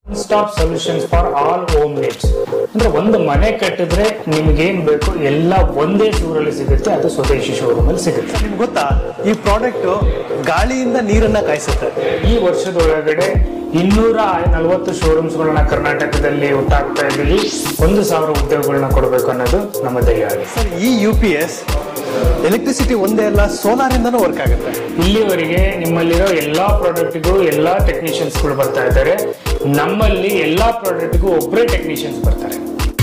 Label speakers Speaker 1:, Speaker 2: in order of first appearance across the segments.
Speaker 1: Stop solutions for all home needs ಅಂದ್ರೆ ಒಂದು ಮನೆ ಕಟ್ಟಿದ್ರೆ ನಿಮ್ಗೆ ಏನ್ ಬೇಕು ಎಲ್ಲ ಒಂದೇ ಶೋರಲ್ಲಿ ಸಿಗುತ್ತೆ ಅದು ಸ್ವದೇಶಿ ಶೋರೂಮ್ ಅಲ್ಲಿ ಸಿಗುತ್ತೆ
Speaker 2: ನಿಮ್ಗೆ ಗೊತ್ತಾ ಈ ಪ್ರಾಡಕ್ಟ್ ಗಾಳಿಯಿಂದ ನೀರನ್ನ ಕಾಯಿಸುತ್ತೆ
Speaker 1: ಈ ವರ್ಷದೊಳಗಡೆ ಇನ್ನೂರ ನಲವತ್ತು ಶೋರೂಮ್ಸ್ ಗಳನ್ನ ಕರ್ನಾಟಕದಲ್ಲಿ ಹುಟ್ಟಾಕ್ತಾ ಇದ್ದೀವಿ ಒಂದು ಸಾವಿರ ಉದ್ಯೋಗಗಳನ್ನ ಕೊಡಬೇಕು ಅನ್ನೋದು ನಮ್ಮ ಧ್ಯೇಯ ಆಗಿದೆ
Speaker 2: ಸರ್ ಈ ಯು ಪಿ ಎಸ್ ಎಲೆಕ್ಟ್ರಿಸಿಟಿ ಒಂದೇ ಅಲ್ಲ ಸೋಲಾರ್ ಇಂದನೂ ವರ್ಕ್ ಆಗುತ್ತೆ
Speaker 1: ಇಲ್ಲಿವರೆಗೆ ನಿಮ್ಮಲ್ಲಿರೋ ಎಲ್ಲಾ ಪ್ರಾಡಕ್ಟ್ಗೂ ಎಲ್ಲಾ ಟೆಕ್ನಿಷಿಯನ್ಸ್ಗಳು ಬರ್ತಾ ಇದ್ದಾರೆ ನಮ್ಮಲ್ಲಿ ಎಲ್ಲಾ ಪ್ರಾಡಕ್ಟ್ಗೂ ಒಬ್ಬರೇ ಟೆಕ್ನಿಷಿಯನ್ಸ್ ಬರ್ತಾರೆ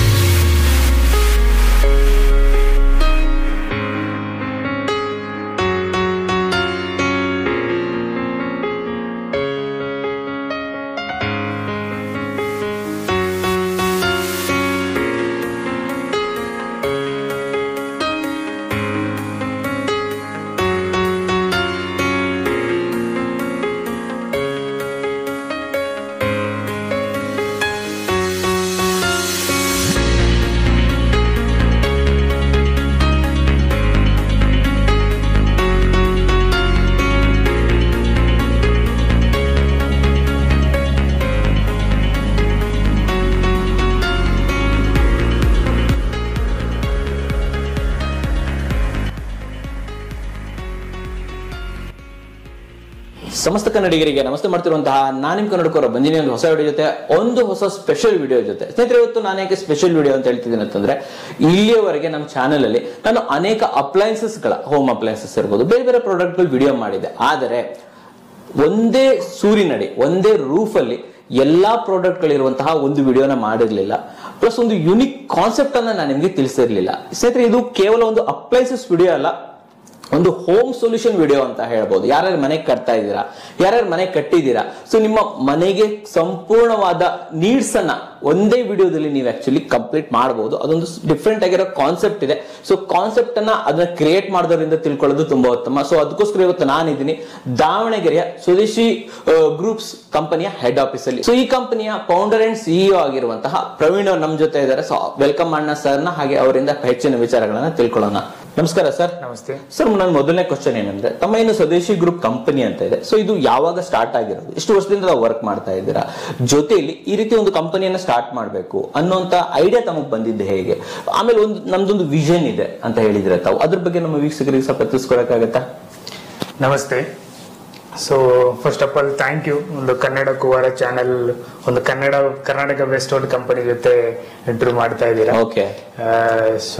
Speaker 3: ಸಮಸ್ತ ಕನ್ನಡಿಗರಿಗೆ ನಮಸ್ತೆ ಮಾಡ್ತಿರುವಂತಹ ನಾನು ನಿಮ್ ಕನ್ನಡಕರ ಬಂದಿನಿ ಒಂದು ಹೊಸ ವಿಡಿಯೋ ಜೊತೆ ಒಂದು ಹೊಸ ಸ್ಪೆಷಲ್ ವಿಡಿಯೋ ಜೊತೆ ಸ್ನೇಹಿತರೆ ಇವತ್ತು ನಾನು ಯಾಕೆ ಸ್ಪೆಷಲ್ ವಿಡಿಯೋ ಅಂತ ಹೇಳ್ತಿದ್ದೀನಿ ಅಂತಂದ್ರೆ ಇಲ್ಲಿಯವರೆಗೆ ನಮ್ಮ ಚಾನೆಲ್ ಅಲ್ಲಿ ನಾನು ಅನೇಕ ಅಪ್ಲಯನ್ಸಸ್ ಗಳ ಹೋಮ್ ಅಪ್ಲಯನ್ಸಸ್ ಇರ್ಬೋದು ಬೇರೆ ಬೇರೆ ಪ್ರಾಡಕ್ಟ್ ಗಳು ವಿಡಿಯೋ ಮಾಡಿದೆ ಆದರೆ ಒಂದೇ ಸೂರಿನಡಿ ಒಂದೇ ರೂಫ್ ಅಲ್ಲಿ ಎಲ್ಲಾ ಪ್ರಾಡಕ್ಟ್ ಗಳಿರುವಂತಹ ಒಂದು ವಿಡಿಯೋನ ಮಾಡಿರ್ಲಿಲ್ಲ ಪ್ಲಸ್ ಒಂದು ಯುನಿಕ್ ಕಾನ್ಸೆಪ್ಟ್ ಅನ್ನ ನಾನು ನಿಮ್ಗೆ ತಿಳಿಸಿರ್ಲಿಲ್ಲ ಸ್ನೇಹಿತರೆ ಇದು ಕೇವಲ ಒಂದು ಅಪ್ಲೈನ್ಸಸ್ ವಿಡಿಯೋ ಅಲ್ಲ ಒಂದು ಹೋಮ್ ಸೊಲ್ಯೂಷನ್ ವಿಡಿಯೋ ಅಂತ ಹೇಳ್ಬೋದು ಯಾರ್ಯಾರು ಮನೆ ಕಟ್ತಾ ಇದ್ದೀರಾ ಯಾರ್ಯಾರು ಮನೆ ಕಟ್ಟಿದ್ದೀರಾ ಸೊ ನಿಮ್ಮ ಮನೆಗೆ ಸಂಪೂರ್ಣವಾದ ನೀಡ್ಸ್ ಅನ್ನ ಒಂದೇ ವಿಡಿಯೋದಲ್ಲಿ ನೀವು ಆಕ್ಚುಲಿ ಕಂಪ್ಲೀಟ್ ಮಾಡಬಹುದು ಅದೊಂದು ಡಿಫ್ರೆಂಟ್ ಆಗಿರೋ ಕಾನ್ಸೆಪ್ಟ್ ಇದೆ ಸೊ ಕಾನ್ಸೆಪ್ಟ್ ಅನ್ನ ಅದನ್ನ ಕ್ರಿಯೇಟ್ ಮಾಡೋದ್ರಿಂದ ತಿಳ್ಕೊಳ್ಳೋದು ತುಂಬಾ ಉತ್ತಮ ಸೊ ಅದಕ್ಕೋಸ್ಕರ ಇವತ್ತು ನಾನಿದ್ದೀನಿ ದಾವಣಗೆರೆಯ ಸ್ವದೇಶಿ ಗ್ರೂಪ್ಸ್ ಕಂಪನಿಯ ಹೆಡ್ ಆಫೀಸ್ ಅಲ್ಲಿ ಸೊ ಈ ಕಂಪನಿಯ ಫೌಂಡರ್ ಅಂಡ್ ಸಿಇಒ ಆಗಿರುವಂತಹ ಪ್ರವೀಣ್ ಅವ್ರು ನಮ್ಮ ಜೊತೆ ಇದ್ದಾರೆ ಸೊ ವೆಲ್ಕಮ್ ಮಾಡೋಣ ಸರ್ನ ಹಾಗೆ ಅವರಿಂದ ಹೆಚ್ಚಿನ ವಿಚಾರಗಳನ್ನ ತಿಳ್ಕೊಳ್ಳೋಣ ನಮಸ್ಕಾರ ಸರ್
Speaker 1: ನಮಸ್ತೆ
Speaker 3: ಸರ್ ನನ್ನ ಮೊದಲನೇ ಕ್ವಶನ್ ಏನಂದ್ರೆ ತಮ್ಮ ಏನು ಸ್ವದೇಶಿ ಗ್ರೂಪ್ ಕಂಪನಿ ಅಂತ ಇದೆ ಸೊ ಇದು ಯಾವಾಗ ಸ್ಟಾರ್ಟ್ ಆಗಿರೋದು ಎಷ್ಟು ವರ್ಷದಿಂದ ವರ್ಕ್ ಮಾಡ್ತಾ ಇದ್ದೀರಾ ಜೊತೆಯಲ್ಲಿ ಈ ರೀತಿ ಒಂದು ಕಂಪನಿಯನ್ನ ಸ್ಟಾರ್ಟ್ ಮಾಡಬೇಕು ಅನ್ನೋಂತ ಐಡಿಯಾ ತಮಗೆ ಬಂದಿದ್ದು ಹೇಗೆ ಆಮೇಲೆ ಒಂದು ನಮ್ದೊಂದು ವಿಷನ್ ಇದೆ ಅಂತ ಹೇಳಿದ್ರೆ ತಾವು ಅದ್ರ ಬಗ್ಗೆ ನಮ್ಮ ವೀಕ್ಷಕರಿಗೆ ಸ್ವಲ್ಪ ತಿಳಿಸ್ಕೊಡಕ್ಕಾಗತ್ತಾ
Speaker 1: ನಮಸ್ತೆ so first of all thank you ಒಂದು ಕನ್ನಡ ಕುವಾರ ಚಾನೆಲ್ ಒಂದು Kannada Karnataka west wood company ಜೊತೆ ಇಂಟರ್ವ್ಯೂ ಮಾಡ್ತಾ ಇದ್ದೀರಾ
Speaker 3: ಓಕೆ
Speaker 1: ಸೊ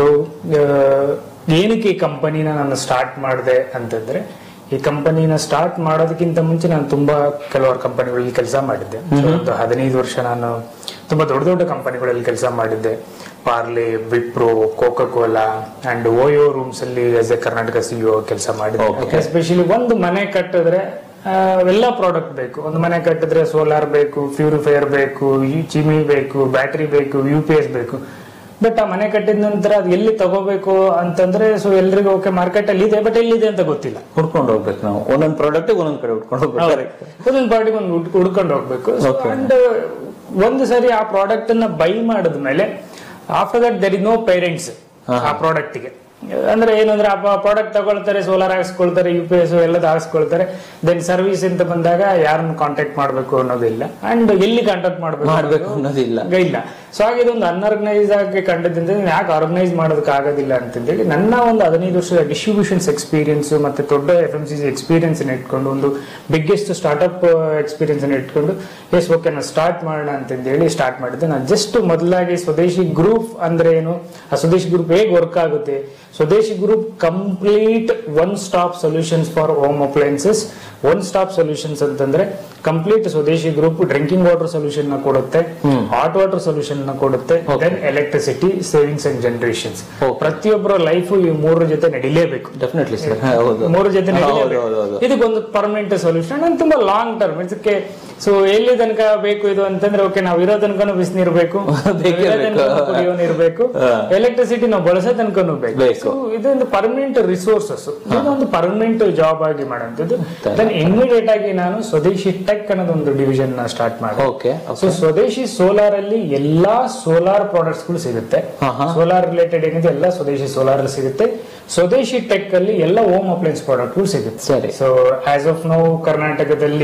Speaker 1: ಏನಕ್ಕೆ ಈ ಕಂಪನಿನ ನಾನು ಸ್ಟಾರ್ಟ್ ಮಾಡಿದೆ ಅಂತಂದ್ರೆ ಈ ಕಂಪನಿನ ಸ್ಟಾರ್ಟ್ ಮಾಡೋದಕ್ಕಿಂತ ಮುಂಚೆ ನಾನು ತುಂಬಾ ಕೆಲವಾರು ಕಂಪನಿಗಳಲ್ಲಿ ಕೆಲಸ ಮಾಡಿದ್ದೆ So, ಒಂದು ಹದಿನೈದು ವರ್ಷ ನಾನು ತುಂಬಾ ದೊಡ್ಡ ದೊಡ್ಡ ಕಂಪನಿಗಳಲ್ಲಿ ಕೆಲಸ ಮಾಡಿದ್ದೆ Parle Wipro coca cola and Oyo rooms ಅಲ್ಲಿ ಆಸ್ ಎ ಕರ್ನಾಟಕ ಸಿಇಒ ಕೆಲಸ ಮಾಡಿದ್ದೆ
Speaker 3: Okay.
Speaker 1: ಎಸ್ಪೆಷಲಿ ಒಂದು ಮನೆ ಕಟ್ಟಿದ್ರೆ ಆ, ಎಲ್ಲ ಪ್ರಾಡಕ್ಟ್ ಬೇಕು ಒಂದು ಮನೆ ಕಟ್ಟಿದ್ರೆ ಸೋಲಾರ್ ಬೇಕು ಪ್ಯೂರಿಫೈಯರ್ ಬೇಕು ಈ ಚಿಮಿ ಬೇಕು ಬ್ಯಾಟ್ರಿ ಬೇಕು ಯು ಪಿ ಎಸ್ ಬೇಕು ಬಟ್ ಆ ಮನೆ ಕಟ್ಟಿದ ನಂತರ ಅದು ಎಲ್ಲಿ ತಗೋಬೇಕು ಅಂತಂದ್ರೆ ಸೊ ಎಲ್ರಿಗೂ ಓಕೆ ಮಾರ್ಕೆಟ್ ಅಲ್ಲಿ ಇದೆ ಬಟ್ ಎಲ್ಲಿದೆ ಅಂತ ಗೊತ್ತಿಲ್ಲ
Speaker 3: ಹುಡ್ಕೊಂಡು ಹೋಗ್ಬೇಕು ನಾವು ಒಂದೊಂದು ಪ್ರಾಡಕ್ಟ್ ಒಂದೊಂದ್ ಕಡೆ ಹುಡ್ಕೊಂಡು ಹೋಗ್ಬೇಕು
Speaker 1: ಒಂದೊಂದು ಪಾರ್ಟಿಗೆ ಒಂದು ಹುಡ್- ಹುಡ್ಕೊಂಡು ಹೋಗ್ಬೇಕು
Speaker 3: Okay.
Speaker 1: ಅಂಡ್ ಒಂದು ಸರಿ ಆ ಪ್ರಾಡಕ್ಟ್ ಅನ್ನ ಬೈ ಮಾಡಿದ್ಮೇಲೆ after that there is no parents ಆ ಪ್ರಾಡಕ್ಟ್ ಗೆ ಅಂದ್ರೆ ಏನಂದ್ರೆ ಆ ಪ್ರಾಡಕ್ಟ್ ತಗೊಳ್ತಾರೆ ಸೋಲಾರ್ ಹಾಕ್ಸ್ಕೊಳ್ತಾರೆ ಯು ಪಿ ಎಸ್ ಎಲ್ಲದ ಹಾಕ್ಸ್ಕೊಳ್ತಾರೆ ದೆನ್ ಸರ್ವಿಸ್ ಅಂತ ಬಂದಾಗ ಯಾರನ್ನ ಕಾಂಟ್ಯಾಕ್ಟ್ ಮಾಡ್ಬೇಕು ಅನ್ನೋದಿಲ್ಲ ಅಂಡ್ ಎಲ್ಲಿ ಕಾಂಟ್ಯಾಕ್ಟ್ ಮಾಡ್ಬೇಕು
Speaker 3: ಮಾಡ್ಬೇಕು ಅನ್ನೋದಿಲ್ಲ
Speaker 1: ಅನ್ನೋದು ಇಲ್ಲ ಸೊ ಹಾಗೆ ಇದೊಂದು ಅನ್ಆರ್ಗನೈಸ್ ಆಗಿ ಕಂಡದಿಂದ ಯಾಕೆ ಆರ್ಗನೈಸ್ ಮಾಡೋದಕ್ಕೆ ಆಗೋದಿಲ್ಲ ಅಂತಂದೇಳಿ ನನ್ನ ಒಂದು ಹದಿನೈದು ವರ್ಷದ ಡಿಸ್ಟ್ರಿಬ್ಯೂಷನ್ಸ್ ಎಕ್ಸ್ಪೀರಿಯನ್ಸ್ ಮತ್ತೆ ದೊಡ್ಡ ಎಫ್ ಎಂ ಸಿ ಎಕ್ಸ್ಪೀರಿಯನ್ಸ್ ಇಟ್ಕೊಂಡು ಒಂದು ಬಿಗ್ಗೆಸ್ಟ್ ಸ್ಟಾರ್ಟ್ಅಪ್ ಎಕ್ಸ್ಪೀರಿಯನ್ಸ್ ಇಟ್ಕೊಂಡು ಎಸ್ ಓಕೆ ನಾನು ಸ್ಟಾರ್ಟ್ ಮಾಡೋಣ ಅಂತಂದೇಳಿ ಸ್ಟಾರ್ಟ್ ಮಾಡಿದ್ದೆ ನಾನು ಜಸ್ಟ್ ಮೊದಲಾಗಿ ಸ್ವದೇಶಿ ಗ್ರೂಪ್ ಅಂದ್ರೆ ಏನು ಆ ಸ್ವದೇಶಿ ಗ್ರೂಪ್ ಹೇಗೆ ವರ್ಕ್ ಆಗುತ್ತೆ Swadeshi group complete one stop solutions for home appliances one stop solutions ಅಂತಂದ್ರೆ complete Swadeshi group drinking water solution ನ ಕೊಡುತ್ತೆ ಹಾಟ್ ವಾಟರ್ ಸೊಲ್ಯೂಷನ್ ನ ಕೊಡುತ್ತೆ then electricity savings and generations
Speaker 3: Okay.
Speaker 1: ಪ್ರತಿಯೊಬ್ಬರ ಲೈಫ್ ಈ ಮೂರರ ಜೊತೆ ನಡಿಲೇಬೇಕು
Speaker 3: ಡೆಫಿನೆಟ್ಲಿ ಸರ್ ಹೌದು
Speaker 1: ಮೂರು ಜೊತೆ
Speaker 3: ಹೌದು
Speaker 1: ನಡಿಲೇಬೇಕು.
Speaker 3: ಹೌದು ಹೌದು
Speaker 1: ಇದಕ್ಕೊಂದು ಪರ್ಮನೆಂಟ್ ಸೊಲ್ಯೂಷನ್ ಅಂಡ್ ತುಂಬಾ ಲಾಂಗ್ ಟರ್ಮ್ ಇದಕ್ಕೆ ಸೊ ಎಲ್ಲಿ ತನಕ ಬೇಕು ಇದು ಅಂತಂದ್ರೆ ಓಕೆ ನಾವು ಇರೋ ತನಕನೂ ಬಿಸಿನೀರ್ ಬೇಕು
Speaker 3: ಬೇಕೇ
Speaker 1: ಇರೋ
Speaker 3: ಬೇಕು.
Speaker 1: ತನಕನೂ ಕುಡಿಯೋ ನೀರು ಬೇಕು
Speaker 3: ಹಾ.
Speaker 1: ಎಲೆಕ್ಟ್ರಿಸಿಟಿ ನಾವು ಬಳಸೋ ತನಕನೂ ಬೇಕು
Speaker 3: ಬೇಕು.
Speaker 1: So, ಇದೊಂದು ಪರ್ಮನೆಂಟ್ ರಿಸೋರ್ಸಸ್ ಇದೊಂದು ಪರ್ಮನೆಂಟ್ ಜಾಬ್ ಆಗಿ ಮಾಡೋಂಥದ್ದು ದೆನ್ ಇಮಿಡಿಯೇಟ್ ಆಗಿ ನಾನು ಸ್ವದೇಶಿ ಟೆಕ್ ಅನ್ನೋದು ಒಂದು ಡಿವಿಷನ್ ನ ಸ್ಟಾರ್ಟ್ ಮಾಡಿದೆ
Speaker 3: ಓಕೆ
Speaker 1: ಸೊ ಸ್ವದೇಶಿ ಸೋಲಾರ್ ಅಲ್ಲಿ ಎಲ್ಲಾ ಸೋಲಾರ್ ಪ್ರಾಡಕ್ಟ್ಸ್ ಗಳು ಸಿಗುತ್ತೆ
Speaker 3: ಹಾ, ಹಾ.
Speaker 1: ಸೋಲಾರ್ ರಿಲೇಟೆಡ್ ಏನಿದೆ ಎಲ್ಲ ಸ್ವದೇಶಿ ಸೋಲಾರ್ ಸಿಗುತ್ತೆ ಸ್ವದೇಶಿ ಟೆಕ್ ಅಲ್ಲಿ ಎಲ್ಲ ಹೋಮ್ ಅಪ್ಲೈನ್ಸ್ ಪ್ರಾಡಕ್ಟ್ ಗಳು ಸಿಗುತ್ತೆ
Speaker 3: ಸರಿ.
Speaker 1: ಸೊ ಆಸ್ ಆಫ್ ನೌ ಕರ್ನಾಟಕದಲ್ಲಿ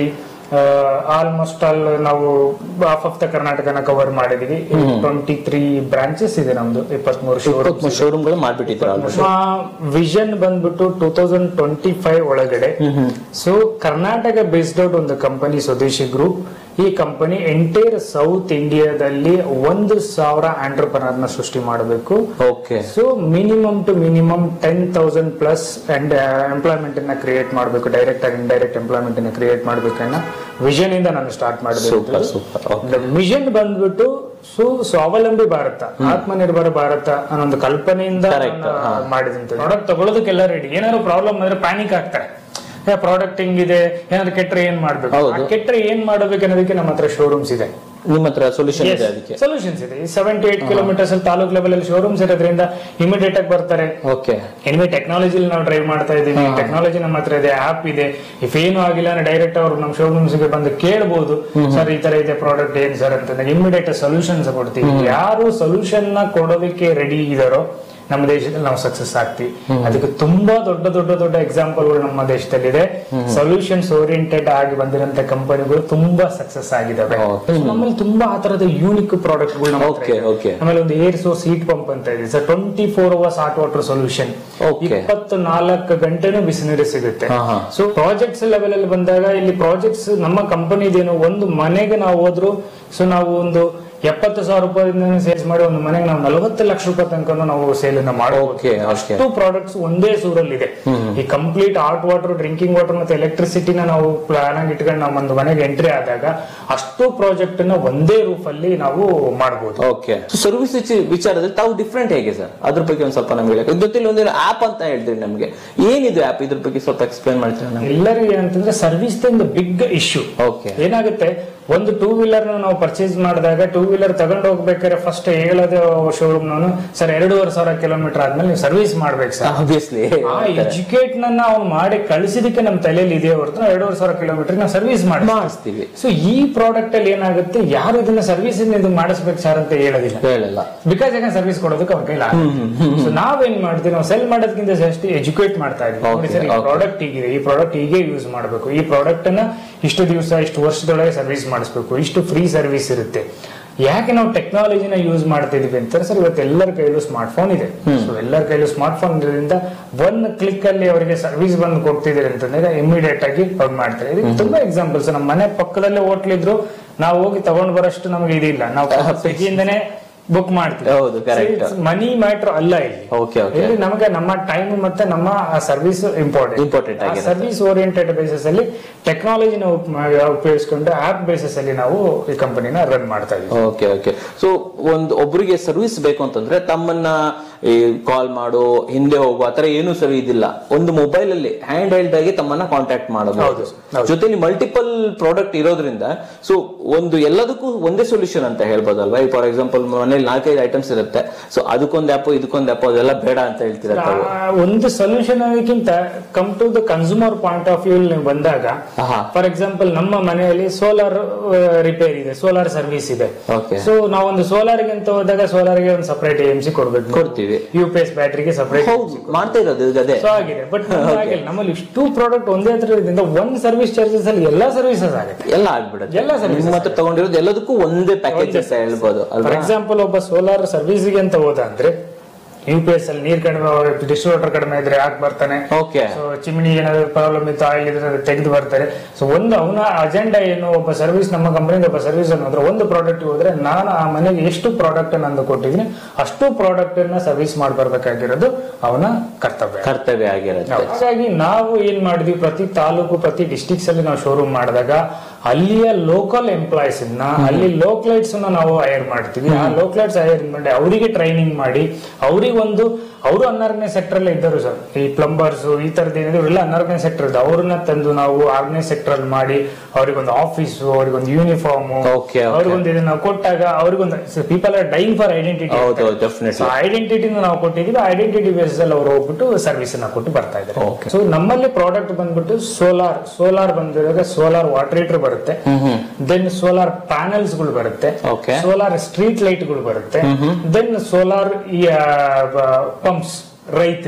Speaker 1: ಆಲ್ಮೋಸ್ಟ್ ಆಲ್ ನಾವು ಹಾಫ್ ಆಫ್ ದ ಕರ್ನಾಟಕನ ಕವರ್ ಮಾಡಿದೀವಿ ಟ್ವೆಂಟಿ ತ್ರೀ ಬ್ರಾಂಚಸ್ ಇದೆ ನಮ್ದು ಇಪ್ಪತ್ಮೂರು ಶೋರೂಮ್
Speaker 3: ಶೋರೂಮ್ಗಳು ಮಾಡ್ಬಿಟ್ಟಿದ್ರ
Speaker 1: ನಮ್ಮ ವಿಷನ್ ಬಂದ್ಬಿಟ್ಟು ಟೂ ತೌಸಂಡ್ ಟ್ವೆಂಟಿ ಫೈವ್ ಒಳಗಡೆ ಸೊ ಕರ್ನಾಟಕ ಬೇಸ್ಡ್ ಔಟ್ ಒಂದು ಕಂಪನಿ ಸ್ವದೇಶಿ ಗ್ರೂಪ್ ಈ ಕಂಪನಿ ಎಂಟೈರ್ ಸೌತ್ ಇಂಡಿಯಾದಲ್ಲಿ ಒಂದು ಸಾವಿರ ಆಂಟರ್ಪ್ರನರ್ ನ ಸೃಷ್ಟಿ ಮಾಡಬೇಕು
Speaker 3: okay
Speaker 1: so minimum to minimum ten thousand plus and employment ಅನ್ನ ಕ್ರಿಯೇಟ್ ಮಾಡಬೇಕು ಡೈರೆಕ್ಟ್ ಆಗಿ ಇಂಡೈರೆಕ್ಟ್ ಎಂಪ್ಲಾಯ್ಮೆಂಟ್ ಅನ್ನ ಕ್ರಿಯೇಟ್ ಮಾಡಬೇಕನ್ನ ವಿಷನ್ ಇಂದ ನಾನು ಸ್ಟಾರ್ಟ್
Speaker 3: ಸೂಪರ್
Speaker 1: ಮಾಡಿದೆ
Speaker 3: ಸೂಪರ್
Speaker 1: ಮಿಷನ್ ಬಂದ್ಬಿಟ್ಟು ಸು ಸ್ವಾವಲಂಬಿ ಭಾರತ ಆತ್ಮನಿರ್ಭರ ಭಾರತ ಅನ್ನೋ ಒಂದು ಕಲ್ಪನೆಯಿಂದ
Speaker 3: Correct, ಹಾ.
Speaker 1: ಮಾಡಿದಂತ ಪ್ರಾಡಕ್ಟ್ ತಗೊಳ್ಳೋದಕ್ಕೆಲ್ಲ ರೆಡಿ ಏನಾದ್ರು ಪ್ರಾಬ್ಲಮ್ ಅಂದ್ರೆ ಪ್ಯಾನಿಕ್ ಆಗ್ತಾರೆ ಪ್ರಾಡಕ್ಟ್ ಹಿಂಗಿದೆ ಏನಾದ್ರು ಕೆಟ್ರೆ ಏನ್ ಮಾಡ್ಬೇಕು
Speaker 3: ಹೌದು.
Speaker 1: ಆ ಕೆಟ್ರೆ ಏನ್ ಮಾಡ್ಬೇಕು ಅನ್ನೋದಕ್ಕೆ ನಮ್ಮ ಹತ್ರ ಶೋರೂಮ್ಸ್ ಇದೆ
Speaker 3: ನಿಮ್ಮ ಹತ್ರ ಸೊಲ್ಯೂಷನ್ ಇದೆ ಅದಕ್ಕೆ
Speaker 1: ಸೊಲ್ಯೂಷನ್ಸ್ ಇದೆ ಸೆವೆನ್ ಟು ಏಟ್ ಕಿಲೋಮೀಟರ್ಸ್ ಅಲ್ಲಿ ತಾಲೂಕ್ ಲೆವೆಲ್ ಅಲ್ಲಿ ಶೋರೂಮ್ಸ್ ಇರೋದ್ರಿಂದ ಇಮಿಡಿಯೇಟ್ ಆಗಿ ಬರ್ತಾರೆ
Speaker 3: ಓಕೆ
Speaker 1: ಎನಿವೆ ಟೆಕ್ನಾಲಜಿ ನಾವು ಡ್ರೈವ್ ಮಾಡ್ತಾ ಇದೀವಿ ಟೆಕ್ನಾಲಜಿ ನಮ್ಮ ಹತ್ರ ಇದೆ ಆಪ್ ಇದೆ ಇಫ್ ಏನು ಆಗಿಲ್ಲ ಅಂದ್ರೆ ಡೈರೆಕ್ಟ್ ಅವ್ರು ನಮ್ಮ ಶೋರೂಮ್ಸ್ ಗೆ ಬಂದು ಕೇಳಬಹುದು ಸರ್ ಈ ತರ ಇದೆ ಪ್ರಾಡಕ್ಟ್ ಏನ್ ಸರ್ ಅಂತ ಇಮಿಡಿಯೇಟ್ ಸೊಲ್ಯೂಷನ್ಸ್ ಕೊಡ್ತೀವಿ ಯಾರು ಸೊಲ್ಯೂಷನ್ ನ ಕೊಡೋದಕ್ಕೆ ರೆಡಿ ಇದಾರೋ ನಮ್ಮ ದೇಶದಲ್ಲಿ ನಾವು ಸಕ್ಸಸ್ ಆಗ್ತೀವಿ ಅದಕ್ಕೆ ತುಂಬಾ ದೊಡ್ಡ ದೊಡ್ಡ ದೊಡ್ಡ ಎಕ್ಸಾಂಪಲ್ಗಳು ನಮ್ಮ ದೇಶದಲ್ಲಿದೆ ಸೊಲ್ಯೂಷನ್ಸ್ ಓರಿಯೆಂಟೆಡ್ ಆಗಿ ಬಂದಿರಂತ ಕಂಪನಿಗಳು ತುಂಬಾ ಸಕ್ಸಸ್ ಆಗಿದಾವೆ
Speaker 3: Okay.
Speaker 1: So ನಮ್ಮಲ್ಲಿ ತುಂಬಾ ಆ ತರದ ಯೂನಿಕ್ ಪ್ರಾಡಕ್ಟ್ಗಳು ನಮ್ಮ ಹತ್ರ
Speaker 3: Okay,
Speaker 1: ಇದೆ.
Speaker 3: okay.
Speaker 1: ಆಮೇಲೆ ಒಂದು ಏರ್ ಸೋರ್ಸ್ ಹೀಟ್ ಪಂಪ್ ಅಂತ ಇದೆ sir twenty four hours hot water solution
Speaker 3: Okay.
Speaker 1: ಇಪ್ಪತ್ತು ನಾಲ್ಕು ಗಂಟೆನೂ ಬಿಸಿನೀರು ಸಿಗುತ್ತೆ
Speaker 3: ಹಾ, ಹಾ.
Speaker 1: ಸೊ ಪ್ರಾಜೆಕ್ಟ್ಸ್ ಲೆವೆಲ್ ಅಲ್ಲಿ ಬಂದಾಗ ಇಲ್ಲಿ ಪ್ರಾಜೆಕ್ಟ್ಸ್ ನಮ್ಮ ಕಂಪನಿದೇನು ಒಂದು ಮನೆಗೆ ನಾವು ಹೋದ್ರು ಸೊ ನಾವು ಒಂದು ಎಪ್ಪತ್ತು ಸಾವಿರ ರೂಪಾಯಿಂದ ಸೇಲ್ಸ್ ಮಾಡಿ ಒಂದು ಮನೆಗೆ ನಾವು ನಲವತ್ತು ಲಕ್ಷ ರೂಪಾಯಿ ತನಕ ನಾವು ಸೇಲ್ ಅನ್ನ
Speaker 3: Okay,
Speaker 1: ಮಾಡಬಹುದು
Speaker 3: okay.
Speaker 1: ಅಷ್ಟು ಪ್ರಾಡಕ್ಟ್ಸ್ ಒಂದೇ ಸೂರಲ್ಲಿ ಇದೆ ಈ complete hot water drinking water ಮತ್ತೆ ಎಲೆಕ್ಟ್ರಿಸಿಟಿನ ನಾವು ಪ್ಲಾನ್ ಆಗಿ ಇಟ್ಕೊಂಡು ನಾವು ಒಂದು ಮನೆಗೆ ಎಂಟ್ರಿ ಆದಾಗ ಅಷ್ಟು ಪ್ರಾಜೆಕ್ಟ್ ನ ಒಂದೇ ರೂಫ್ ಅಲ್ಲಿ ನಾವು ಮಾಡಬಹುದು
Speaker 3: ಓಕೆ ಸರ್ವಿಸ್ ವಿಚಾರದಲ್ಲಿ ತಾವು ಡಿಫ್ರೆಂಟ್ ಹೇಗೆ ಸರ್ ಅದ್ರ ಬಗ್ಗೆ ಒಂದ್ ಸ್ವಲ್ಪ ನಮ್ಗೆ ಹೇಳಿ ಜೊತೆಲಿ ಒಂದೇನು ಆಪ್ ಅಂತ ಹೇಳ್ತೀರಿ ನಮ್ಗೆ ಏನಿದು ಆಪ್ ಇದ್ರ ಬಗ್ಗೆ ಸ್ವಲ್ಪ ಎಕ್ಸ್ಪ್ಲೈನ್ ಮಾಡ್ತೀರಾ ನಮ್ಗೆ
Speaker 1: ಎಲ್ಲರಿಗೂ ಏನಂತಂದ್ರೆ ಸರ್ವಿಸ್ ಒಂದು ಬಿಗ್ ಇಶ್ಯೂ
Speaker 3: ಓಕೆ
Speaker 1: ಏನಾಗುತ್ತೆ ಒಂದು ಟೂ ವೀಲರ್ ನಾವು ಪರ್ಚೇಸ್ ಮಾಡಿದಾಗ ಟೂ ವೀಲರ್ ತಗೊಂಡು ಹೋಗ್ಬೇಕಾದ್ರೆ ಫಸ್ಟ್ ಹೇಳೋದು ಶೋರೂಮ್ ನಾನು ಸರ್ ಎರಡೂವರೆ ಸಾವಿರ ಕಿಲೋಮೀಟರ್ ಆದ್ಮೇಲೆ ನೀವು ಸರ್ವಿಸ್ ಮಾಡ್ಬೇಕು ಸರ್
Speaker 3: ಆಬ್ವಿಯಸ್ಲಿ
Speaker 1: ಆ ಎಜುಕೇಟ್ ನನ್ನ ಅವ್ನು ಮಾಡಿ ಕಳಿಸಿದಕ್ಕೆ ನಮ್ಮ ತಲೆಯಲ್ಲಿ ಇದೆ ಹೊರತು ನಾವು ಎರಡೂವರೆ ಸಾವಿರ ಕಿಲೋಮೀಟರ್ ನಾವು ಸರ್ವಿಸ್ ಮಾಡಿ
Speaker 3: ಮಾಡಿಸ್ತೀವಿ
Speaker 1: ಸೊ ಈ ಪ್ರಾಡಕ್ಟ್ ಅಲ್ಲಿ ಏನಾಗುತ್ತೆ ಯಾರು ಇದನ್ನ ಸರ್ವಿಸ್ ಇದು ಮಾಡಿಸ್ಬೇಕು ಸರ್ ಅಂತ ಹೇಳೋದಿಲ್ಲ
Speaker 3: ಹೇಳಲ್ಲ
Speaker 1: ಬಿಕಾಸ್ ಯಾಕಂದ್ರೆ ಸರ್ವಿಸ್ ಕೊಡೋದಕ್ಕೆ ಅವ್ರ ಕೈಲಿ ಸೊ ನಾವೇನ್ ಮಾಡ್ತೀವಿ ನಾವು ಸೆಲ್ ಮಾಡೋದಕ್ಕಿಂತ ಜಾಸ್ತಿ ಎಜುಕೇಟ್ ಮಾಡ್ತಾ ಇದ್ವಿ ನೋಡಿ
Speaker 3: Okay,
Speaker 1: ಸರ್ ಈ
Speaker 3: okay.
Speaker 1: ಪ್ರಾಡಕ್ಟ್ ಹೀಗಿದೆ ಈ ಪ್ರಾಡಕ್ಟ್ ಹೀಗೆ ಯೂಸ್ ಮಾಡಬೇಕು ಈ ಪ್ರಾಡಕ್ಟ್ ಅನ್ನ ಇಷ್ಟು ದಿವಸ ಇಷ್ಟು ವರ್ಷದೊಳಗೆ ಸರ್ವಿಸ್ ಮಾಡಿಸ್ಬೇಕು ಇಷ್ಟು ಫ್ರೀ ಸರ್ವಿಸ್ ಇರುತ್ತೆ ಯಾಕೆ ನಾವು ಟೆಕ್ನಾಲಜಿನ ಯೂಸ್ ಮಾಡ್ತಾ ಇದೀವಿ ಅಂತಾರೆ ಸರ್ ಇವತ್ತು ಎಲ್ಲರ ಕೈಲೂ ಸ್ಮಾರ್ಟ್ ಫೋನ್ ಇದೆ ಸೊ ಎಲ್ಲರ ಕೈಲೂ ಸ್ಮಾರ್ಟ್ ಫೋನ್ ಇರೋದ್ರಿಂದ ಒನ್ ಕ್ಲಿಕ್ ಅಲ್ಲಿ ಅವರಿಗೆ ಸರ್ವಿಸ್ ಬಂದು ಕೊಡ್ತಿದ್ದಾರೆ ಅಂತಂದ್ರೆ ಇಮಿಡಿಯೇಟ್ ಆಗಿ ಅವ್ರು ಮಾಡ್ತಾರೆ ಇದಕ್ಕೆ ತುಂಬಾ ಎಕ್ಸಾಂಪಲ್ಸ್ ನಮ್ಮ ಮನೆ ಪಕ್ಕದಲ್ಲೇ ಹೋಟ್ಲ್ ಇದ್ರು ನಾವು ಹೋಗಿ ತಗೊಂಡ್ ಬರೋಷ್ಟು ನಮಗೆ ಇದಿಲ್ಲ ನಾವು ಸ್ವಿಗ್ಗಿಯಿಂದನೇ ಬುಕ್ ಮಾಡ್ತೀವಿ
Speaker 3: ಹೌದು, correct.
Speaker 1: ಮನಿ ಮ್ಯಾಟ್ರ್ ಅಲ್ಲ ಇಲ್ಲಿ
Speaker 3: ಓಕೆ ಓಕೆ
Speaker 1: ಇಲ್ಲಿ ನಮಗೆ ನಮ್ಮ ಟೈಮ್ ಮತ್ತೆ ನಮ್ಮ ಸರ್ವಿಸ್ ಇಂಪಾರ್ಟೆಂಟ್
Speaker 3: Important ಆಗಿರುತ್ತೆ.
Speaker 1: ಸರ್ವಿಸ್ ಓರಿಯೆಂಟೆಡ್ ಬೇಸಿಸ್ ಅಲ್ಲಿ ಟೆಕ್ನಾಲಜಿನ ಉಪಯೋಗಿಸ್ಕೊಂಡು ಆಪ್ ಬೇಸಿಸ್ ಅಲ್ಲಿ ನಾವು ಈ ಕಂಪನಿನ ರನ್ ಮಾಡ್ತಾ ಇದ್ದೀವಿ
Speaker 3: ಓಕೆ ಓಕೆ ಸೊ ಒಂದು ಒಬ್ಬರಿಗೆ ಸರ್ವಿಸ್ ಬೇಕು ಅಂತಂದ್ರೆ ತಮ್ಮನ್ನ ಕಾಲ್ ಮಾಡು ಹಿಂದೆ ಹೋಗು ಆತರ ಏನು ಸರಿ ಇದಿಲ್ಲ ಒಂದು ಮೊಬೈಲ್ ಅಲ್ಲಿ ಹ್ಯಾಂಡ್ ಹೆಲ್ಡ್ ಆಗಿ ತಮ್ಮನ್ನ ಕಾಂಟ್ಯಾಕ್ಟ್ ಮಾಡಬಹುದು
Speaker 1: ಹೌದು, ಹೌದು.
Speaker 3: ಜೊತೆಲಿ ಮಲ್ಟಿಪಲ್ ಪ್ರಾಡಕ್ಟ್ ಇರೋದ್ರಿಂದ ಸೊ ಒಂದು ಎಲ್ಲದಕ್ಕೂ ಒಂದೇ ಸೊಲ್ಯೂಷನ್ ಅಂತ ಹೇಳ್ಬೋದಲ್ವಾ ಈ ಫಾರ್ ಎಕ್ಸಾಂಪಲ್ ಮನೇಲಿ ನಾಲ್ಕೈದು ಐಟಮ್ಸ್ ಇರುತ್ತೆ ಸೊ ಅದಕ್ಕೊಂದು ಆ್ಯಪ್ ಇದಕ್ಕೊಂದು ಆ್ಯಪ್ ಅದೆಲ್ಲ ಬೇಡ ಅಂತ ಹೇಳ್ತೀರಾ ತಾವು
Speaker 1: ಆ, ಒಂದು ಸೊಲ್ಯೂಷನ್ ಅನ್ನೋದಕ್ಕಿಂತ come to the consumer point of view ನೀವು ಬಂದಾಗ
Speaker 3: ಆಹಾ.
Speaker 1: ಫಾರ್ ಎಕ್ಸಾಂಪಲ್ ನಮ್ಮ ಮನೆಯಲ್ಲಿ ಸೋಲಾರ್ ರಿಪೇರ್ ಇದೆ ಸೋಲಾರ್ ಸರ್ವಿಸ್ ಇದೆ
Speaker 3: Okay.
Speaker 1: ಸೊ ನಾವೊಂದು ಸೋಲಾರ್ ಅಂತ ಹೋದಾಗ ಸೋಲಾರ್ ಗೆ ಒಂದು ಸಪರೇಟ್ ಎಂ ಸಿ ಕೊಡ್ಬೇಕು
Speaker 3: ಕೊಡ್ತೀವಿ
Speaker 1: ಯು ಪಿ ಎಸ್ ಬ್ಯಾಟ್ರಿಗೆ ಸಪರೇಟ್
Speaker 3: ಹೌದು ಮಾಡ್ತಾ ಇರೋದು ಈಗ ಅದೇ
Speaker 1: ಸೊ ಆಗಿದೆ ಬಟ್ ಆಗಿಲ್ಲ ನಮ್ಮಲ್ಲಿ ಇಷ್ಟು ಪ್ರಾಡಕ್ಟ್ ಒಂದೇ ಹತ್ರ ಇರೋದ್ರಿಂದ ಒಂದ್ ಸರ್ವಿಸ್ ಚಾರ್ಜಸ್ ಅಲ್ಲಿ ಎಲ್ಲಾ ಸರ್ವಿಸಸ್ ಆಗುತ್ತೆ
Speaker 3: ಎಲ್ಲ ಆಗ್ಬಿಡುತ್ತೆ
Speaker 1: ಎಲ್ಲ services
Speaker 3: ನಿಮ್ಮ ಹತ್ರ ತಗೊಂಡಿರೋದು ಎಲ್ಲದಕ್ಕೂ ಒಂದೇ ಪ್ಯಾಕೇಜ್ ಅಂತ ಹೇಳ್ಬೋದು
Speaker 1: ಫಾರ್
Speaker 3: ಅಲ್ವಾ
Speaker 1: ಎಕ್ಸಾಂಪಲ್ ಒಬ್ಬ ಸೋಲಾರ್ ಸರ್ವಿಸ್ಗೆ ಅಂತ ಹೋದ ಅಂದ್ರೆ ಯು ಪಿ ಎಸ್ ಅಲ್ಲಿ ನೀರ್ ಕಡಿಮೆ ಡಿಸ್ಟ್ರಿಬ್ಯೂಟರ್ ಕಡಿಮೆ ಇದ್ರೆ ಯಾಕೆ ಬರ್ತಾನೆ
Speaker 3: ಓಕೆ
Speaker 1: ಸೊ ಚಿಮ್ನಿ ಏನಾದ್ರು ಪ್ರಾಬ್ಲಮ್ ಇತ್ತು ಆಯಿಲ್ ಇದ್ರೆ ಅದು ತೆಗೆದು ಬರ್ತಾರೆ ಸೊ ಒಂದು ಅವನ ಅಜೆಂಡಾ ಏನು ಒಬ್ಬ ಸರ್ವಿಸ್ ನಮ್ಮ ಕಂಪನಿಗೆ ಒಬ್ಬ ಸರ್ವಿಸ್ ಅನ್ನೋದ್ರೆ ಒಂದು ಪ್ರಾಡಕ್ಟ್ ಹೋದ್ರೆ ನಾನು ಆ ಮನೆಗೆ ಎಷ್ಟು ಪ್ರಾಡಕ್ಟ್ ನಂದು ಕೊಟ್ಟಿದ್ದೀನಿ ಅಷ್ಟು ಪ್ರಾಡಕ್ಟ್ ಅನ್ನ ಸರ್ವಿಸ್ ಮಾಡಿ ಬರ್ಬೇಕಾಗಿರೋದು ಅವನ ಕರ್ತವ್ಯ
Speaker 3: ಕರ್ತವ್ಯ ಆಗಿರುತ್ತೆ
Speaker 1: ಹಾಗಾಗಿ ನಾವು ಏನ್ ಮಾಡಿದ್ವಿ ಪ್ರತಿ ತಾಲೂಕು ಪ್ರತಿ ಡಿಸ್ಟಿಕ್ಸ್ ಅಲ್ಲಿ ನಾವು ಶೋರೂಮ್ ಮಾಡಿದಾಗ ಅಲ್ಲಿಯ ಲೋಕಲ್ ಎಂಪ್ಲಾಯ್ಸ್ ಅನ್ನ ಅಲ್ಲಿ ಲೋಕ್ಲೈಟ್ಸ್ ನಾವು ಹೈರ್ ಮಾಡ್ತೀವಿ ಆ ಲೋಕ್ಲೈಟ್ಸ್ ಹೈರ್ ಮಾಡಿ ಅವರಿಗೆ ಟ್ರೈನಿಂಗ್ ಮಾಡಿ ಅವರಿಗೊಂದು ಅವರು ಅನ್ಆರ್ಗನೈಸ್ ಸೆಕ್ಟರ್ ಅಲ್ಲೇ ಇದ್ದರು ಸರ್ ಈ ಪ್ಲಂಬರ್ಸ್ ಈ ತರದ್ ಏನಿದೆ ಎಲ್ಲ ಅನ್ಆರ್ಗನೈಸ್ ಸೆಕ್ಟರ್ ಇದೆ ಅವ್ರನ್ನ ತಂದು ನಾವು ಆರ್ಗನೈಸ್ ಸೆಕ್ಟರ್ ಅಲ್ಲಿ ಮಾಡಿ ಅವ್ರಿಗೊಂದು ಆಫೀಸ್ ಅವ್ರಿಗೊಂದು ಯೂನಿಫಾರ್ಮ್
Speaker 3: Okay, okay.
Speaker 1: ಅವ್ರಿಗೊಂದು ಇದನ್ನ ಕೊಟ್ಟಾಗ ಅವ್ರಿಗೊಂದು people are dying for identity
Speaker 3: ಹೌದು ಡೆಫಿನೆಟ್ಲಿ
Speaker 1: ಐಡೆಂಟಿಟಿ ನಾವು ಕೊಟ್ಟಿದೀವಿ ಐಡೆಂಟಿಟಿ ಬೇಸಿಸ್ ಅಲ್ಲಿ ಅವರು ಹೋಗ್ಬಿಟ್ಟು ಸರ್ವಿಸ್ ಅನ್ನ ಕೊಟ್ಟು ಬರ್ತಾ ಇದ್ದಾರೆ
Speaker 3: Okay.
Speaker 1: ಸೊ ನಮ್ಮಲ್ಲಿ ಪ್ರಾಡಕ್ಟ್ ಬಂದ್ಬಿಟ್ಟು ಸೋಲಾರ್ ಸೋಲಾರ್ ಬಂದಿರುವಾಗ ಸೋಲಾರ್ ವಾಟರ್ ಹೀಟರ್ ಬರುತ್ತೆ ದೆನ್ ಸೋಲಾರ್ ಪ್ಯಾನಲ್ಸ್ ಗಳು ಬರುತ್ತೆ
Speaker 3: Okay.
Speaker 1: ಸೋಲಾರ್ ಸ್ಟ್ರೀಟ್ ಲೈಟ್ ಗಳು ಬರುತ್ತೆ ದೆನ್ ಸೋಲಾರ್ ಪಂಪ್ಸ್ ರೈತರಿಗೆ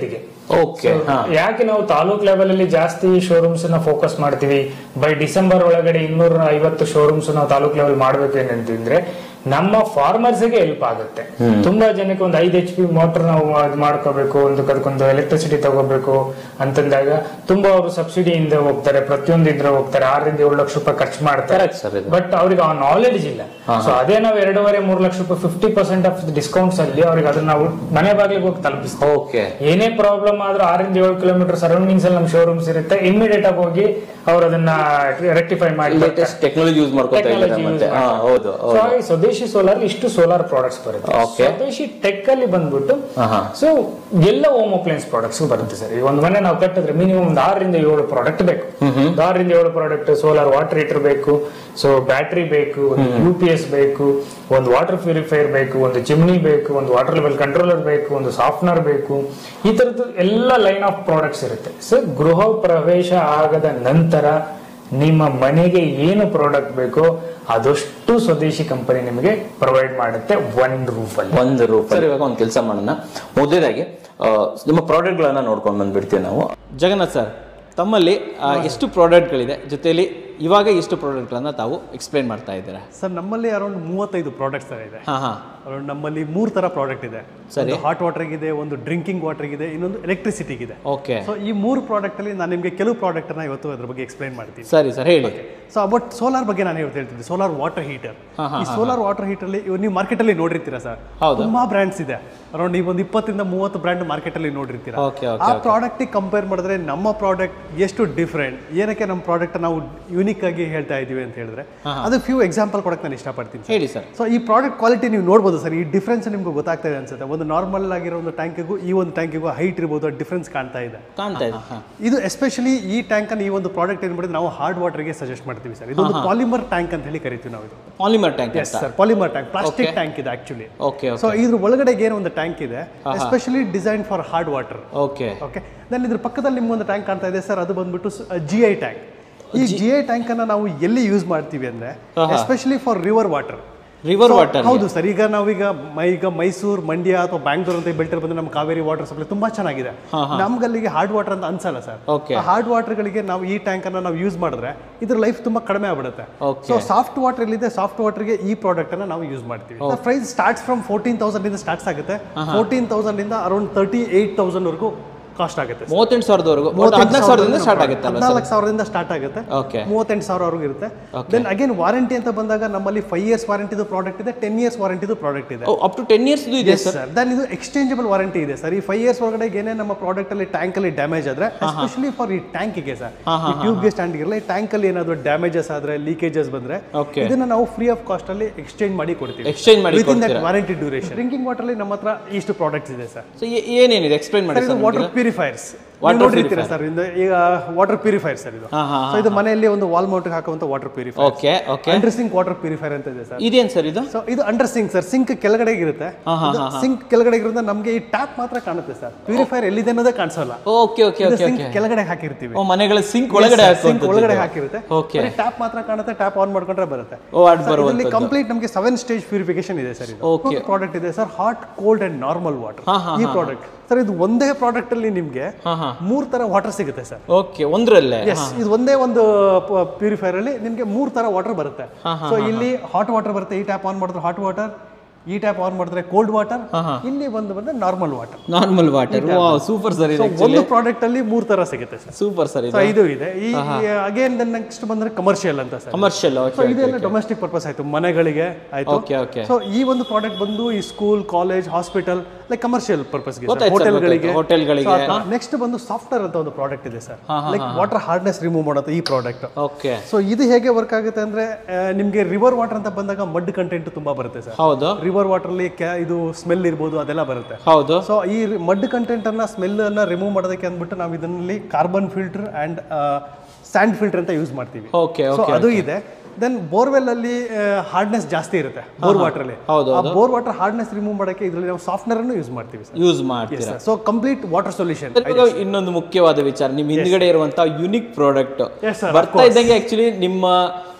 Speaker 3: ಓಕೆ ಹಾ
Speaker 1: ಯಾಕೆ ನಾವು ತಾಲೂಕ್ ಲೆವೆಲ್ ಅಲ್ಲಿ ಜಾಸ್ತಿ ಶೋರೂಮ್ಸ್ ನ ಫೋಕಸ್ ಮಾಡ್ತೀವಿ ಬೈ ಡಿಸೆಂಬರ್ ಒಳಗಡೆ ಇನ್ನೂರ ಐವತ್ತು ಶೋರೂಮ್ಸ್ ನಾವು ತಾಲೂಕ್ ಲೆವೆಲ್ ಮಾಡ್ಬೇಕು ಏನಂತಂದ್ರೆ ನಮ್ಮ ಫಾರ್ಮರ್ಸ್ ಗೆ ಹೆಲ್ಪ್ ಆಗುತ್ತೆ ತುಂಬಾ ಜನಕ್ಕೆ ಒಂದು ಐದು ಎಚ್ ಪಿ ಮೋಟರ್ ನಾವು ಅದ್ ಮಾಡ್ಕೋಬೇಕು ಒಂದು ಅದಕ್ಕೊಂದು ಎಲೆಕ್ಟ್ರಿಸಿಟಿ ತಗೋಬೇಕು ಅಂತಂದಾಗ ತುಂಬಾ ಅವರು ಸಬ್ಸಿಡಿಯಿಂದ ಹೋಗ್ತಾರೆ ಪ್ರತಿಯೊಂದು ಇದ್ರೆ ಹೋಗ್ತಾರೆ ಆರರಿಂದ ಏಳು ಲಕ್ಷ ರೂಪಾಯಿ ಖರ್ಚು ಮಾಡ್ತಾರೆ
Speaker 3: ಕರೆಕ್ಟ್ ಸರ್ ಇದು
Speaker 1: ಬಟ್ ಅವ್ರಿಗೆ ಆ ನಾಲೆಡ್ಜ್ ಇಲ್ಲ ಸೊ ಅದೇ ನಾವು ಎರಡೂವರೆ ಮೂರು ಲಕ್ಷ ರೂಪಾಯಿ ಫಿಫ್ಟಿ ಪರ್ಸೆಂಟ್ ಆಫ್ ಡಿಸ್ಕೌಂಟ್ಸ್ ಅಲ್ಲಿ ಅವ್ರಿಗೆ ಅದನ್ನ ನಾವು ಮನೆ ಬಾಗಿಲಿಗೆ ಹೋಗಿ ತಲುಪಿಸ್ತೀವಿ
Speaker 3: ಓಕೆ
Speaker 1: ಏನೇ ಪ್ರಾಬ್ಲಮ್ ಆದ್ರೂ ಆರರಿಂದ ಏಳು ಕಿಲೋಮೀಟರ್ ಸರೌಂಡಿಂಗ್ಸ್ ಅಲ್ಲಿ ನಮ್ಮ ಶೋರೂಮ್ಸ್ ಇರುತ್ತೆ ಇಮಿಡಿಯೇಟ್ ಆಗಿ ಹೋಗಿ ಅವ್ರು ಅದನ್ನ ರೆಕ್ಟಿಫೈ ಮಾಡಿ
Speaker 3: ಲೇಟೆಸ್ಟ್ ಟೆಕ್ನಾಲಜಿ ಯೂಸ್ ಮಾಡ್ಕೊತಾ ಇದ್ದಾರೆ
Speaker 1: Technology
Speaker 3: ಮತ್ತೆ
Speaker 1: use
Speaker 3: ಹಾ
Speaker 1: ಮಾಡ್ತಾರೆ.
Speaker 3: ಹೌದು
Speaker 1: So,
Speaker 3: ಹೌದು
Speaker 1: ಹಾಗೆ ಸ್ವದೇಶಿ ಸೋಲಾರ್ ಇಷ್ಟು ಸೋಲಾರ್ ಪ್ರಾಡಕ್ಟ್ಸ್ ಬರುತ್ತೆ
Speaker 3: Okay.
Speaker 1: ಸ್ವದೇಶಿ ಟೆಕ್ ಅಲ್ಲಿ ಬಂದ್ಬಿಟ್ಟು
Speaker 3: ಆಹಾ.
Speaker 1: ಸೊ ಎಲ್ಲ ಹೋಮ್ ಅಪ್ಲೈನ್ಸ್ ಪ್ರಾಡಕ್ಟ್ಸ್ ಬರುತ್ತೆ ಸರ್ ಈಗ ಒಂದು ಮನೆ ನಾವು ಕಟ್ಟಿದ್ರೆ ಮಿನಿಮಮ್ ಒಂದು ಆರರಿಂದ ಏಳು ಪ್ರಾಡಕ್ಟ್ ಬೇಕು ಒಂದು ಆರರಿಂದ ಏಳು ಪ್ರಾಡಕ್ಟ್ ಸೋಲಾರ್ ವಾಟರ್ ಹೀಟರ್ ಬೇಕು ಸೊ ಬ್ಯಾಟ್ರಿ ಬೇಕು ಒಂದು ಯು ಪಿ ಎಸ್ ಬೇಕು ಒಂದು ವಾಟರ್ ಪ್ಯೂರಿಫೈಯರ್ ಬೇಕು ಒಂದು ಚಿಮ್ನಿ ಬೇಕು ಒಂದು ವಾಟರ್ ಲೆವೆಲ್ ಕಂಟ್ರೋಲರ್ ಬೇಕು ಒಂದು ಸಾಫ್ಟ್ನರ್ ಬೇಕು ಈ ತರದ್ದು ಎಲ್ಲ ಲೈನ್ ಆಫ್ ಪ್ರಾಡಕ್ಟ್ಸ್ ಇರುತ್ತೆ ಸೊ ಗೃಹ ಪ್ರವೇಶ ಆಗದ ನಂತರ ನಿಮ್ಮ ಮನೆಗೆ ಏನು ಪ್ರಾಡಕ್ಟ್ ಬೇಕೋ ಅದಷ್ಟು ಸ್ವದೇಶಿ ಕಂಪನಿ ನಿಮಗೆ ಪ್ರೊವೈಡ್ ಮಾಡುತ್ತೆ ಒನ್ ರೂಫ್ ಅಲ್ಲಿ
Speaker 3: ಒಂದು ರೂಪಾಯಿ ಸರ್ ಇವಾಗ ಒಂದು ಕೆಲಸ ಮಾಡೋಣ ಮೊದಲೇದಾಗಿ ಆ, ನಿಮ್ಮ ಪ್ರಾಡಕ್ಟ್ಗಳನ್ನ ನೋಡ್ಕೊಂಡು ಬಂದ್ಬಿಡ್ತೀವಿ ನಾವು ಜಗನ್ನಾಥ್ ಸರ್ ತಮ್ಮಲ್ಲಿ ಆ, ಎಷ್ಟು ಪ್ರಾಡಕ್ಟ್ಗಳಿದೆ ಜೊತೆಲಿ ಇವಾಗ ಎಷ್ಟು ಪ್ರಾಡಕ್ಟ್ಗಳನ್ನ ತಾವು ಎಕ್ಸ್ಪ್ಲೈನ್ ಮಾಡ್ತಾ ಇದ್ದೀರಾ
Speaker 2: ಸರ್ ನಮ್ಮಲ್ಲಿ ಅರೌಂಡ್ ಮೂವತ್ತೈದು ಪ್ರಾಡಕ್ಟ್ಸ್ ತರ ಇದೆ
Speaker 3: ಹಾ ಹಾ
Speaker 2: ಅರೌಂಡ್ ನಮ್ಮಲ್ಲಿ ಮೂರು ತರ ಪ್ರಾಡಕ್ಟ್ ಇದೆ
Speaker 3: ಸರಿ.
Speaker 2: ಒಂದು ಹಾಟ್ ವಾಟರ್ ಇದೆ ಒಂದು ಡ್ರಿಂಕಿಂಗ್ ವಾಟರ್ ಇದೆ ಇನ್ನೊಂದು ಎಲೆಕ್ಟ್ರಿಸಿಟಿ ಇದೆ
Speaker 3: ಓಕೆ
Speaker 2: ಸೊ ಈ ಮೂರು ಪ್ರಾಡಕ್ಟ್ ಅಲ್ಲಿ ನಾನು ನಿಮಗೆ ಕೆಲವು ಪ್ರಾಡಕ್ಟ್ ಅನ್ನ ಇವತ್ತು ಅದ್ರ ಬಗ್ಗೆ ಎಕ್ಸ್ಪ್ಲೈನ್ ಮಾಡ್ತೀನಿ
Speaker 3: ಸರಿ ಸರ್ ಹೇಳಿ
Speaker 2: ಸೊ ಅಬೌಟ್ ಸೋಲಾರ್ ಬಗ್ಗೆ ನಾನು ಇವತ್ತು ಹೇಳ್ತಿದ್ದೆ ಸೋಲಾರ್ ವಾಟರ್ ಹೀಟರ್ ಈ ಸೋಲಾರ್ ವಾಟರ್ ಹೀಟರ್ ಅಲ್ಲಿ ಇವ್ ನೀವು ಮಾರ್ಕೆಟ್ ಅಲ್ಲಿ ನೋಡಿರ್ತೀರಾ ಸರ್
Speaker 3: ಹೌದು.
Speaker 2: ತುಂಬಾ ಬ್ರ್ಯಾಂಡ್ಸ್ ಇದೆ ಅರೌಂಡ್ ನೀವು ಒಂದು ಇಪ್ಪತ್ತರಿಂದ ಮೂವತ್ತು ಬ್ರ್ಯಾಂಡ್ ಮಾರ್ಕೆಟ್ ಅಲ್ಲಿ ನೋಡಿರ್ತೀರಾ
Speaker 3: ಓಕೆ
Speaker 2: ಆ ಪ್ರಾಡಕ್ಟ್ ಕಂಪೇರ್ ಮಾಡಿದ್ರೆ ನಮ್ಮ ಪ್ರಾಡಕ್ಟ್ ಎಷ್ಟು ಡಿಫ್ರೆಂಟ್ ಏನಕ್ಕೆ ನಮ್ಮ ಪ್ರಾಡಕ್ಟ್ ನಾವು ಯೂನಿಕ್ ಆಗಿ ಹೇಳ್ತಾ ಇದೀವಿ ಅಂತ ಹೇಳಿದ್ರೆ ಅದು ಫ್ಯೂ ಎಕ್ಸಾಂಪಲ್ ಕೊಡಕ್ಕೆ ನಾನು ಇಷ್ಟಪಡ್ತೀನಿ
Speaker 3: ಹೇಳಿ ಸರ್
Speaker 2: ಸೊ ಈ ಪ್ರಾಡಕ್ಟ್ ಕ್ವಾಲಿಟಿ ನೀವು ನೋಡ್ಬೋದು ಸರ್ ಈ ಡಿಫ್ರೆನ್ಸ್ ನಿಮ್ಗೆ ಗೊತ್ತಾಗ್ತಾ ಇದೆ ಅನ್ಸುತ್ತೆ ಒಂದು ನಾರ್ಮಲ್ ಆಗಿರೋ ಒಂದು ಟ್ಯಾಂಕಿಗೂ ಈ ಒಂದು ಟ್ಯಾಂಕಿಗೂ ಹೈಟ್ ಇರ್ಬೋದು ಡಿಫ್ರೆನ್ಸ್ ಕಾಣ್ತಾ ಇದೆ
Speaker 3: ಕಾಣ್ತಾ ಇದೆ ಹಾ
Speaker 2: ಇದು ಎಸ್ಪೆಷಲಿ ಈ ಟ್ಯಾಂಕ್ ಅನ್ನು ಈ ಒಂದು ಪ್ರಾಡಕ್ಟ್ ಏನ್ ಮಾಡಿದ್ರೆ ನಾವು ಹಾರ್ಡ್ ವಾಟರ್ಗೆ ಸಜೆಸ್ಟ್ ಮಾಡ್ತೀವಿ ಸರ್ ಇದೊಂದು ಪಾಲಿಮರ್ ಟ್ಯಾಂಕ್ ಅಂತ ಹೇಳಿ ಕರಿತೀವಿ ನಾವು ಇದು
Speaker 3: polymer tank
Speaker 2: yes sir polymer tank plastic tank ಇದೆ ಆಕ್ಚುಲಿ
Speaker 3: ಓಕೆ
Speaker 2: ಸೊ ಇದ್ರ ಒಳಗಡೆ ಏನು ಒಂದು ಟ್ಯಾಂಕ್ ಇದೆ especially design for hard water
Speaker 3: okay
Speaker 2: okay then ಇದ್ರ ಪಕ್ಕದಲ್ಲಿ ನಿಮ್ಗೊಂದು ಟ್ಯಾಂಕ್ ಕಾಣ್ತಾ ಇದೆ ಸರ್ ಅದು ಬಂದ್ಬಿಟ್ಟು ಜಿ ಐ ಟ್ಯಾಂಕ್ ಈ ಜಿ ಐ ಟ್ಯಾಂಕ್ ಅನ್ನ ನಾವು ಎಲ್ಲಿ ಯೂಸ್ ಮಾಡ್ತೀವಿ ಅಂದ್ರೆ especially for river water
Speaker 3: river water
Speaker 2: ಹೌದು ಸರ್ ಈಗ ನಾವೀಗ ಮೈ ಈಗ ಮೈಸೂರು ಮಂಡ್ಯ ಅಥವಾ ಬ್ಯಾಂಗ್ಳೂರ್ ಅಂತ ಬೆಲ್ಟರ್ ಬಂದ್ರೆ ನಮ್ಮ ಕಾವೇರಿ ವಾಟರ್ ಸಪ್ಲೈ ತುಂಬಾ ಚೆನ್ನಾಗಿದೆ ನಮ್ಗಲ್ಲಿಗೆ ಹಾರ್ಡ್ ವಾಟರ್ ಅಂತ ಅನ್ಸಲ್ಲ ಸರ್
Speaker 3: Okay.
Speaker 2: ಹಾರ್ಡ್ ವಾಟರ್ಗಳಿಗೆ ನಾವು ಈ ಟ್ಯಾಂಕ್ ಅನ್ನ ನಾವು ಯೂಸ್ ಮಾಡಿದ್ರೆ ಇದ್ರ ಲೈಫ್ ತುಂಬಾ ಕಡಿಮೆ ಆಗ್ಬಿಡುತ್ತೆ
Speaker 3: Okay.
Speaker 2: ಸೊ ಸಾಫ್ಟ್ ವಾಟರ್ ಎಲ್ಲಿದೆ ಸಾಫ್ಟ್ ವಾಟರ್ಗೆ ಈ ಪ್ರಾಡಕ್ಟ್ ಅನ್ನ ನಾವು ಯೂಸ್ ಮಾಡ್ತೀವಿ price starts from fourteen thousand ಇಂದ ಸ್ಟಾರ್ಟ್ಸ್ ಆಗುತ್ತೆ ಫೋರ್ಟೀನ್ ತೌಸಂಡ್ ಇಂದ ಅರೌಂಡ್ ತರ್ಟಿ ಏಟ್ ತೌಸಂಡ್ ವರೆಗೂ ಕಾಸ್ಟ್ ಆಗುತ್ತೆ
Speaker 3: ಮೂವತ್ತೆಂಟು ಸಾವಿರದವರೆಗೂ ಹದಿನಾಲ್ಕು ಸಾವಿರದಿಂದ ಸ್ಟಾರ್ಟ್ ಆಗುತ್ತೆ ಅಲ್ವಾ
Speaker 2: ಹದಿನಾಲ್ಕು ಸಾವಿರದಿಂದ ಸ್ಟಾರ್ಟ್ ಆಗುತ್ತೆ
Speaker 3: ಓಕೆ
Speaker 2: ಮೂವತ್ತೆಂಟು ಸಾವಿರವರೆಗೂ ಇರುತ್ತೆ ದೆನ್ ಅಗೇನ್ ವಾರಂಟಿ ಅಂತ ಬಂದಾಗ ನಮ್ಮಲ್ಲಿ ಫೈವ್ ಇಯರ್ಸ್ ವಾರಂಟಿದು ಪ್ರಾಡಕ್ಟ್ ಇದೆ ಟೆನ್ ಇಯರ್ಸ್ ವಾರಂಟಿದು ಪ್ರಾಡಕ್ಟ್ ಇದೆ
Speaker 3: ಅಪ್ ಟು ಟೆನ್ ಇಯರ್ಸ್ ಇದೆ ಸರ್
Speaker 2: ಸರ್ ದೆನ್ ಇದು ಎಕ್ಸ್ಚೇಂಜಬಲ್ ವಾರಂಟಿ ಇದೆ ಸರ್ ಈ ಫೈವ್ ಇಯರ್ಸ್ ಒಳಗಡೆ ಏನೇ ನಮ್ಮ ಪ್ರಾಡಕ್ಟ್ ಅಲ್ಲಿ ಟ್ಯಾಂಕ್ ಅಲ್ಲಿ ಡ್ಯಾಮೇಜ್ ಆದ್ರೆ ಎಸ್ಪೆಷಲಿ ಫಾರ್ ಈ ಟ್ಯಾಂಕಿಗೆ ಸರ್ ಈ ಟ್ಯೂಬ್ಗೆ ಸ್ಟ್ಯಾಂಡ್ ಇರಲ್ಲ ಈ ಟ್ಯಾಂಕ್ ಅಲ್ಲಿ ಏನಾದ್ರು ಡ್ಯಾಮೇಜಸ್ ಆದ್ರೆ ಲೀಕೇಜಸ್ ಬಂದ್ರೆ
Speaker 3: Okay.
Speaker 2: ಇದನ್ನ ನಾವು ಫ್ರೀ ಆಫ್ ಕಾಸ್ಟ್ ಅಲ್ಲಿ ಎಕ್ಸ್ಚೇಂಜ್ ಮಾಡಿ ಕೊಡ್ತೀವಿ
Speaker 3: ಎಕ್ಸ್ಚೇಂಜ್ ಮಾಡಿ
Speaker 2: with in that warranty duration drinking water ಅಲ್ಲಿ ನಮ್ಮ ಹತ್ರ ಇಷ್ಟು ಪ್ರಾಡಕ್ಟ್ಸ್ ಇದೆ ಸರ್
Speaker 3: ಸೊ ಏನೇನಿದೆ ಎಕ್ಸ್ಪ್ಲೈನ್ ಮಾಡಿ
Speaker 2: ಸರ್ ಇದು
Speaker 3: ಸರ್
Speaker 2: ವಾಟರ್ ಪ್ಯೂರಿಫೈರ್ಸ್
Speaker 3: Water
Speaker 2: ನೋಡಿರ್ತೀರಾ ಸರ್ ಇದು ಈಗ ವಾಟರ್ ಪ್ಯೂರಿಫೈರ್ ಸರ್ ಇದು
Speaker 3: ಹಾ, ಹಾ,
Speaker 2: ಸೊ ಇದು ಮನೆಯಲ್ಲಿ ಒಂದು ವಾಲ್ ಮೌಂಟ್ ಹಾಕುವಂತ water purifier
Speaker 3: okay okay
Speaker 2: under sink water purifier ಅಂತ ಇದೆ ಸರ್
Speaker 3: ಇದೇನು ಸರ್ ಇದು
Speaker 2: ಸೊ ಇದು ಅಂಡರ್ ಸಿಂಕ್ ಸರ್ ಸಿಂಕ್ ಕೆಳಗಡೆ ಇರುತ್ತೆ ಸಿಂಕ್ ಕೆಳಗಡೆ ಇರೋದ್ರಿಂದ ನಮಗೆ ಈ ಟ್ಯಾಪ್ ಮಾತ್ರ ಕಾಣುತ್ತೆ ಸರ್ ಪ್ಯೂರಿಫೈರ್ ಎಲ್ಲಿದೆ ಅನ್ನೋದೇ ಕಾಣಿಸಲ್ಲ
Speaker 3: okay okay okay
Speaker 2: sink
Speaker 3: okay
Speaker 2: ಕೆಳಗಡೆ ಹಾಕಿರ್ತೀವಿ
Speaker 3: ಓ ಮನೆಗಳ ಸಿಂಕ್ ಒಳಗಡೆ
Speaker 2: ಸಿಂಕ್ ಒಳಗಡೆ
Speaker 3: ಹಾಕುವಂಥದ್ದು
Speaker 2: ಹಾಕಿರುತ್ತೆ
Speaker 3: ಓಕೆ
Speaker 2: ಟ್ಯಾಪ್ ಮಾತ್ರ ಕಾಣುತ್ತೆ ಟ್ಯಾಪ್ ಆನ್ ಮಾಡ್ಕೊಂಡ್ರೆ ಬರುತ್ತೆ
Speaker 3: ಓ ಅದು
Speaker 2: Sir, ಇದರಲ್ಲಿ
Speaker 3: ಬರುವಂಥದ್ದು
Speaker 2: ಕಂಪ್ಲೀಟ್ ನಮಗೆ ಸೆವೆನ್ ಸ್ಟೇಜ್ ಪ್ಯೂರಿಫಿಕೇಶನ್ ಇದೆ ಸರ್ ಇದು
Speaker 3: Okay.
Speaker 2: ಪ್ರಾಡಕ್ಟ್ ಇದೆ sir hot cold and normal water
Speaker 3: ಹಾ, ಹಾ,
Speaker 2: ಈ ಪ್ರಾಡಕ್ಟ್ ಸರ್ ಇದು ಒಂದೇ ಪ್ರಾಡಕ್ಟ್ ಅಲ್ಲಿ ನಿಮ್ಗೆ
Speaker 3: ಹಾ ಹಾ
Speaker 2: ಮೂರ್ ತರ ವಾಟರ್ ಸಿಗುತ್ತೆ ಸರ್
Speaker 3: ಓಕೆ ಒಂದ್ರಲ್ಲೇ
Speaker 2: ಎಸ್ ಇದು ಒಂದೇ ಒಂದು ಪ್ಯೂರಿಫೈರ್ ಅಲ್ಲಿ ನಿಮ್ಗೆ ಮೂರ್ ತರ ವಾಟರ್ ಬರುತ್ತೆ ಸೊ ಇಲ್ಲಿ ಹಾಟ್ ವಾಟರ್ ಬರುತ್ತೆ ಈ ಟ್ಯಾಪ್ ಆನ್ ಮಾಡಿದ್ರೆ ಹಾಟ್ ವಾಟರ್ ಈ ಟ್ಯಾಪ್ ಆನ್ ಮಾಡಿದ್ರೆ ಕೋಲ್ಡ್ ವಾಟರ್ ಇಲ್ಲಿ ಒಂದು ಬಂದ್ರೆ normal water
Speaker 3: normal water wow super sir ಇದು
Speaker 2: ಒಂದು ಪ್ರಾಡಕ್ಟ್ ಅಲ್ಲಿ ಮೂರ್ ತರ ಸಿಗುತ್ತೆ ಸರ್
Speaker 3: ಸೂಪರ್ ಸರ್ ಇದು
Speaker 2: ಸೊ ಇದು ಇದೆ ಈ ಅಗೇನ್ ನೆಕ್ಸ್ಟ್ ಬಂದ್ರೆ ಕಮರ್ಷಿಯಲ್ ಅಂತ ಸರ್
Speaker 3: ಕಮರ್ಷಿಯಲ್
Speaker 2: ಸೊ
Speaker 3: ಓಕೆ
Speaker 2: ಇದೆಲ್ಲ ಡೊಮೆಸ್ಟಿಕ್ ಪರ್ಪಸ್ ಆಯ್ತು ಮನೆಗಳಿಗೆ ಆಯ್ತು
Speaker 3: ಓಕೆ ಓಕೆ
Speaker 2: ಸೊ ಈ ಒಂದು ಪ್ರಾಡಕ್ಟ್ ಬಂದು ಈ school college hospital like commercial ಪರ್ಪಸ್ಗೆ
Speaker 3: ಗೊತ್ತಾಯ್ತು sir,
Speaker 2: ಹೋಟೆಲ್ಗಳಿಗೆ
Speaker 3: ಗೊತ್ತಾಯ್ತು. ಹೋಟೆಲ್ಗಳಿಗೆ
Speaker 2: ನೆಕ್ಸ್ಟ್ ಬಂದು ಸಾಫ್ಟ್ವೇರ್ ಅಂತ ಒಂದು ಪ್ರಾಡಕ್ಟ್ ಇದೆ sir like water hardness remove ಮಾಡೋದು ಈ ಪ್ರಾಡಕ್ಟ್
Speaker 3: ಓಕೆ
Speaker 2: ಸೊ ಇದು ಹೇಗೆ ವರ್ಕ್ ಆಗುತ್ತೆ ಅಂದ್ರೆ ಆ, ನಿಮ್ಗೆ ರಿವರ್ ವಾಟರ್ ಅಂತ ಬಂದಾಗ ಮಡ್ ಕಂಟೆಂಟ್ ತುಂಬಾ ಬರುತ್ತೆ ಸರ್
Speaker 3: ಹೌದು
Speaker 2: ರಿವರ್ ವಾಟರ್ ಅಲ್ಲಿ ಕ್ಯಾ- ಇದು ಸ್ಮೆಲ್ ಇರ್ಬೋದು ಅದೆಲ್ಲ ಬರುತ್ತೆ
Speaker 3: ಹೌದು
Speaker 2: ಸೊ ಈ ಮಡ್ ಕಂಟೆಂಟ್ ಅನ್ನ ಸ್ಮೆಲ್ ಅನ್ನ ರಿಮೂವ್ ಮಾಡೋದಕ್ಕೆ ಅಂದ್ಬಿಟ್ಟು ನಾವು ಇದರಲ್ಲಿ carbon filter and sand filter ಅಂತ ಯೂಸ್ ಮಾಡ್ತೀವಿ
Speaker 3: ಓಕೆ
Speaker 2: ಸೊ ಅದು ಇದೆ ದೆನ್ ಬೋರ್ವೆಲ್ ಅಲ್ಲಿ ಹಾರ್ಡ್ನೆಸ್ ಜಾಸ್ತಿ ಇರುತ್ತೆ ಬೋರ್ ವಾಟರ್ ಅಲ್ಲಿ
Speaker 3: ಹೌದು
Speaker 2: ಆ ಬೋರ್ ವಾಟರ್ ಹಾರ್ಡ್ನೆಸ್ ರಿಮೂವ್ ಮಾಡಕ್ಕೆ ಇದರಲ್ಲಿ ನಾವು ಸಾಫ್ಟ್ವೇರ್ ಅನ್ನು ಯೂಸ್ ಮಾಡ್ತೀವಿ ಸರ್
Speaker 3: ಯೂಸ್ ಮಾಡ್ತೀರಾ
Speaker 2: so complete water solution
Speaker 3: sir, ಇವಾಗ ಇನ್ನೊಂದು ಮುಖ್ಯವಾದ ವಿಚಾರ ನಿಮ್ ಹಿಂದ್ಗಡೆ ಇರುವಂತಹ unique product
Speaker 2: Yes, sir, of
Speaker 3: ಬರ್ತಾ ಇದ್ದಂಗೆ ಆಕ್ಚುಲಿ ನಿಮ್ಮ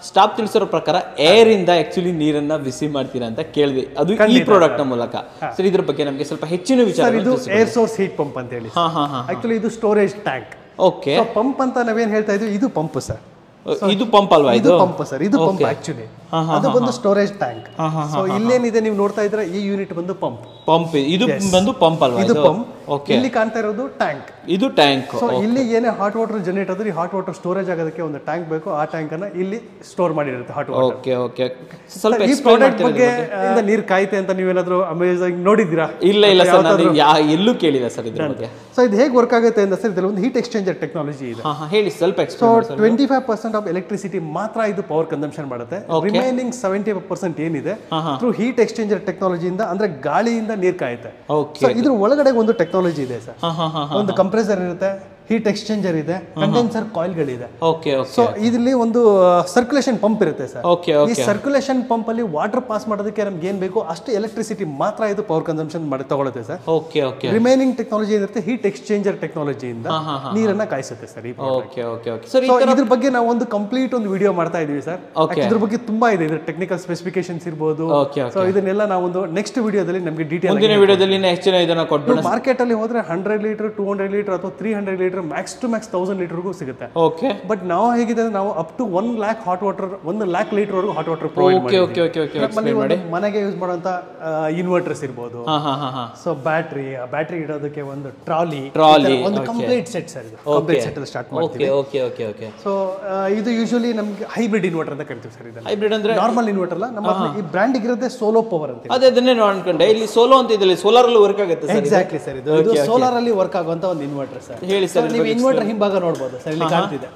Speaker 3: ಸ್ಟಾಪ್ ತಿಳಿಸಿರೋ ಪ್ರಕಾರ ಏರ್ ಇಂದ ಆಕ್ಚುಲಿ ನೀರನ್ನ ಬಿಸಿ ಮಾಡ್ತೀರಾ ಅಂತ ಕೇಳಿದ್ವಿ ಅದು ಈ ಪ್ರಾಡಕ್ಟ್ ನ ಮೂಲಕ ಸರ್ ಇದ್ರ ಬಗ್ಗೆ ನಮಗೆ ಸ್ವಲ್ಪ ಹೆಚ್ಚಿನ
Speaker 2: ಸರ್
Speaker 3: ವಿಚಾರ
Speaker 2: ಇದು ಏರ್ ಸೋರ್ಸ್ ಹೀಟ್ ಪಂಪ್ ಅಂತ ಹೇಳಿ
Speaker 3: ಹಾ ಹಾ ಹಾ
Speaker 2: ಆಕ್ಚುಲಿ ಇದು ಸ್ಟೋರೇಜ್ ಟ್ಯಾಂಕ್
Speaker 3: ಓಕೆ
Speaker 2: ಪಂಪ್ ಅಂತ ನಾವೇನ್ ಹೇಳ್ತಾ ಇದ್ವಿ ಇದು ಪಂಪ್ ಸರ್
Speaker 3: ಇದು ಪಂಪ್ ಅಲ್ವಾ
Speaker 2: ಇದು
Speaker 3: ಇದು
Speaker 2: ಪಂಪ್ ಸರ್ ಇದು ಪಂಪ್ ಆಕ್ಚುಲಿ ಅದು ಬಂದು ಸ್ಟೋರೇಜ್ ಟ್ಯಾಂಕ್ ಸೊ ಇಲ್ಲೇನಿದೆ ನೀವು ನೋಡ್ತಾ ಇದ್ರೆ ಈ ಯೂನಿಟ್ ಬಂದು ಪಂಪ್
Speaker 3: ಪಂಪ್ ಇದು ಬಂದು ಪಂಪ್ ಅಲ್ವಾ
Speaker 2: ಇದು
Speaker 3: ಇದು
Speaker 2: ಪಂಪ್
Speaker 3: ಓಕೆ
Speaker 2: ಇಲ್ಲಿ ಕಾಣ್ತಾ ಇರೋದು ಟ್ಯಾಂಕ್
Speaker 3: ಇದು ಟ್ಯಾಂಕ್
Speaker 2: ಸೊ ಇಲ್ಲಿ ಏನೇ ಹಾಟ್ ವಾಟರ್ ಜನರೇಟ್ ಆದ್ರೆ ಈ ಹಾಟ್ ವಾಟರ್ ಸ್ಟೋರೇಜ್ ಆಗೋದಕ್ಕೆ ಒಂದು ಟ್ಯಾಂಕ್ ಬೇಕು ಆ ಟ್ಯಾಂಕ್ ಅನ್ನ ಇಲ್ಲಿ ಸ್ಟೋರ್ ಮಾಡಿರುತ್ತೆ ಹಾಟ್ ವಾಟರ್
Speaker 3: ಓಕೆ ಓಕೆ ಸ್ವಲ್ಪ
Speaker 2: ಈ
Speaker 3: ಎಕ್ಸ್ಪ್ಲೈನ್
Speaker 2: ಪ್ರಾಡಕ್ಟ್
Speaker 3: ಮಾಡ್ತೀರಾ
Speaker 2: ಬಗ್ಗೆ ಇಂದ ನೀರ್ ಕಾಯ್ತೆ ಅಂತ ನೀವೇನಾದ್ರೂ ಅಮೇಜಾಗ್ ನೋಡಿದ್ದೀರಾ
Speaker 3: ಇಲ್ಲ ಇಲ್ಲ ಸರ್ ನಾನು ಯಾ ಎಲ್ಲೂ ಕೇಳಿಲ್ಲ ಸರ್ ಇದ್ರ ಬಗ್ಗೆ
Speaker 2: ಸೊ ಇದು ಹೇಗೆ ವರ್ಕ್ ಆಗುತ್ತೆ ಅಂತ ಸರ್ ಇದ್ರಲ್ಲಿ ಒಂದು ಹೀಟ್ ಎಕ್ಸ್ಚೇಂಜರ್ ಟೆಕ್ನಾಲಜಿ ಇದೆ
Speaker 3: ಹಾ ಹಾ ಹೇಳಿ ಸ್ವಲ್ಪ
Speaker 2: so
Speaker 3: explain
Speaker 2: twenty five percent of electricity ಮಾತ್ರ ಇದು ಪವರ್ ಕನ್ಸಂಪ್ಷನ್ ಮಾಡುತ್ತೆ ರಿಮೈನಿಂಗ್ ಸೆವೆಂಟಿ ಪರ್ಸೆಂಟ್ ಏನಿದೆ ಥ್ರೂ ಹೀಟ್ ಎಕ್ಸ್ಚೇಂಜರ್ ಟೆಕ್ನಾಲಜಿಯಿಂದ ಅಂದ್ರೆ ಗಾಳಿಯಿಂದ ನೀರ್ ಕಾಯುತ್ತೆ
Speaker 3: ಓಕೆ
Speaker 2: ಸೊ ಇದ್ರ ಒಳಗಡೆ ಒಂದು ಟೆಕ್ನಾಲಜಿ ಇದೆ ಸರ್
Speaker 3: ಹಾ ಹಾ ಹಾ
Speaker 2: ಒಂದು ಕಂಪ್ರೆಸರ್ ಇರುತ್ತೆ ಹೀಟ್ ಎಕ್ಸ್ಚೇಂಜರ್ ಇದೆ ಕಂಡೆನ್ಸರ್ ಕಾಯಿಲ್ಗಳಿದೆ
Speaker 3: ಓಕೆ ಓಕೆ
Speaker 2: ಸೊ ಇದರಲ್ಲಿ ಒಂದು ಸರ್ಕ್ಯುಲೇಷನ್ ಪಂಪ್ ಇರುತ್ತೆ ಸರ್
Speaker 3: ಓಕೆ
Speaker 2: ಈ
Speaker 3: ಓಕೆ
Speaker 2: ಸರ್ಕ್ಯುಲೇಷನ್ ಪಂಪ್ ಅಲ್ಲಿ ವಾಟರ್ ಪಾಸ್ ಮಾಡೋದಕ್ಕೆ ನಮ್ಗೆ ಏನ್ ಬೇಕು ಅಷ್ಟು ಎಲೆಕ್ಟ್ರಿಸಿಟಿ ಮಾತ್ರ ಇದು ಪವರ್ ಕನ್ಸಂಪ್ಷನ್ ಮಾಡಿ ತಗೊಳುತ್ತೆ sir
Speaker 3: okay okay
Speaker 2: remaining technology ಏನಿರುತ್ತೆ ಹೀಟ್ ಎಕ್ಸ್ಚೇಂಜರ್ ಟೆಕ್ನಾಲಜಿಯಿಂದ ನೀರನ್ನ ಕಾಯಿಸುತ್ತೆ ಸರ್ ಈ
Speaker 3: okay okay okay sir
Speaker 2: so ಇದ್ರ ಬಗ್ಗೆ ನಾವು ಒಂದು ಕಂಪ್ಲೀಟ್ ಒಂದು ವಿಡಿಯೋ ಮಾಡ್ತಾ ಇದೀವಿ ಸರ್
Speaker 3: Okay.
Speaker 2: ಇದ್ರ ಬಗ್ಗೆ ತುಂಬಾ ಇದೆ ಇದ್ರ ಟೆಕ್ನಿಕಲ್ ಸ್ಪೆಸಿಫಿಕೇಶನ್ಸ್ ಇರ್ಬೋದು
Speaker 3: ಓಕೆ
Speaker 2: ಸೊ ಇದನ್ನೆಲ್ಲ ನಾವು ಒಂದು ನೆಕ್ಸ್ಟ್ ವಿಡಿಯೋದಲ್ಲಿ ನಮಗೆ ಡೀಟೇಲ್
Speaker 3: ಮುಂದಿನ ವಿಡಿಯೋದಲ್ಲಿ ನೆಕ್ಸ್ಟ್ ಇದನ್ನ ಕೊಟ್ಬಿಡ
Speaker 2: ಮಾರ್ಕೆಟ್ ಅಲ್ಲಿ ಹೋದ್ರೆ hundred litre two hundred litre ಅಥವಾ three hundred litre max to max thousand ಲೀಟರ್ಗೂ ಸಿಗುತ್ತೆ
Speaker 3: ಓಕೆ
Speaker 2: ಬಟ್ ನಾವು ಹೇಗಿದೆ ಅಂದ್ರೆ ನಾವು up to one lakh hot water ಒಂದು ಲ್ಯಾಕ್ ಲೀಟರ್ ವರೆಗೂ hot water provide
Speaker 3: okay okay okay okay
Speaker 2: ನಮ್ಮಲ್ಲಿ ಒಂದು ಮನೆಗೆ ಯೂಸ್ ಮಾಡುವಂತ ಇನ್ವರ್ಟರ್ಸ್ ಇರ್ಬೋದು
Speaker 3: ಹಾ ಹಾ ಹಾ ಹಾ
Speaker 2: ಸೊ ಬ್ಯಾಟ್ರಿ ಬ್ಯಾಟ್ರಿ ಇಡೋದಕ್ಕೆ ಒಂದು ಟ್ರಾಲಿ
Speaker 3: Trolley,
Speaker 2: ಒಂದು
Speaker 3: okay.
Speaker 2: ಕಂಪ್ಲೀಟ್ ಸೆಟ್ ಸರ್ ಇದು ಕಂಪ್ಲೀಟ್ ಸೆಟ್ ಸ್ಟಾರ್ಟ್ ಮಾಡ್ತೀವಿ
Speaker 3: okay okay okay okay
Speaker 2: so ಇದು ಯೂಶಲಿ ನಮ್ಗೆ ಹೈಬ್ರಿಡ್ ಇನ್ವರ್ಟರ್ ಅಂತ ಕರಿತೀವಿ ಸರ್ ಇದನ್ನ
Speaker 3: ಹೈಬ್ರಿಡ್ ಅಂದ್ರೆ
Speaker 2: ನಾರ್ಮಲ್ ಇನ್ವರ್ಟರ್ ಅಲ್ಲ ನಮ್ಮ ಹತ್ರ ಈ ಬ್ರ್ಯಾಂಡ್ ಇರೋದೇ ಸೋಲೋ ಪವರ್ ಅಂತ
Speaker 3: ಅದೇ ಅದನ್ನೇ ನಾನು ಅನ್ಕೊಂಡೆ ಇಲ್ಲಿ ಸೋಲೋ ಅಂತ ಇದೆ ಸೋಲಾರ್ ಅಲ್ಲಿ ವರ್ಕ್ ಆಗುತ್ತೆ ಸರ್
Speaker 2: ಎಕ್ಸಾಕ್ಟ್ಲಿ ಸರ್ ಇದು ಇದು ಸೋಲಾರ್ ಅಲ್ಲಿ ವರ್ಕ್ ಆಗುವಂತ ಒಂದು ಇನ್ವರ್ಟರ್ ಸರ್
Speaker 3: ಹೇಳಿ
Speaker 2: ಸರ್ ನೀವು ಇನ್ವರ್ಟರ್ ಹಿಂಭಾಗ ನೋಡ್ಬೋದು ಸರ್ ಇಲ್ಲಿ ಕಾಣ್ತಿದೆ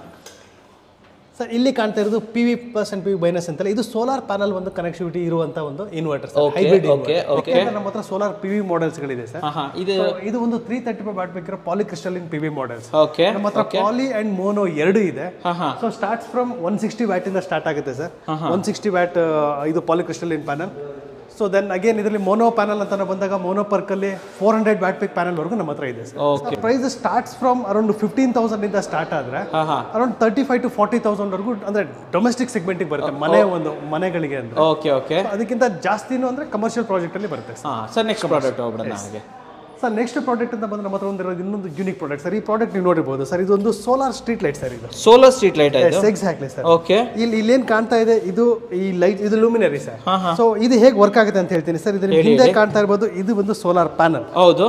Speaker 2: ಸರ್ ಇಲ್ಲಿ ಕಾಣ್ತಾ ಇರೋದು P V plus and P V minus ಅಂತಲ್ಲ ಇದು ಸೋಲಾರ್ ಪ್ಯಾನಲ್ ಒಂದು ಕನೆಕ್ಟಿವಿಟಿ ಇರುವಂತ ಒಂದು inverter sir hybrid
Speaker 3: okay, okay.
Speaker 2: ನಮ್ಮ ಹತ್ರ ಸೋಲಾರ್ ಪಿ ವಿ ಮಾಡೆಲ್ಸ್ ಗಳಿದೆ ಸರ್
Speaker 3: ಹಾ ಹಾ ಇದು
Speaker 2: So, ಇದು ಒಂದು ತ್ರೀ ತರ್ಟಿ ಫೈವ್ ಬ್ಯಾಟ್ ಬೇಕಿರೋ polycrystalline P V models
Speaker 3: okay
Speaker 2: ನಮ್ಮ ಹತ್ರ ಪಾಲಿ ಅಂಡ್ ಮೋನೋ ಎರಡು ಇದೆ
Speaker 3: ಹಾ ಹಾ
Speaker 2: so starts from one sixty watt ಇಂದ ಸ್ಟಾರ್ಟ್ ಆಗುತ್ತೆ ಸರ್ ಒನ್ ಸಿಕ್ಸ್ಟಿ ವ್ಯಾಟ್ ಇದು polycrystalline panel so then again ಇದರಲ್ಲಿ ಮೋನೋ ಪ್ಯಾನಲ್ ಅಂತ ಬಂದಾಗ ಮೋನೋ ಅಲ್ಲಿ four hundred watt peak panel ವರೆಗೂ ನಮ್ಮ ಹತ್ರ ಇದೆ sir price starts from around fifteen thousand ಇಂದ ಸ್ಟಾರ್ಟ್ ಆದ್ರೆ
Speaker 3: ಹಾ ಹಾ
Speaker 2: around thirty five to forty thousand ವರೆಗೂ ಅಂದ್ರೆ ಡೊಮೆಸ್ಟಿಕ್ ಸೆಗ್ಮೆಂಟಿಗೆ ಬರುತ್ತೆ ಮನೆ ಒಂದು ಮನೆಗಳಿಗೆ ಅಂದ್ರೆ
Speaker 3: ಓಕೆ ಓಕೆ
Speaker 2: So, ಅದಕ್ಕಿಂತ ಜಾಸ್ತಿನೂ ಅಂದ್ರೆ ಕಮರ್ಷಿಯಲ್ ಪ್ರಾಜೆಕ್ಟ್ ಅಲ್ಲಿ ಬರುತ್ತೆ
Speaker 3: ಹಾ ಸರ್ ನೆಕ್ಸ್ಟ್ ಪ್ರಾಡಕ್ಟ್ ಹೋಗ್ಬಿಡೋಣ ಹಾಗೆ
Speaker 2: ಸರ್ ನೆಕ್ಸ್ಟ್ ಪ್ರಾಡಕ್ಟ್ ಅಂತ ಬಂದ್ರೆ ನಮ್ಮ ಹತ್ರ ಒಂದಿರೋದು ಇನ್ನೊಂದು ಯೂನಿಕ್ ಪ್ರಾಡಕ್ಟ್ ಸರ್ ಈ ಪ್ರಾಡಕ್ಟ್ ನೀವು ನೋಡಿರ್ಬೋದು ಸರ್ ಇದೊಂದು ಸೋಲಾರ್ ಸ್ಟ್ರೀಟ್ ಲೈಟ್ ಸರ್ ಇದು
Speaker 3: ಸೋಲಾರ್ ಸ್ಟ್ರೀಟ್ ಲೈಟ್ ಆಯ್ತು
Speaker 2: ಎಕ್ಸಾಕ್ಟ್ಲಿ ಸರ್
Speaker 3: ಓಕೆ
Speaker 2: ಇಲ್ಲಿ ಇಲ್ಲೇನ್ ಕಾಣ್ತಾ ಇದೆ ಇದು ಈ ಲೈಟ್ ಇದು ಲೂಮಿನರಿ ಸರ್ ಸೊ ಇದು ಹೇಗೆ ವರ್ಕ್ ಆಗುತ್ತೆ ಅಂತ ಹೇಳ್ತೀನಿ ಸರ್ ಇದ್ರ ಹಿಂದೆ ಕಾಣ್ತಾ ಇರ್ಬೋದು ಇದು ಒಂದು ಸೋಲಾರ್ ಪ್ಯಾನಲ್
Speaker 3: ಹೌದು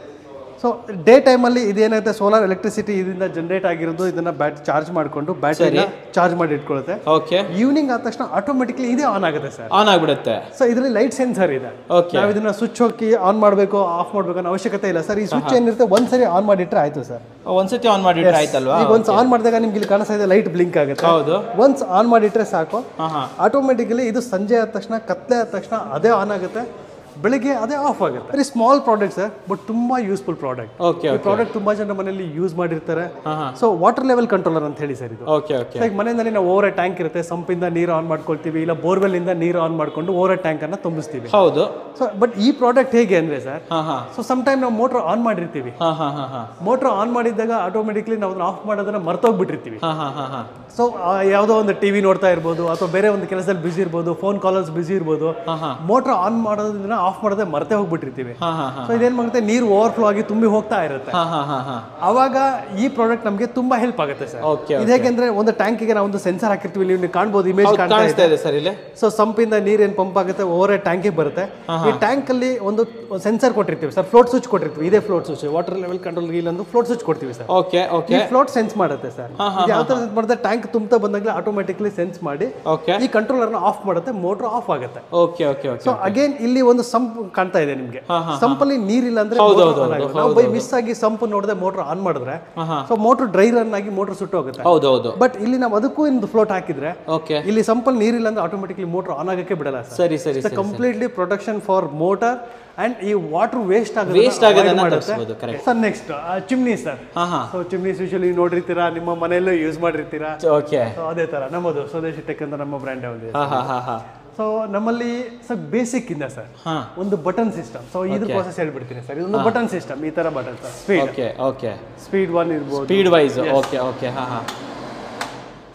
Speaker 2: ಸೊ ಡೇ ಟೈಮಲ್ಲಿ ಇದೇನಾಗುತ್ತೆ ಸೋಲಾರ್ ಎಲೆಕ್ಟ್ರಿಸಿಟಿ ಇದರಿಂದ ಜನರೇಟ್ ಆಗಿರೋದು ಇದನ್ನ ಬ್ಯಾಟ್ ಚಾರ್ಜ್ ಮಾಡಿಕೊಂಡು ಬ್ಯಾಟ್ರಿನ ಚಾರ್ಜ್ ಮಾಡಿ ಇಟ್ಕೊಳ್ಳುತ್ತೆ
Speaker 3: ಓಕೆ
Speaker 2: ಈವ್ನಿಂಗ್ ಆದ ತಕ್ಷಣ ಆಟೋಮೆಟಿಕ್ಲಿ ಇದೇ ಆನ್ ಆಗುತ್ತೆ ಸರ್
Speaker 3: ಆನ್ ಆಗ್ಬಿಡುತ್ತೆ
Speaker 2: ಸೊ ಇದರಲ್ಲಿ ಲೈಟ್ ಸೆನ್ಸರ್ ಇದೆ
Speaker 3: ಓಕೆ
Speaker 2: ನಾವು ಇದನ್ನ ಸ್ವಿಚ್ ಹೋಗಿ ಆನ್ ಮಾಡಬೇಕು ಆಫ್ ಮಾಡಬೇಕು ಅನ್ನೋ ಅವಶ್ಯಕತೆ ಇಲ್ಲ ಸರ್ ಈ ಸ್ವಿಚ್ ಏನಿರುತ್ತೆ ಒಂದ್ಸರಿ ಆನ್ ಮಾಡಿಟ್ರೆ ಆಯ್ತು ಸರ್
Speaker 3: ಒಂದ್ಸತಿ ಆನ್ ಮಾಡಿಟ್ರೆ ಆಯ್ತಲ್ವಾ
Speaker 2: ಈಗ ಒಂದ್ಸ ಆನ್ ಮಾಡಿದಾಗ ನಿಮ್ಗೆ ಇಲ್ಲಿ ಕಾಣಿಸ್ತಾ ಇದೆ ಲೈಟ್ ಬ್ಲಿಂಕ್ ಆಗುತ್ತೆ
Speaker 3: ಹೌದು
Speaker 2: ಒನ್ಸ್ ಆನ್ ಮಾಡಿಟ್ರೆ ಸಾಕು
Speaker 3: ಹಾ ಹಾ
Speaker 2: ಆಟೋಮೆಟಿಕಲಿ ಇದು ಸಂಜೆ ಆದ ತಕ್ಷಣ ಕತ್ಲೆ ಆದ ತಕ್ಷಣ ಅದೇ ಆನ್ ಆಗುತ್ತೆ ಬೆಳಿಗ್ಗೆ ಅದೇ ಆಫ್ ಆಗುತ್ತೆ very small product sir but ತುಂಬಾ ಯೂಸ್ಫುಲ್ ಪ್ರಾಡಕ್ಟ್
Speaker 3: ಓಕೆ
Speaker 2: ಈ ಪ್ರಾಡಕ್ಟ್ ತುಂಬಾ ಜನ ಮನೆಯಲ್ಲಿ ಯೂಸ್ ಮಾಡಿರ್ತಾರೆ
Speaker 3: ಹಾ ಹಾ
Speaker 2: ಸೊ ವಾಟರ್ ಲೆವೆಲ್ ಕಂಟ್ರೋಲರ್ ಅಂತ ಹೇಳಿ ಸರ್ ಇದು
Speaker 3: ಓಕೆ ಓಕೆ
Speaker 2: ಈಗ ಮನೆಯಲ್ಲಿ ನಾವು ಓವರ್ ಟ್ಯಾಂಕ್ ಇರುತ್ತೆ ಸಂಪಿಂದ ನೀರು ಆನ್ ಮಾಡ್ಕೊಳ್ತೀವಿ ಇಲ್ಲ ಬೋರ್ವೆಲ್ ಇಂದ ನೀರು ಆನ್ ಮಾಡ್ಕೊಂಡು ಓವರ್ ಟ್ಯಾಂಕ್ ಅನ್ನ ತುಂಬಿಸ್ತೀವಿ
Speaker 3: ಹೌದು
Speaker 2: ಸೊ ಬಟ್ ಈ ಪ್ರಾಡಕ್ಟ್ ಹೇಗೆ ಅಂದ್ರೆ ಸರ್
Speaker 3: ಹಾ ಹಾ
Speaker 2: ಸೊ ಸಮ್ ಟೈಮ್ ನಾವು ಮೋಟರ್ ಆನ್ ಮಾಡಿರ್ತೀವಿ
Speaker 3: ಹಾ ಹಾ ಹಾ ಹಾ
Speaker 2: ಮೋಟರ್ ಆನ್ ಮಾಡಿದಾಗ ಆಟೋಮೆಟಿಕ್ಲಿ ನಾವು ಅದನ್ನ ಆಫ್ ಮಾಡೋದನ್ನ ಮರ್ತೋಗ್ಬಿಟ್ಟಿರ್ತೀವಿ
Speaker 3: ಹಾ ಹಾ ಹಾ ಹಾ
Speaker 2: ಸೊ ಯಾವುದೋ ಒಂದು ಟಿವಿ ನೋಡ್ತಾ ಇರ್ಬೋದು ಅಥವಾ ಬೇರೆ ಒಂದು ಕೆಲಸದಲ್ಲಿ ಬಿಸಿ ಇರ್ಬೋದು ಫೋನ್ ಕಾಲರ್ಸ್ ಬಿಸಿ ಇರ್ಬೋದು ಮೋಟರ್ ಆನ್ ಮಾಡೋದನ್ನ ಆಫ್ ಮಾಡೋದೇ ಮರ್ತೇ ಹೋಗ್ಬಿಟ್ಟಿರ್ತೀವಿ
Speaker 3: ಹಾ ಹಾ ಹಾ
Speaker 2: ಸೊ ಇದೇನ್ ಮಾಡುತ್ತೆ ನೀರು ಓವರ್ಫ್ಲೋ ಆಗಿ ತುಂಬಿ ಹೋಗ್ತಾ ಇರುತ್ತೆ
Speaker 3: ಹಾ ಹಾ ಹಾ ಹಾ
Speaker 2: ಅವಾಗ ಈ ಪ್ರಾಡಕ್ಟ್ ನಮಗೆ ತುಂಬಾ ಹೆಲ್ಪ್ ಆಗುತ್ತೆ ಸರ್
Speaker 3: ಓಕೆ
Speaker 2: ಇದು ಹೇಗೆಂದ್ರೆ ಒಂದು ಟ್ಯಾಂಕಿಗೆ ನಾವು ಒಂದು ಸೆನ್ಸರ್ ಹಾಕಿರ್ತೀವಿ ನೀವು ಕಾಣ್ಬೋದು ಇಮೇಜ್ ಕಾಣ್ತಾ ಇದೆ
Speaker 3: ಕಾಣಿಸ್ತಾ ಇದೆ ಸರ್ ಇಲ್ಲಿ
Speaker 2: ಸೊ ಸಂಪಿಂದ ನೀರೇನ್ ಪಂಪ್ ಆಗುತ್ತೆ ಓವರ್ ಟ್ಯಾಂಕಿಗೆ ಬರುತ್ತೆ ಈ ಟ್ಯಾಂಕ್ ಅಲ್ಲಿ ಒಂದು ಸೆನ್ಸರ್ ಕೊಟ್ಟಿರ್ತೀವಿ ಸರ್ ಫ್ಲೋಟ್ ಸ್ವಿಚ್ ಕೊಟ್ಟಿರ್ತೀವಿ ಇದೇ float switch water level control ಇಲ್ಲೊಂದು ಫ್ಲೋಟ್ ಸ್ವಿಚ್ ಕೊಡ್ತೀವಿ ಸರ್
Speaker 3: ಓಕೆ ಓಕೆ
Speaker 2: ಈ ಫ್ಲೋಟ್ ಸೆನ್ಸ್ ಮಾಡುತ್ತೆ ಸರ್ ಯಾವ ತರ ಸೆನ್ಸ್ ಮಾಡುತ್ತೆ ಟ್ಯಾಂಕ್ ತುಂಬ್ತಾ ಬಂದಾಗಲೇ ಆಟೋಮೆಟಿಕ್ಲಿ ಸೆನ್ಸ್ ಮಾಡಿ
Speaker 3: ಓಕೆ
Speaker 2: ಈ ಕಂಟ್ರೋಲರ್ನ ಆಫ್ ಮಾಡುತ್ತೆ ಮೋಟರ್ ಆಫ್ ಆಗುತ್ತೆ
Speaker 3: okay okay okay
Speaker 2: so again ಇಲ್ಲಿ ಒಂದು ಸಂಪ್ ಕಾಣ್ತಾ ಇದೆ ನಿಮ್ಗೆ ಸಂಪಲ್ಲಿ ನೀರಿಲ್ಲ ಅಂದ್ರೆ
Speaker 3: ಹೌದು,
Speaker 2: motor
Speaker 3: ಹೌದು,
Speaker 2: on ಆಗಲ್ಲ. ನಾವು ಬೈ ಮಿಸ್ ಆಗಿ ಸಂಪ್ ನೋಡದೆ ಮೋಟರ್ ಆನ್ ಮಾಡಿದ್ರೆ ಸೊ ಮೋಟರ್ ಡ್ರೈ ರನ್ ಆಗಿ ಮೋಟರ್ ಸುಟ್ಟು ಹೋಗುತ್ತೆ
Speaker 3: ಹೌದು ಹೌದು
Speaker 2: ಬಟ್ ಇಲ್ಲಿ ನಾವು ಅದಕ್ಕೂ ಒಂದು ಫ್ಲೋಟ್ ಹಾಕಿದ್ರೆ
Speaker 3: ಓಕೆ
Speaker 2: ಇಲ್ಲಿ ಸಂಪಲ್ ನೀರಿಲ್ಲ ಅಂದ್ರೆ ಆಟೋಮೆಟಿಕ್ಲಿ ಮೋಟರ್ ಆನ್ ಆಗಕ್ಕೆ ಬಿಡಲ್ಲ ಸರ್
Speaker 3: ಸರಿ ಸರಿ
Speaker 2: completely protection for motor and ಈ ವಾಟರ್ ವೇಸ್ಟ್ ಆಗೋದು
Speaker 3: ವೇಸ್ಟ್ ಆಗೋದನ್ನ ತಪ್ಪಿಸ್ಬೋದು correct
Speaker 2: sir next chimney sir
Speaker 3: ಹಾ ಹಾ
Speaker 2: ಸೊ ಚಿಮ್ನೀಸ್ ಯೂಶಲಿ ನೋಡಿರ್ತೀರಾ ನಿಮ್ಮ ಮನೆಯಲ್ಲೂ ಯೂಸ್ ಮಾಡಿರ್ತೀರಾ
Speaker 3: ಓಕೆ
Speaker 2: ಸೊ ಅದೇ ತರ ನಮ್ಮದು ಸ್ವದೇಶಿ ಟೆಕ್ ಅಂತ ನಮ್ಮ ಬ್ರ್ಯಾಂಡ್ ಒಂದು
Speaker 3: ಹಾ ಹಾ ಹಾ ಹಾ
Speaker 2: ಸೊ ನಮ್ಮಲ್ಲಿ ಸರ್ ಬೇಸಿಕ್ ಇಂದ ಸರ್
Speaker 3: ಹಾ
Speaker 2: ಒಂದು ಬಟನ್ ಸಿಸ್ಟಮ್ ಸೊ ಇದ್ರ ಪ್ರೋಸೆಸ್ ಹೇಳ್ಬಿಡ್ತೀನಿ ಸರ್ ಇದೊಂದು ಬಟನ್ ಸಿಸ್ಟಮ್ ಈ ತರ button sir speed
Speaker 3: okay okay
Speaker 2: speed one ಇರ್ಬೋದು
Speaker 3: ಸ್ಪೀಡ್ ವೈಸ್ ಓಕೆ ಓಕೆ ಹಾ ಹಾ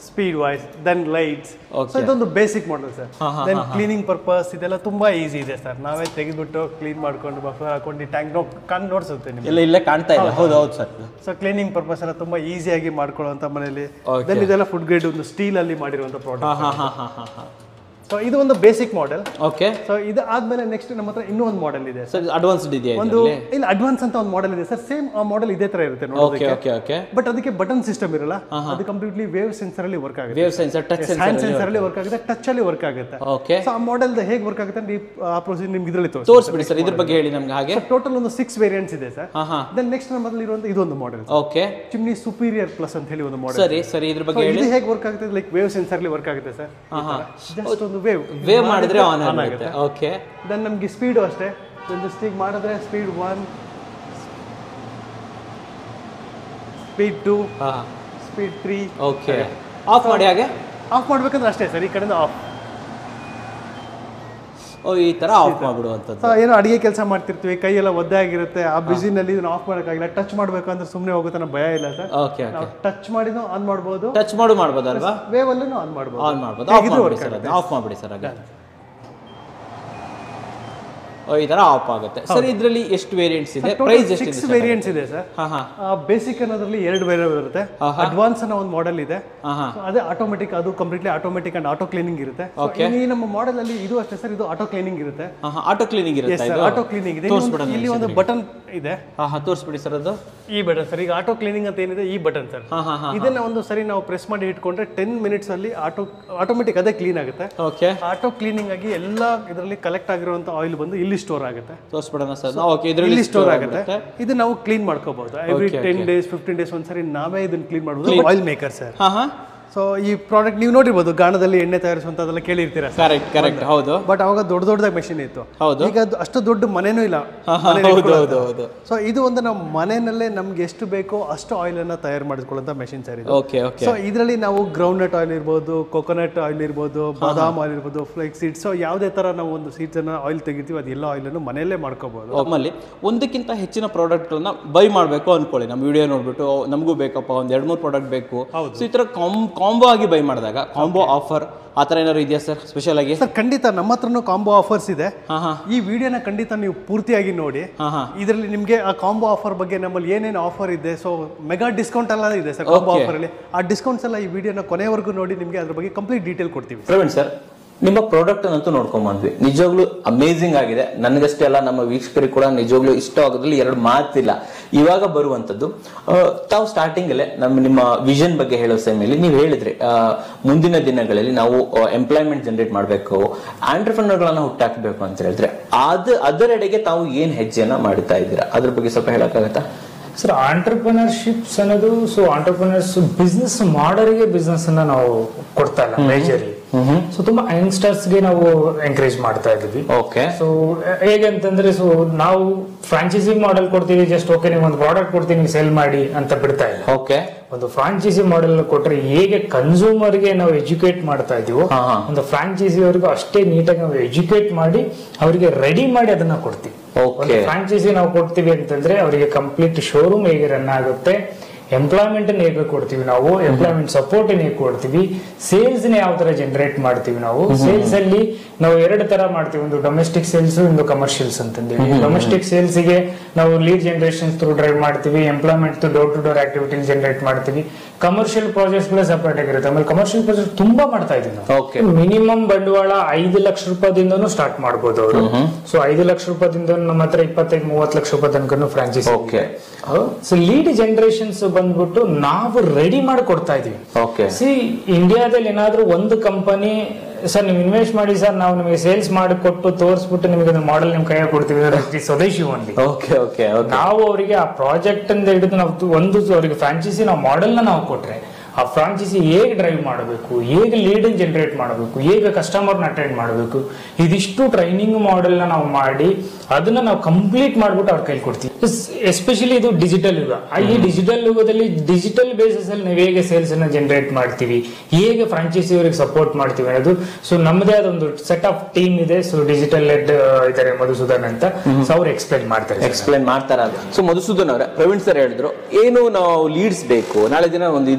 Speaker 2: speed voice then lights
Speaker 3: Okay.
Speaker 2: So ಇದೊಂದು basic model sir then cleaning purpose ಇದೆಲ್ಲ ತುಂಬಾ ಈಸಿ ಇದೆ ಸರ್ ನಾವೇ ತೆಗೆದ್ಬಿಟ್ಟು ಕ್ಲೀನ್ ಮಾಡ್ಕೊಂಡು ಬಫರ್ ಹಾಕೊಂಡು ಟ್ಯಾಂಕ್ ನೋ ಕಣ್ ನೋಡ್ಸುತ್ತೆ ನಿಮ್ಗೆ
Speaker 3: ಇಲ್ಲ ಇಲ್ಲೇ ಕಾಣ್ತಾ ಇದೆ ಹೌದು ಹೌದು ಸರ್
Speaker 2: ಸೊ ಕ್ಲೀನಿಂಗ್ ಪರ್ಪಸ್ ಎಲ್ಲ ತುಂಬಾ ಈಸಿಯಾಗಿ ಮಾಡ್ಕೊಳ್ಳುವಂತ ಮನೆಯಲ್ಲಿ ದೆನ್ ಇದೆಲ್ಲ ಫುಡ್ ಗ್ರೇಡ್ ಒಂದು ಸ್ಟೀಲ್ ಅಲ್ಲಿ ಮಾಡಿರುವಂತ ಪ್ರಾಡಕ್ಟ್
Speaker 3: ಹಾ ಹಾ ಹಾ ಹಾ ಹಾ
Speaker 2: ಸೊ ಇದು ಒಂದು ಬೇಸಿಕ್ ಮಾಡೆಲ್
Speaker 3: ಓಕೆ
Speaker 2: ಸೊ ಇದು ಆದ್ಮೇಲೆ ನೆಕ್ಸ್ಟ್ ನಮ್ಮ ಹತ್ರ ಇನ್ನೂ ಒಂದು ಮಾಡೆಲ್ ಇದೆ
Speaker 3: ಸರ್ ಅಡ್ವಾನ್ಸ್ಡ್ ಇದೆಯಾ
Speaker 2: ಒಂದು ಇಲ್ಲ ಅಡ್ವಾನ್ಸ್ ಅಂತ ಒಂದು ಮಾಡೆಲ್ ಇದೆ ಸರ್ ಸೇಮ್ ಆ ಮಾಡೆಲ್ ಇದೇ ತರ ಇರುತ್ತೆ
Speaker 3: ಓಕೆ
Speaker 2: ನೋಡೋದಕ್ಕೆ
Speaker 3: ಓಕೆ ಓಕೆ
Speaker 2: ಬಟ್ ಅದಕ್ಕೆ ಬಟನ್ ಸಿಸ್ಟಮ್ ಇರಲ್ಲ ಅದು ಕಂಪ್ಲೀಟ್ಲಿ ವೇವ್ ಸೆನ್ಸರ್ ಅಲ್ಲಿ ವರ್ಕ್ ಆಗುತ್ತೆ
Speaker 3: wave sensor touch
Speaker 2: hand
Speaker 3: sensor
Speaker 2: sensor ಅಲ್ಲಿ ವರ್ಕ್ ಆಗುತ್ತೆ ಟಚ್ ಅಲ್ಲಿ ವರ್ಕ್ ಆಗುತ್ತೆ
Speaker 3: ಓಕೆ
Speaker 2: ಸೊ ಆ ಮಾಡೆಲ್ ಹೇಗೆ ವರ್ಕ್ ಆಗುತ್ತೆ ಅಂತ ಈ- ಆ ಪ್ರೊಸೀಜರ್ ನಿಮ್ಗೆ ಇದರಲ್ಲಿ ತೋರಿಸಿ
Speaker 3: ತೋರಿಸ್ಬಿಡಿ ಸರ್ ಇದ್ರ ಬಗ್ಗೆ ಹೇಳಿ ನಮ್ಗೆ ಹಾಗೆ
Speaker 2: ಟೋಟಲ್ ಒಂದು ಸಿಕ್ಸ್ ವೇರಿಯಂಟ್ಸ್ ಇದೆ ಸರ್
Speaker 3: ಹಾ ಹಾ
Speaker 2: ದೆನ್ ನೆಕ್ಸ್ಟ್ ನಮ್ಮಲ್ಲಿ ಇರುವಂತ ಇದೊಂದು model
Speaker 3: okay
Speaker 2: chimney superior plus ಅಂತ ಹೇಳಿ ಒಂದು ಮಾಡೆಲ್
Speaker 3: ಸರಿ ಸರಿ ಇದ್ರ ಬಗ್ಗೆ ಹೇಳಿ
Speaker 2: ಇದು ಹೇಗೆ ವರ್ಕ್ ಆಗುತ್ತೆ ಲೈಕ್ ವೇವ್ ಸೆನ್ಸರ್ ಅಲ್ಲಿ ವರ್ಕ್ ಆಗುತ್ತೆ ಸರ್ ಜಸ್ಟ್ ಒಂದು ವೇವ್
Speaker 3: ವೇವ್ ಮಾಡಿದ್ರೆ ಆನ್ ಆಗುತ್ತೆ ಓಕೆ
Speaker 2: ದೆನ್ ನಮಗೆ ಸ್ಪೀಡು ಅಷ್ಟೇ ಒಂದು ಸ್ಟಿಕ್ ಮಾಡಿದ್ರೆ ಸ್ಪೀಡ್ ಒನ್ ಸ್ಪೀಡ್ ಟೂ
Speaker 3: ಹಾ
Speaker 2: ಸ್ಪೀಡ್ ತ್ರೀ
Speaker 3: ಓಕೆ ಆಫ್ ಮಾಡಿ ಹಾಗೆ
Speaker 2: ಆಫ್ ಮಾಡ್ಬೇಕಂದ್ರೆ ಅಷ್ಟೇ ಸರ್ ಈ ಕಡೆಯಿಂದ ಆಫ್
Speaker 3: ಓ ಈ ತರ ಆಫ್ ಮಾಡ್ಬಿಡುವಂಥದ್ದು
Speaker 2: ಸೊ ಏನೋ ಅಡಿಗೆ ಕೆಲಸ ಮಾಡ್ತಿರ್ತೀವಿ ಕೈಯೆಲ್ಲ ಒದ್ದೆ ಆಗಿರುತ್ತೆ ಆ ಬಿಸಿನಲ್ಲಿ ಇದನ್ನ ಆಫ್ ಮಾಡೋಕ್ಕಾಗಿಲ್ಲ ಟಚ್ ಮಾಡ್ಬೇಕಂದ್ರೆ ಸುಮ್ಮನೆ ಹೋಗುತ್ತೆ ಅನ್ನೋ ಭಯ ಇಲ್ಲ ಸರ್
Speaker 3: ಓಕೆ
Speaker 2: ನಾವು ಟಚ್ ಮಾಡಿನೂ ಆನ್ ಮಾಡ್ಬೋದು
Speaker 3: ಟಚ್ ಮಾಡು ಮಾಡ್ಬೋದಲ್ವಾ
Speaker 2: ವೇವ್ ಅಲ್ಲೂ ಆನ್ ಮಾಡ್ಬೋದು
Speaker 3: ಆನ್ ಮಾಡ್ಬೋದು ಆಫ್ ಮಾಡ್ಬಿಡಿ ಸರ್ ಅದು ಆಫ್ ಮಾಡ್ಬಿಡಿ ಸರ್ ಹಾಗೆ ಓ ಈ ತರ ಆಫ್ ಆಗುತ್ತೆ ಸರ್ ಇದರಲ್ಲಿ ಎಷ್ಟು ವೇರಿಯಂಟ್ಸ್ ಇದೆ ಪ್ರೈಸ್ ಎಷ್ಟಿದೆ
Speaker 2: ಸಿಕ್ಸ್ ವೇರಿಯಂಟ್ಸ್ ಇದೆ ಸರ್
Speaker 3: ಹಾ ಹಾ
Speaker 2: ಬೇಸಿಕ್ ಅನ್ನೋದ್ರಲ್ಲಿ ಎರಡು ವೇರಿಯಂಟ್ ಇರುತ್ತೆ ಅಡ್ವಾನ್ಸ್ ಅನ್ನೋ ಒಂದು ಮಾಡೆಲ್ ಇದೆ
Speaker 3: ಹಾ ಹಾ
Speaker 2: So ಅದೇ ಆಟೋಮೆಟಿಕ್ ಅದು completely automatic and auto cleaning ಇರುತ್ತೆ So ಈ ನಮ್ಮ ಮಾಡೆಲ್ ಅಲ್ಲಿ ಇದು ಅಷ್ಟೇ ಸರ್ ಇದು ಆಟೋ ಕ್ಲೀನಿಂಗ್ ಇರುತ್ತೆ
Speaker 3: ಹಾ ಹಾ ಆಟೋ ಕ್ಲೀನಿಂಗ್ ಇರುತ್ತೆ ಇದು
Speaker 2: ಆಟೋ ಕ್ಲೀನಿಂಗ್ ಇದೆ ಇಲ್ಲಿ ಒಂದು- ಇಲ್ಲಿ ಒಂದು ಬಟನ್ ಇದೆ
Speaker 3: ಹಾ ಹಾ ತೋರಿಸ್ಬಿಡಿ ಸರ್ ಅದು
Speaker 2: ಈ ಬಟನ್ ಸರ್ ಈಗ ಆಟೋ ಕ್ಲೀನಿಂಗ್ ಅಂತ ಏನಿದೆ ಈ ಬಟನ್ ಸರ್
Speaker 3: ಹಾ ಹಾ ಹಾ
Speaker 2: ಇದನ್ನ ಒಂದು ಸರಿ ನಾವು ಪ್ರೆಸ್ ಮಾಡಿ ಇಟ್ಕೊಂಡ್ರೆ ಟೆನ್ ಮಿನಿಟ್ಸ್ ಅಲ್ಲಿ ಆಟೋ ಆಟೋಮೆಟಿಕ್ ಅದೇ ಕ್ಲೀನ್ ಆಗುತ್ತೆ
Speaker 3: ಓಕೆ
Speaker 2: ಆಟೋ ಕ್ಲೀನಿಂಗ್ ಆಗಿ ಎಲ್ಲ ಇದರಲ್ಲಿ ಕಲೆಕ್ಟ್ ಆಗಿರುವಂತ ಆಯಿಲ್ ಬಂದು ಇಲ್ಲಿ ಸ್ಟೋರ್ ಆಗುತ್ತೆ
Speaker 3: ತೋರಿಸ್ಬಿಡೋಣ ಸರ್ ಓಕೆ ಇದರಲ್ಲಿ
Speaker 2: ಇಲ್ಲಿ ಸ್ಟೋರ್ ಆಗುತ್ತೆ ಇದು ನಾವು ಕ್ಲೀನ್ ಮಾಡ್ಕೋಬಹುದು every ten days fifteen days ಒಂದ್ಸರಿ ನಾವೇ ಇದನ್ನ ಕ್ಲೀನ್ ಮಾಡಬಹುದು ಆಯಿಲ್ ಮೇಕರ್ ಸರ್
Speaker 3: ಹಾ ಹಾ
Speaker 2: ಸೊ ಈ ಪ್ರಾಡಕ್ಟ್ ನೀವು ನೋಡಿರ್ಬೋದು ಗಾಣದಲ್ಲಿ ಎಣ್ಣೆ ತಯಾರಿಸುವಂತದೆಲ್ಲ ಕೇಳಿರ್ತೀರಾ
Speaker 3: ಕರೆಕ್ಟ್ ಕರೆಕ್ಟ್ ಹೌದು
Speaker 2: ಬಟ್ ಅವಾಗ ದೊಡ್ಡ ದೊಡ್ಡದಾಗಿ ಮೆಷಿನ್ ಇತ್ತು
Speaker 3: ಹೌದು
Speaker 2: ಈಗ ಅದು ಅಷ್ಟು ದೊಡ್ಡ ಮನೆನೂ ಇಲ್ಲ
Speaker 3: ಹೌದು ಹೌದು ಹೌದು
Speaker 2: ಸೊ ಇದು ಒಂದು ನಮ್ಮ ಮನೆಯಲ್ಲೇ ನಮ್ಗೆ ಎಷ್ಟು ಬೇಕೋ ಅಷ್ಟು ಆಯಿಲ್ ಅನ್ನ ತಯಾರು ಮಾಡಿಕೊಳ್ಳುವಂತ ಮೆಷಿನ್ ಸರ್ ಇದು
Speaker 3: ಓಕೆ ಓಕೆ
Speaker 2: ಸೊ ಇದರಲ್ಲಿ ನಾವು ಗ್ರೌಂಡ್ ನಟ್ ಆಯಿಲ್ ಇರ್ಬೋದು ಕೊಕೊನಟ್ ಆಯಿಲ್ ಇರ್ಬೋದು ಬಾದಾಮ್ ಆಯಿಲ್ ಇರ್ಬೋದು ಫ್ಲೈಕ್ ಸೀಡ್ಸ್ ಸೊ ಯಾವುದೇ ತರ ನಾವು ಒಂದು ಸೀಡ್ಸ್ ಅನ್ನ ಆಯಿಲ್ ತೆಗಿತೀವಿ ಅದೆಲ್ಲ ಆಯಿಲ್ ಅನ್ನು ಮನೆಯಲ್ಲೇ ಮಾಡ್ಕೋಬಹುದು
Speaker 3: ನಮ್ಮಲ್ಲಿ ಒಂದಕ್ಕಿಂತ ಹೆಚ್ಚಿನ ಪ್ರಾಡಕ್ಟ್ಗಳನ್ನ ಬೈ ಮಾಡಬೇಕು ಅನ್ಕೊಳ್ಳಿ ನಮ್ಮ ವಿಡಿಯೋ ನೋಡ್ಬಿಟ್ಟು ಓ, ನಮಗೂ ಬೇಕಪ್ಪ ಒಂದ್ ಎರಡು ಮೂರು ಪ್ರಾಡಕ್ಟ್ ಬೇಕು ಸೊ ಈ ತರ ಕಾಂಬೋ ಆಗಿ ಬೈ ಮಾಡಿದಾಗ ಕಾಂಬೋ ಆಫರ್ ಆ ಥರ ಏನಾದ್ರು ಇದೆಯಾ ಸರ್ ಸ್ಪೆಷಲ್ ಆಗಿ
Speaker 2: ಸರ್ ಖಂಡಿತ ನಮ್ಮ ಹತ್ರನೂ ಕಾಂಬೋ ಆಫರ್ಸ್ ಇದೆ
Speaker 3: ಹಾ ಹಾ
Speaker 2: ಈ ವಿಡಿಯೋನ ಖಂಡಿತ ನೀವು ಪೂರ್ತಿಯಾಗಿ ನೋಡಿ
Speaker 3: ಹಾ ಹಾ
Speaker 2: ಇದರಲ್ಲಿ ನಿಮಗೆ ಆ ಕಾಂಬೋ ಆಫರ್ ಬಗ್ಗೆ ನಮ್ಮಲ್ಲಿ ಏನೇನು ಆಫರ್ ಇದೆ ಸೊ ಮೆಗಾ ಡಿಸ್ಕೌಂಟ್ ಎಲ್ಲ ಇದೆ ಸರ್ ಕಾಂಬೋ ಆಫರ್ ಅಲ್ಲಿ ಆ ಡಿಸ್ಕೌಂಟ್ಸ್ ಎಲ್ಲ ಈ ವಿಡಿಯೋನ ಕೊನೆವರೆಗೂ ನೋಡಿ ನಿಮಗೆ ಅದ್ರ ಬಗ್ಗೆ ಕಂಪ್ಲೀಟ್ ಡೀಟೇಲ್ ಕೊಡ್ತೀವಿ
Speaker 3: ಪ್ರವೀಣ್ ಸರ್ ನಿಮ್ಮ ಪ್ರಾಡಕ್ಟ್ ಅಂತೂ ನೋಡ್ಕೊಂಡ್ ಬಂದ್ವಿ ನಿಜವಾಗ್ಲೂ ಅಮೇಸಿಂಗ್ ಆಗಿದೆ ನನಗಷ್ಟೇ ಅಲ್ಲ ನಮ್ಮ ವೀಕ್ಷಕರಿಗೆ ಕೂಡ ನಿಜವಾಗ್ಲೂ ಇಷ್ಟ ಆಗೋದ್ರಲ್ಲಿ ಎರಡು ಮಾತಿಲ್ಲ ಇವಾಗ ಬರುವಂತದ್ದು ಆ, ತಾವು ಸ್ಟಾರ್ಟಿಂಗ್ ಅಲ್ಲೇ ನಮ್ಮ ನಿಮ್ಮ ವಿಷನ್ ಬಗ್ಗೆ ಹೇಳೋ ಸಮಯದಲ್ಲಿ ನೀವು ಹೇಳಿದ್ರಿ ಆ, ಮುಂದಿನ ದಿನಗಳಲ್ಲಿ ನಾವು ಎಂಪ್ಲಾಯ್ಮೆಂಟ್ ಜನರೇಟ್ ಮಾಡಬೇಕು ಆಂಟರ್ಪ್ರನರ್ಗಳನ್ನ ಹುಟ್ಟಾಕಬೇಕು ಅಂತ ಹೇಳಿದ್ರೆ ಅದ ಅದರೆಡೆಗೆ ತಾವು ಏನ್ ಹೆಜ್ಜೆಯನ್ನ ಮಾಡ್ತಾ ಇದ್ದೀರಾ ಅದ್ರ ಬಗ್ಗೆ ಸ್ವಲ್ಪ ಹೇಳಕ್ಕಾಗತ್ತಾ
Speaker 1: ಸರ್ ಆಂಟರ್ಪ್ರಿನರ್ಶಿಪ್ಸ್ ಅನ್ನೋದು ಸೊ ಆಂಟರ್ಪ್ರಿನರ್ಸ್ ಬಿಸ್ನೆಸ್ ಮಾಡೋರಿಗೆ ಬಿಸ್ನೆಸ್ ಅನ್ನ ನಾವು ಕೊಡ್ತಾ ಇಲ್ಲ ಮೇಜರ್ಲಿ ಸೊ ತುಂಬಾ ಯಂಗ್ಸ್ಟರ್ಸ್ ಗೆ ನಾವು ಎಂಕರೇಜ್ ಮಾಡ್ತಾ ಇದೀವಿ
Speaker 3: ಓಕೆ
Speaker 1: ಸೊ ಹೇಗೆ ಅಂತಂದ್ರೆ ಸೊ ನಾವು ಫ್ರಾಂಚೈಸಿ ಮಾಡೆಲ್ ಕೊಡ್ತೀವಿ ಜಸ್ಟ್ ಓಕೆ ನೀವು ಒಂದು ಪ್ರಾಡಕ್ಟ್ ಕೊಡ್ತೀನಿ ಸೇಲ್ ಮಾಡಿ ಅಂತ ಬಿಡ್ತಾ ಇಲ್ಲ
Speaker 3: ಓಕೆ
Speaker 1: ಒಂದು ಫ್ರಾಂಚೈಸಿ ಮಾಡೆಲ್ ಕೊಟ್ರೆ ಹೇಗೆ ಕನ್ಸೂಮರ್ ಗೆ ನಾವು ಎಜುಕೇಟ್ ಮಾಡ್ತಾ ಇದೀವೋ
Speaker 3: ಹಾ, ಹಾ.
Speaker 1: ಒಂದು ಫ್ರಾಂಚೈಸಿ ಅವರಿಗೂ ಅಷ್ಟೇ ನೀಟಾಗಿ ನಾವು ಎಜುಕೇಟ್ ಮಾಡಿ ಅವರಿಗೆ ರೆಡಿ ಮಾಡಿ ಅದನ್ನ ಕೊಡ್ತೀವಿ
Speaker 3: ಓಕೆ
Speaker 1: ಒಂದು ಫ್ರಾಂಚೈಸಿ ನಾವು ಕೊಡ್ತೀವಿ ಅಂತಂದ್ರೆ ಅವರಿಗೆ ಕಂಪ್ಲೀಟ್ ಶೋರೂಮ್ ಹೇಗೆ ರನ್ ಆಗುತ್ತೆ ಎಂಪ್ಲಾಯ್ಮೆಂಟ್ ಹೇಗೆ ಕೊಡ್ತೀವಿ ನಾವು ಎಂಪ್ಲಾಯ್ಮೆಂಟ್ ಸಪೋರ್ಟ್ ಹೇಗೆ ಕೊಡ್ತೀವಿ ಸೇಲ್ಸ್ ನ ಯಾವ ತರ ಜನರೇಟ್ ಮಾಡ್ತೀವಿ ನಾವು ಸೇಲ್ಸ್ ಅಲ್ಲಿ ನಾವು ಎರಡು ತರ ಮಾಡ್ತೀವಿ ಒಂದು ಡೊಮೆಸ್ಟಿಕ್ ಸೇಲ್ಸ್ ಒಂದು ಕಮರ್ಷಿಯಲ್ಸ್ ಅಂತಂದೇಳಿ ಡೊಮೆಸ್ಟಿಕ್ ಸೇಲ್ಸ್ ಗೆ ನಾವು ಲೀಡ್ ಜನರೇಷನ್ ಥ್ರೂ ಡ್ರೈವ್ ಮಾಡ್ತೀವಿ employment door to door activity generate ಮಾಡ್ತೀವಿ ಕಮರ್ಷಿಯಲ್ ಪ್ರಾಜೆಕ್ಟ್ಸ್ ಗಳು ಸಪರೇಟ್ ಆಗಿರುತ್ತೆ ಆಮೇಲೆ ಕಮರ್ಷಿಯಲ್ ಪ್ರಾಜೆಕ್ಟ್ ತುಂಬಾ ಮಾಡ್ತಾ ಇದೀವಿ ನಾವು
Speaker 3: ಓಕೆ
Speaker 1: ಮಿನಿಮಮ್ ಬಂಡವಾಳ ಐದು ಲಕ್ಷ ರೂಪಾಯಿಂದನೂ ಸ್ಟಾರ್ಟ್ ಮಾಡಬಹುದು ಅವರು ಸೊ ಐದು ಲಕ್ಷ ರೂಪಾಯಿಂದ ನಮ್ಮ ಹತ್ರ ಇಪ್ಪತ್ತೈದು ಮೂವತ್ತು ಲಕ್ಷ ರೂಪಾಯಿ ತನಕ franchise
Speaker 3: okay
Speaker 1: so lead generations ಬಂದ್ಬಿಟ್ಟು ನಾವು ರೆಡಿ ಮಾಡಿ ಕೊಡ್ತಾ ಇದೀವಿ
Speaker 3: ಓಕೆ
Speaker 1: ಸಿ ಇಂಡಿಯಾದಲ್ಲಿ ಏನಾದ್ರೂ ಒಂದು ಕಂಪನಿ ಸರ್ ನೀವು ಇನ್ವೆಸ್ಟ್ ಮಾಡಿ ಸರ್ ನಾವು ನಿಮಗೆ ಸೇಲ್ಸ್ ಮಾಡಿ ಕೊಟ್ಟು ತೋರಿಸ್ಬಿಟ್ಟು ನಿಮಗೆ ಮಾಡೆಲ್ ನಿಮ್ ಕೈಯಾಗ ಕೊಡ್ತೀವಿ ಅಂದ್ರೆ ಸ್ವದೇಶಿ ಓನ್ಲಿ
Speaker 3: ಓಕೆ ಓಕೆ ಓಕೆ
Speaker 1: ನಾವು ಅವರಿಗೆ ಆ ಪ್ರಾಜೆಕ್ಟ್ ಅಂತ ಹಿಡಿದು ನಾವು ತು- ಒಂದು ಅವರಿಗೆ ಫ್ರಾಂಚೈಸಿ ನಾವು ಮಾಡೆಲ್ ನ ನಾವು ಕೊಟ್ರೆ ಆ ಫ್ರಾಂಚೈಸಿ ಹೇಗೆ ಡ್ರೈವ್ ಮಾಡಬೇಕು ಹೇಗೆ ಲೀಡ್ ಜನರೇಟ್ ಮಾಡಬೇಕು ಹೇಗೆ ಕಸ್ಟಮರ್ನ ಅಟೆಂಡ್ ಮಾಡಬೇಕು ಇದಿಷ್ಟು ಟ್ರೈನಿಂಗ್ ಮಾಡೆಲ್ ನ ನಾವು ಮಾಡಿ ಅದನ್ನ ನಾವು ಕಂಪ್ಲೀಟ್ ಮಾಡ್ಬಿಟ್ಟು ಅವ್ರ ಕೈಲಿ ಕೊಡ್ತೀವಿ ಎಸ್ಪೆಷಲಿ ಇದು ಡಿಜಿಟಲ್ ಯುಗ ಆ ಈ ಡಿಜಿಟಲ್ ಯುಗದಲ್ಲಿ ಡಿಜಿಟಲ್ ಬೇಸಿಸ್ ಅಲ್ಲಿ ನಾವು ಹೇಗೆ ಸೇಲ್ಸ್ ಅನ್ನ ಜನರೇಟ್ ಮಾಡ್ತೀವಿ ಹೇಗೆ ಫ್ರಾಂಚೈಸಿ ಅವರಿಗೆ ಸಪೋರ್ಟ್ ಮಾಡ್ತೀವಿ ಅನ್ನೋದು ಸೊ ನಮ್ಮದೇ ಆದ ಒಂದು ಸೆಟ್ ಆಫ್ ಟೀಮ್ ಇದೆ ಸೊ ಡಿಜಿಟಲ್ ಲೆಡ್ ಇದ್ದಾರೆ ಮಧುಸೂದನ್ ಅಂತ ಸೊ ಅವ್ರು ಎಕ್ಸ್ಪ್ಲೈನ್ ಮಾಡ್ತಾರೆ
Speaker 3: ಎಕ್ಸ್ಪ್ಲೈನ್ ಮಾಡ್ತಾರ ಸೊ ಮಧುಸೂದನ್ ಅವರೇ ಪ್ರವೀಣ್ ಸರ್ ಹೇಳಿದ್ರು ಏನು ನಾವು ಲೀಡ್ಸ್ ಬೇಕು ನಾಳೆ ದಿನ ಒಂದು ಇದು ತಗೊಂಡ್ರೆ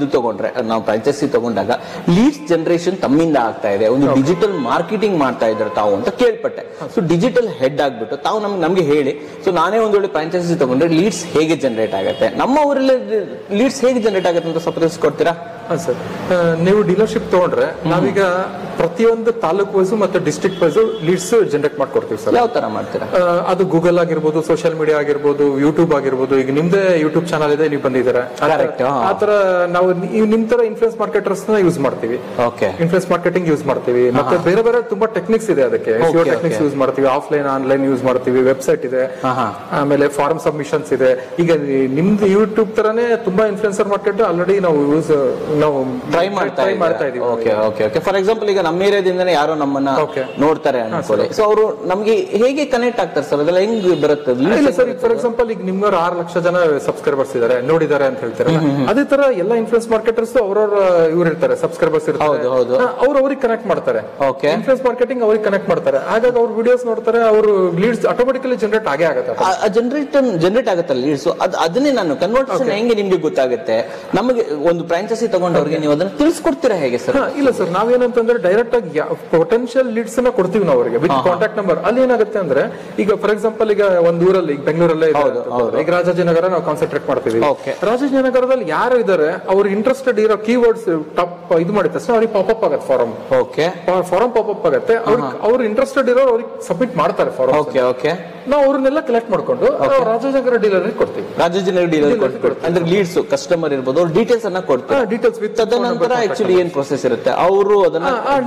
Speaker 3: ನಾವು ಫ್ರಾಂಚೈಸಿ ತಗೊಂಡಾಗ ಲೀಡ್ಸ್ ಜನರೇಷನ್ ತಮ್ಮಿಂದ ಆಗ್ತಾ ಇದೆ ಒಂದು ಡಿಜಿಟಲ್ ಮಾರ್ಕೆಟಿಂಗ್ ಮಾಡ್ತಾ ಇದ್ದಾರೆ ತಾವು ಅಂತ ಕೇಳ್ಪಟ್ಟೆ ಸೊ ಡಿಜಿಟಲ್ ಹೆಡ್ ಆಗ್ಬಿಟ್ಟು ತಾವು ನಮ್ಗೆ ನಮ್ಗೆ ಹೇಳಿ ಸೊ ನಾನೇ ಒಂದು ವೇಳೆ ಫ್ರಾಂಚೈಸಿ ತಗೊಂಡ್ರೆ ಲೀಡ್ಸ್ ಹೇಗೆ ಜನರೇಟ್ ಆಗುತ್ತೆ ನಮ್ಮ ಊರಲ್ಲಿ ಲೀಡ್ಸ್ ಹೇಗೆ ಜನರೇಟ್ ಆಗುತ್ತೆ ಅಂತ ಸ್ವಲ್ಪ ತಿಳಿಸ್ಕೊಡ್ತೀರಾ
Speaker 4: ಹಾ ಸರ್ ನೀವು ಡೀಲರ್ಶಿಪ್ ತಗೊಂಡ್ರೆ ನಾವೀಗ ಪ್ರತಿಯೊಂದು ತಾಲೂಕು ವೈಸು ಮತ್ತೆ ಡಿಸ್ಟ್ರಿಕ್ಟ್ ವೈಸು ಲೀಡ್ಸ್ ಜನರೇಟ್ ಮಾಡ್ಕೊಡ್ತೀವಿ ಸರ್
Speaker 3: ಯಾವ ತರ ಮಾಡ್ತೀರಾ
Speaker 4: ಆ, ಅದು ಗೂಗಲ್ ಆಗಿರ್ಬೋದು ಸೋಷಿಯಲ್ ಮೀಡಿಯಾ ಆಗಿರ್ಬೋದು ಯೂಟ್ಯೂಬ್ ಆಗಿರ್ಬೋದು ಈಗ ನಿಮ್ದೇ ಯೂಟ್ಯೂಬ್ ಚಾನಲ್ ಇದೆ ನೀವು ಬಂದಿದ್ದೀರಾ ಆ ತರ-
Speaker 3: Correct, ಹಾ.
Speaker 4: ಆ ತರ ನಾವು ನಿ- ನಿಮ್ ತರ ಇನ್ಫ್ಲೂಯೆನ್ಸ್ ಮಾರ್ಕೆಟರ್ಸ್ ನ ಯೂಸ್ ಮಾಡ್ತೀವಿ
Speaker 3: ಓಕೆ
Speaker 4: ಇನ್ಫ್ಲೂಯೆನ್ಸ್ ಮಾರ್ಕೆಟಿಂಗ್ ಯೂಸ್ ಮಾಡ್ತೀವಿ ಮತ್ತೆ ಬೇರೆ ಬೇರೆ ತುಂಬಾ ಟೆಕ್ನಿಕ್ಸ್ ಇದೆ ಅದಕ್ಕೆ
Speaker 3: Okay,
Speaker 4: ಟೆಕ್ನಿಕ್ಸ್
Speaker 3: okay.
Speaker 4: ಯೂಸ್ ಮಾಡ್ತೀವಿ ಆಫ್ಲೈನ್ ಆನ್ಲೈನ್ ಯೂಸ್ ಮಾಡ್ತೀವಿ ವೆಬ್ಸೈಟ್ ಇದೆ
Speaker 3: ಹಾ, ಹಾ.
Speaker 4: ಆಮೇಲೆ ಫಾರ್ಮ್ ಸಬ್ಮಿಷನ್ಸ್ ಇದೆ ಈಗ ನಿ- ನಿಮ್ದು ಯೂಟ್ಯೂಬ್ ತರನೇ ತುಂಬಾ ಇನ್ಫ್ಲುಯೆನ್ಸರ್ ಮಾರ್ಕೆಟ್ ಆಲ್ರೆಡಿ ನಾವು ಯೂಸ್ ನಾವು
Speaker 3: ಟ್ರೈ ಮಾಡ್ತಾ
Speaker 4: try ಮಾಡ್ತಾ ಇದೀವಿ
Speaker 3: okay okay okay for example ಈಗ ನಮ್ಮ ಏರಿಯಾದಿಂದನೇ ಯಾರೋ ನಮ್ಮನ್ನ
Speaker 4: Okay.
Speaker 3: ನೋಡ್ತಾರೆ ಅನ್ಕೊಳ್ಳಿ ಸೊ ಅವರು ನಮ್ಗೆ ಹೇಗೆ ಕನೆಕ್ಟ್ ಆಗ್ತಾರೆ ಸರ್ ಅದೆಲ್ಲ ಹೆಂಗ್ ಬರುತ್ತೆ ಅದು?
Speaker 4: ಇಲ್ಲ ಸರ್ ಫಾರ್ ಎಕ್ಸಾಂಪಲ್ ಈಗ ನಿಮ್ಗೆ ಆರು ಲಕ್ಷ ಜನ ಸಬ್ಸ್ಕ್ರೈಬರ್ಸ್ ಇದಾರೆ ನೋಡಿದ್ದಾರೆ ಅಂತ ಹೇಳ್ತಾರೆ ಅದೇ ತರ ಎಲ್ಲ ಇನ್ಫ್ಲುಯೆನ್ಸ್ ಮಾರ್ಕೆಟರ್ಸ್ ಅವ್ರವ್ರ ಇವ್ರು ಇರ್ತಾರೆ ಸಬ್ಸ್ಕ್ರೈಬರ್ಸ್ ಇರ್ತಾರೆ
Speaker 3: ಹೌದು, ಹೌದು.
Speaker 4: ಅವ್ರು ಅವ್ರಿಗೆ ಕನೆಕ್ಟ್ ಮಾಡ್ತಾರೆ
Speaker 3: Okay.
Speaker 4: ಇನ್ಫ್ಲುಯೆನ್ಸ್ ಮಾರ್ಕೆಟಿಂಗ್ ಅವ್ರಿಗೆ ಕನೆಕ್ಟ್ ಮಾಡ್ತಾರೆ ಹಾಗಾಗಿ ಅವ್ರ ವಿಡಿಯೋಸ್ ನೋಡ್ತಾರೆ ಅವರು ಲೀಡ್ಸ್ ಆಟೋಮೆಟಿಕಲಿ ಜನರೇಟ್ ಆಗೇ ಆಗುತ್ತೆ
Speaker 3: ಆ ಜನರೇಟ್ ಜನರೇಟ್ ಆಗುತ್ತಲ್ಲ ಲೀಡ್ಸ್ ಅದ್ ಅದನ್ನೇ ನಾನು ಕನ್ವರ್ಟೇಷನ್ ಹೆಂಗೆ ನಿಮ್ಗೆ ಗೊತ್ತಾಗುತ್ತೆ ನಮಗೆ ಒಂದು ಫ್ರಾಂಚೈಸಿ ತಗೊಂಡವ್ರಿಗೆ ನೀವು ಅದನ್ನ ತಿಳಿಸ್ಕೊಡ್ತೀರಾ ಹೇಗೆ ಸರ್
Speaker 4: ಹಾ, ಇಲ್ಲ ಸರ್ ನಾವೇನಂತಂದ್ರೆ ಡೈರೆಕ್ಟ್ ಆಗಿ ಪೊಟೆನ್ಶಿಯಲ್ ಲೀಡ್ಸ್ ನ ಕೊಡ್ತೀವಿ ನಾವು ಅವರಿಗೆ ವಿತ್ ಕಾಂಟ್ಯಾಕ್ಟ್ ನಂಬರ್ ಅಲ್ಲಿ ಏನಾಗುತ್ತೆ ಅಂದ್ರೆ ಈಗ ಫಾರ್ ಎಕ್ಸಾಂಪಲ್ ಈಗ ಒಂದ್ ಊರಲ್ಲಿ ಈಗ ಬೆಂಗಳೂರಲ್ಲೇ ಇದೆ ಅಂತಂದ್ರೆ, ಈಗ ರಾಜಾಜಿನಗರ ನಾವು ಕಾನ್ಸಂಟ್ರೇಟ್ ಮಾಡ್ತೀವಿ
Speaker 3: Okay.
Speaker 4: ರಾಜಾಜಿನಗರದಲ್ಲಿ ಯಾರು ಇದಾರೆ ಅವ್ರು ಇಂಟ್ರೆಸ್ಟೆಡ್ ಇರೋ ಕೀವರ್ಡ್ಸ್ ಟಾಪ್ ಇದು ಮಾಡಿದ ತಕ್ಷಣ ಅವ್ರಿಗೆ ಪಾಪಪ್ ಆಗತ್ತೆ ಫಾರಂ
Speaker 3: ಓಕೆ
Speaker 4: ಫಾರಂ ಪಾಪಪ್ ಆಗುತ್ತೆ ಅವ್ರಿಗೆ ಅವ್ರು ಇಂಟ್ರೆಸ್ಟೆಡ್ ಇರೋ ಅವ್ರಿಗೆ ಸಬ್ಮಿಟ್ ಮಾಡ್ತಾರೆ ಫಾರಂ
Speaker 3: ಓಕೆ ಓಕೆ
Speaker 4: ನಾವು ಅವ್ರನ್ನೆಲ್ಲ ಕಲೆಕ್ಟ್ ಮಾಡ್ಕೊಂಡು ರಾಜಾಜಿನಗರ ಡೀಲರ್ ಕೊಡ್ತೀವಿ
Speaker 3: ರಾಜಾಜಿನಗರ ಡೀಲರ್ ಕೊಡ್ತೀವಿ ಅಂದ್ರೆ ಲೀಡ್ಸ್ ಕಸ್ಟಮರ್ ಇರ್ಬೋದು ಅವ್ರ ಡೀಟೇಲ್ಸ್ ಅನ್ನ ಕೊಡ್ತೀವಿ
Speaker 4: ಡೀಟೇಲ್ಸ್ ವಿತ್
Speaker 3: ತದನಂತರ ಆಕ್ಚುಲಿ ಏನ್ ಪ್ರೊಸೆಸ್ ಇರುತ್ತೆ ಅವರು ಅದನ್ನ